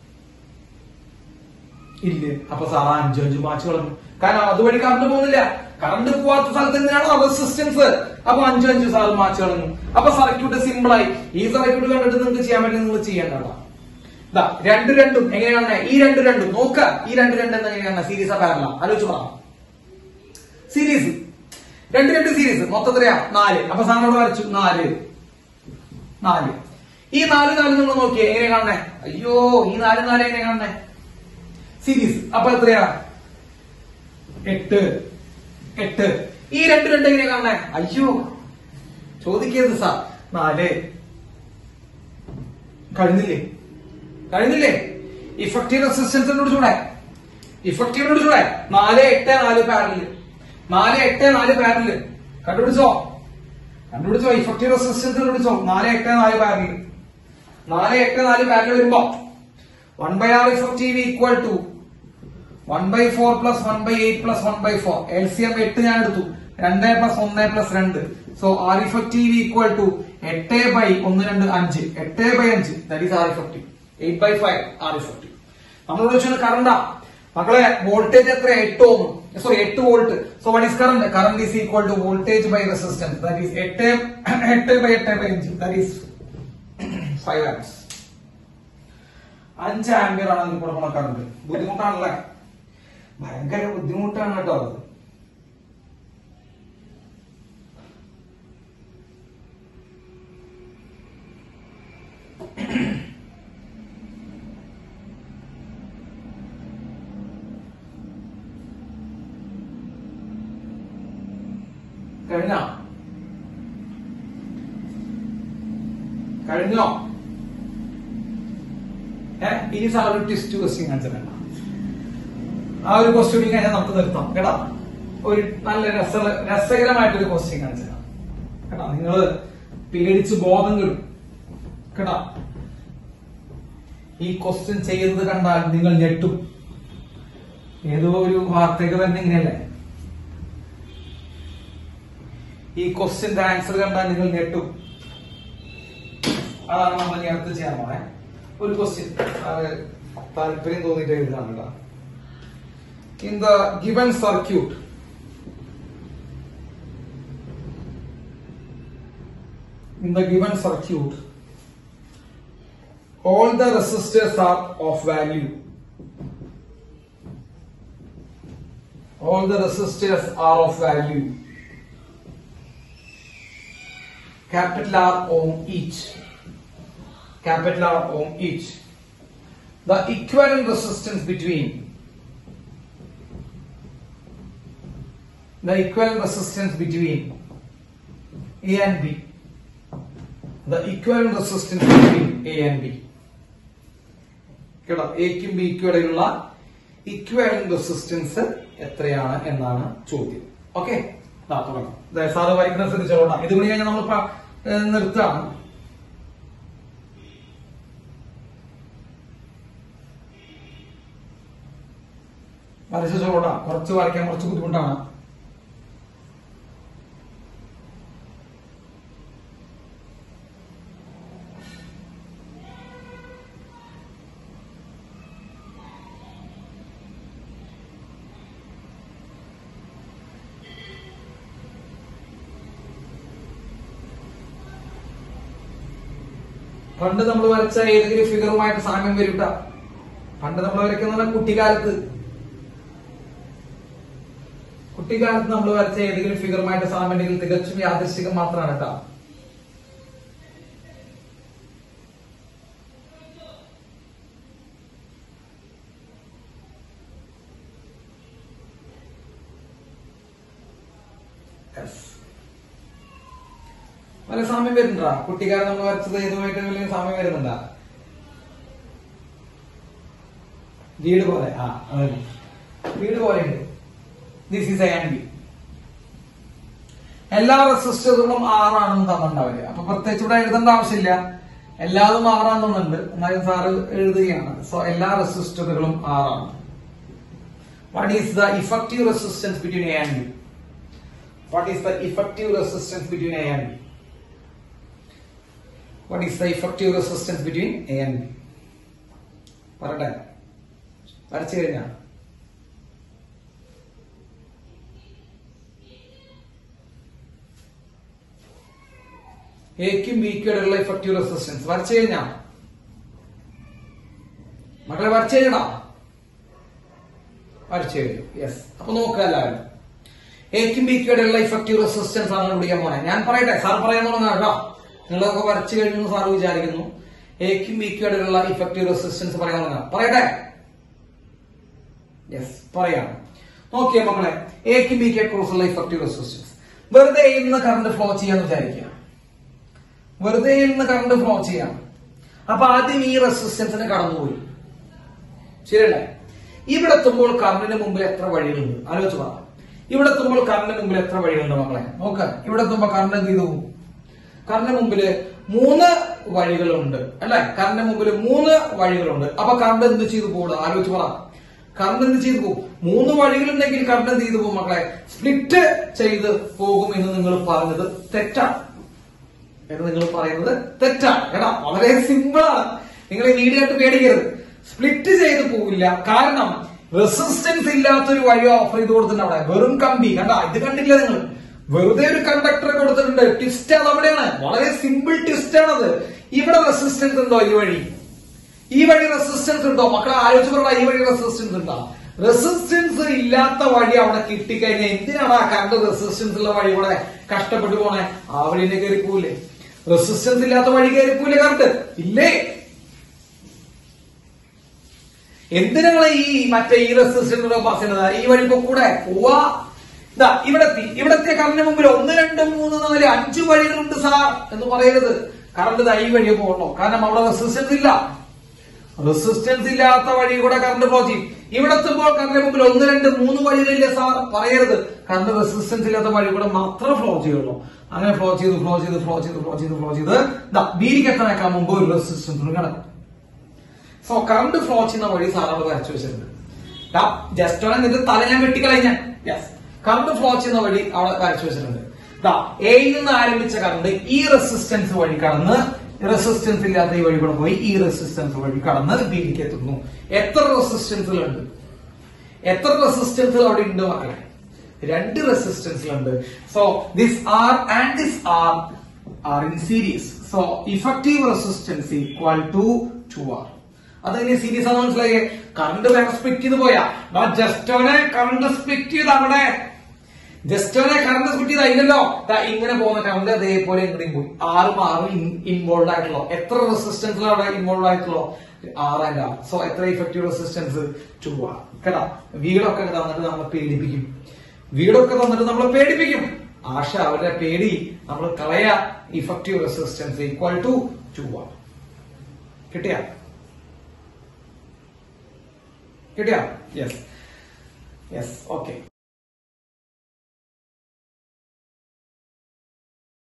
ഇല്ല അപ്പൊ സാർ അഞ്ചു അഞ്ചു മാച്ച് കളഞ്ഞു കാരണം അതുവഴി കറണ്ട് പോകുന്നില്ല കറണ്ട് പോവാത്ത സ്ഥലത്ത് എന്തിനാണ് റെസിസ്റ്റൻസ് അപ്പൊ അഞ്ചു അഞ്ചു സാർ മാച്ച് കളഞ്ഞു അപ്പൊ സർക്യൂട്ട് സിമ്പിൾ ആയി ഈ സർക്യൂട്ട് കണ്ടിട്ട് നിങ്ങൾക്ക് ചെയ്യാൻ പറ്റും നിങ്ങൾ ചെയ്യേണ്ടതാ ദാ രണ്ട് രണ്ടും എങ്ങനെയാണ് ഈ രണ്ട് രണ്ടും നോക്ക ഈ രണ്ട് രണ്ട് എങ്ങനെയാണ് സീരീസ് പാരല ആലോചിച്ച് പറ സീരീസ് രണ്ട് രണ്ട് സീരീസ് മൊത്തത്തിലെയാ നാല് അപ്പൊ സാറിനോട് വരച്ചു നാല് നാല് ഈ നാല് നാല് നിങ്ങൾ നോക്കിയേ എങ്ങനെ കാണണേ അയ്യോ ഈ നാല് നാല് എങ്ങനെ കാണണേ സീരീസ് അപ്പൊ എത്രയാ എട്ട് എട്ട് ഈ രണ്ട് രണ്ട് എങ്ങനെ കാണണേ അയ്യോ ചോദിക്കരുത് സാർ നാല് കഴിഞ്ഞില്ലേ കഴിഞ്ഞില്ലേ ഇഫക്റ്റീവ് റെസിസ്റ്റൻസിനോട് ചൂടെ ഇഫക്റ്റീവിനോട് ചൂടെ നാല് എട്ട് നാല് പാരല് നാല് എട്ട് നാല് പാരല് കണ്ടുപിടിച്ചോ കണ്ടുപിടിച്ചോ ഇഫക്റ്റീവ് റെസിസ്റ്റൻസ് കണ്ടുപിടിച്ചോ നാല് എട്ട് നാല് പാരല് നാല് എട്ട് നാല് പാരല് വരുമ്പോ one by R effective equal to one by four plus one by eight plus one by four L C M എട്ട് ഞാൻ എടുത്തു രണ്ട് പ്ലസ് ഒന്ന് പ്ലസ് രണ്ട് so R effective equal to എട്ട് ബൈ ഒന്ന് രണ്ട് അഞ്ച് എട്ട് ബൈ അഞ്ച് that is R effective eight by five R effective നമ്മളോട് ചോദിച്ചാൽ കറണ്ടാ മക്കളെ വോൾട്ടേജ് എത്ര എട്ട് ഓം സോറി എട്ട് volt so what is current current is equal to voltage by resistance that is എട്ട് എട്ട് ബൈ എട്ട് ബൈ അഞ്ച് ദാറ്റ് ഈസ് ഫൈവ് ആംസ് അഞ്ച് ആംബിയർ ആണ് അതിൽ കൊടുക്കുന്ന കറണ്ട് ബുദ്ധിമുട്ടാണല്ലേ ഭയങ്കര ബുദ്ധിമുട്ടാണ് കേട്ടോ അത് കഴിഞ്ഞോ കഴിഞ്ഞോ ഏഹ് ഇനി സാർ ഒരു ടെസ്റ്റ് ക്വസ്റ്റ്യൻ കാണിച്ചില്ല ആ ഒരു ക്വസ്റ്റ്യൻ കഴിഞ്ഞാൽ നമുക്ക് നിർത്താം കേട്ടാ ഒരു നല്ല രസ രസകരമായിട്ടൊരു ക്വസ്റ്റ്യൻ കാണിച്ചില്ല കേട്ടാ നിങ്ങൾ പേടിച്ച് ബോധം കിടും കേട്ടാ ഈ ക്വസ്റ്റ്യൻ ചെയ്യുന്നത് കണ്ടാൽ നിങ്ങൾ ഞെട്ടും ഏതോ ഒരു വാർത്തയ്ക്ക് തന്നെ ഇങ്ങനെയല്ലേ ഈ ക്വസ്റ്റ്യന്റെ ആൻസർ കണ്ടാൽ നിങ്ങൾ ഞെട്ടും അതാണ് നമ്മൾ ഇനി അടുത്ത് ചെയ്യാൻ പോണേ ഒരു ക്വസ്റ്റ്യൻ അത് താല്പര്യം തോന്നിയിട്ട് എഴുതാണ് കേട്ടോ in the given circuit in the given circuit all the resistors are of value all the resistors are of value capital R ohm each capital R ohm each the equivalent resistance between the equivalent resistance between A and B the equivalent resistance between A and B കേട്ടോ എക്കും ബിക്കും ഇടയിലുള്ള equivalent resistance എത്രയാണ് എന്നാണ് ചോദ്യം okay തുടങ്ങാം ദേ, sir വരയ്ക്കുന്ന ശ്രദ്ധിച്ചോളാം ഇത് കൂടി കഴിഞ്ഞാൽ നമ്മൾ പ- ഏ, നിർത്താണ് വരച്ചു ചോളാം കുറച്ച് വരയ്ക്കാൻ കുറച്ച് ബുദ്ധിമുട്ടാണ് പണ്ട് നമ്മൾ വരച്ച ഏതെങ്കിലും ഫിഗറുമായിട്ട് സാമ്യം വരൂട്ട പണ്ട് നമ്മൾ വരയ്ക്കുന്ന കുട്ടിക്കാലത്ത് കുട്ടിക്കാലത്ത് നമ്മൾ വരച്ച ഏതെങ്കിലും ഫിഗറുമായിട്ട് സാമ്യം ഉണ്ടെങ്കിൽ തികച്ചും യാദൃശികം മാത്രമാണ് കേട്ടോ Yes. വല്ല സാമ്യം വരുന്നുണ്ടാ കുട്ടിക്കാലം നമ്മൾ വരച്ചത് ഇതുമായിട്ട് വലിയ സാമ്യം വരുന്നുണ്ടാ വീട് പോലെ ആ അതന്നെ വീട് പോലെ ഉണ്ട് this is A and B എല്ലാ റെസിസ്റ്ററുകളും ആറാണെന്ന് തന്നിട്ടുണ്ടാവില്ല അപ്പൊ പ്രത്യേകിച്ച് ഇവിടെ എഴുതേണ്ട ആവശ്യമില്ല എല്ലാതും ആറാണെന്നുണ്ട് എന്നാലും സാറ് എഴുതുകയാണ് സോ എല്ലാ റെസിസ്റ്ററുകളും ആറാണ് what is the effective resistance between A and B what is the effective resistance between A and B what is the effective resistance between A and B പറയട്ടെ വരച്ചു കഴിഞ്ഞാ എക്കും ബിക്കും ഇടയിലുള്ള ഇഫക്റ്റീവ് റെസിസ്റ്റൻസ് വരച്ചു കഴിഞ്ഞാ മക്കളെ വരച്ചു കഴിഞ്ഞടാ വരച്ചു കഴിഞ്ഞു യെസ് അപ്പൊ നോക്കുക എല്ലാവരും എക്കും ബിക്കും ഇടയിലുള്ള ഇഫക്റ്റീവ് റെസിസ്റ്റൻസ് ആണ് വിളിക്കാൻ പോണേ ഞാൻ പറയട്ടെ സാർ പറയാൻ തുടങ്ങാം കേട്ടോ നിങ്ങളൊക്കെ വരച്ചു കഴിഞ്ഞു സാർ വിചാരിക്കുന്നു എക്കും ബിക്കും ഇടയിലുള്ള ഇഫക്റ്റീവ് റെസിസ്റ്റൻസ് പറയാൻ തുടങ്ങാം പറയട്ടെ യെസ് പറയാം നോക്കിയേ മക്കളെ എക്കും ബിക്കും ക്രോസുള്ള ഇഫക്റ്റീവ് റെസിസ്റ്റൻസ് വെറുതെ ഇന്ന് കറണ്ട് ഫ്ലോ ചെയ്യാന്ന് വിചാരിക്കുക വെറുതെ ഇന്ന് കറണ്ട് ഫ്ലോ ചെയ്യാം അപ്പൊ ആദ്യം ഈ റെസിസ്റ്റൻസിന് കടന്നുപോയി ശരിയല്ലേ ഇവിടെ എത്തുമ്പോൾ കറണ്ടിന് മുമ്പിൽ എത്ര വഴികളുണ്ട് ആലോചിച്ച് പറ ഇവിടെ എത്തുമ്പോൾ കറണ്ടിന് മുമ്പിൽ എത്ര വഴികളുണ്ട് മക്കളെ നോക്ക ഇവിടെ എത്തുമ്പോ കറണ്ട് എന്ത് ചെയ്തു കറണ്ടിന് മുമ്പില് മൂന്ന് വഴികളുണ്ട് അല്ലെ കറണ്ടിന് മുമ്പിൽ മൂന്ന് വഴികളുണ്ട് അപ്പൊ കറണ്ട് എന്ത് ചെയ്തു പോകും ആലോചിച്ച് പറ കറണ്ട് എന്ത് ചെയ്തു പോകും മൂന്ന് വഴികളുണ്ടെങ്കിൽ കറണ്ട് എന്ത് ചെയ്തു പോകും മക്കളെ സ്പ്ലിറ്റ് ചെയ്ത് പോകും എന്ന് നിങ്ങൾ പറഞ്ഞത് തെറ്റാണ് എന്ന് നിങ്ങൾ പറയുന്നത് തെറ്റാണ് കേട്ടോ വളരെ സിമ്പിൾ ആണ് നിങ്ങൾ ഈ വീഡിയോ ആയിട്ട് പേടിക്കരുത് സ്പ്ലിറ്റ് ചെയ്ത് പോവില്ല കാരണം റെസിസ്റ്റൻസ് ഇല്ലാത്തൊരു വഴി ഓഫർ ചെയ്ത് കൊടുത്തിട്ടുണ്ട് അവിടെ വെറും കമ്പി കണ്ട ഇത് കണ്ടില്ല നിങ്ങൾ വെറുതെ ഒരു കണ്ടക്ടർ കൊടുത്തിട്ടുണ്ട് ട്വിസ്റ്റ് അത് അവിടെയാണ് വളരെ സിമ്പിൾ ട്വിസ്റ്റ് ആണത് ഇവിടെ റെസിസ്റ്റൻസ് ഉണ്ടോ ഈ വഴി ഈ വഴി റെസിസ്റ്റൻസ് ഉണ്ടോ മക്കളെ ആലോചിച്ച് പറഞ്ഞ ഈ വഴി റെസിസ്റ്റൻസ് ഉണ്ടോ റെസിസ്റ്റൻസ് ഇല്ലാത്ത വഴി അവിടെ കിട്ടിക്കഴിഞ്ഞാൽ എന്തിനാണ് ആ കറണ്ട് റെസിസ്റ്റൻസ് ഉള്ള വഴി ഇവിടെ കഷ്ടപ്പെട്ടു പോണേ ആ വഴി കയറി പോവില്ലേ റെസിസ്റ്റൻസ് ഇല്ലാത്ത വഴി കയറി പോവില്ലേ കറണ്ട് ഇല്ലേ എന്തിനാണ് ഈ മറ്റേ ഈ റെസിസ്റ്റൻസ് പാസ് ചെയ്യുന്നത് ഈ വഴി ഇപ്പൊ കൂടെ പോവാ ഇതാ ഇവിടെ എത്തി ഇവിടെ എത്തിയ കറണ്ടിന് മുമ്പിൽ ഒന്ന് രണ്ട് മൂന്ന് നാല് അഞ്ച് വഴികളുണ്ട് സാർ എന്ന് പറയരുത് കറണ്ട് ഇതാ ഈ വഴിയെ പോകണോ കാരണം അവിടെ റെസിസ്റ്റൻസ് ഇല്ല റെസിസ്റ്റൻസ് ഇല്ലാത്ത വഴി കൂടെ കറണ്ട് ഫ്ലോ ചെയ്യും ഇവിടെ എത്തുമ്പോൾ കറണ്ടിന് മുമ്പിൽ ഒന്ന് രണ്ട് മൂന്ന് വഴികളില്ല സാർ പറയരുത് കറണ്ട് റെസിസ്റ്റൻസ് ഇല്ലാത്ത വഴി കൂടെ മാത്രം ഫ്ലോ ചെയ്യുള്ളൂ അങ്ങനെ ഫ്ലോ ചെയ്ത് ഫ്ലോ ചെയ്ത് ഫ്ലോ ചെയ്ത് ഫ്ലോ ചെയ്ത് ഫ്ലോ ചെയ്ത് ഇതാ ബീരിക്ക് എത്താനേക്കാൻ മുമ്പ് ഒരു റെസിസ്റ്റൻസ് കിടക്കും സോ കറണ്ട് ഫ്ലോ ചെയ്യുന്ന വഴി സാർ അവിടെ വരച്ചു വെച്ചിട്ടുണ്ട് ജസ്റ്റ് എന്നിട്ട് തല ഞാൻ വെട്ടിക്കളഞ്ഞ യെസ് കറണ്ട് ഫ്ലോ ചെയ്യുന്ന വഴി അവിടെ വരച്ചു വെച്ചിട്ടുണ്ട് ദാ എയിൽ നിന്ന് ആരംഭിച്ച കറണ്ട് ഈ റെസിസ്റ്റൻസ് വഴി കടന്ന് റെസിസ്റ്റൻസ് ഇല്ലാത്ത ഈ വഴി കൂടെ പോയി ഈ റെസിസ്റ്റൻസ് വഴി കടന്ന് ബിയിലേക്ക് എത്തുന്നു എത്ര റെസിസ്റ്റൻസിലുണ്ട് എത്ര റെസിസ്റ്റൻസുകൾ അവിടെ ഉണ്ട് മക്കളെ രണ്ട് റെസിസ്റ്റൻസിലുണ്ട് so this R and this R R in series so effective resistance equal to two R അതെങ്ങനെ സീരീസ് ആണെന്ന് മനസ്സിലായേ കറണ്ട് വേറെ സ്പ്ലിറ്റ് ചെയ്ത് പോയാ ജസ്റ്റോനെ കറണ്ട് സ്പ്ലിറ്റ് ചെയ്ത് അവിടെ ജസ്റ്റോനെ കറണ്ട് സ്പ്ലിറ്റ് ചെയ്ത് അതിലല്ലോ ദാ ഇങ്ങനെ പോകുന്ന കറണ്ട് അതേപോലെ ഇങ്ങനെയും പോയി ആറും ആറും ഇൻവോൾവ് ആയിട്ടുള്ളൂ എത്ര റെസിസ്റ്റൻസിലാണ് അവിടെ ഇൻവോൾവ് ആയിട്ടുള്ളൂ ആറ് ആൻഡ് ആർ സോ എത്ര ഇഫക്റ്റീവ് റെസിസ്റ്റൻസ് ടു ആർ കേട്ടാ വീടൊക്കെ തന്നിട്ട് നമ്മളെ പേടിപ്പിക്കും വീടൊക്കെ തന്നിട്ട് നമ്മളെ പേടിപ്പിക്കും ആശ അവരുടെ പേടി നമ്മൾ കളയാ effective resistance equal to two R കിട്ടിയ കിട്ടിയ യെസ് യെസ് ഓക്കെ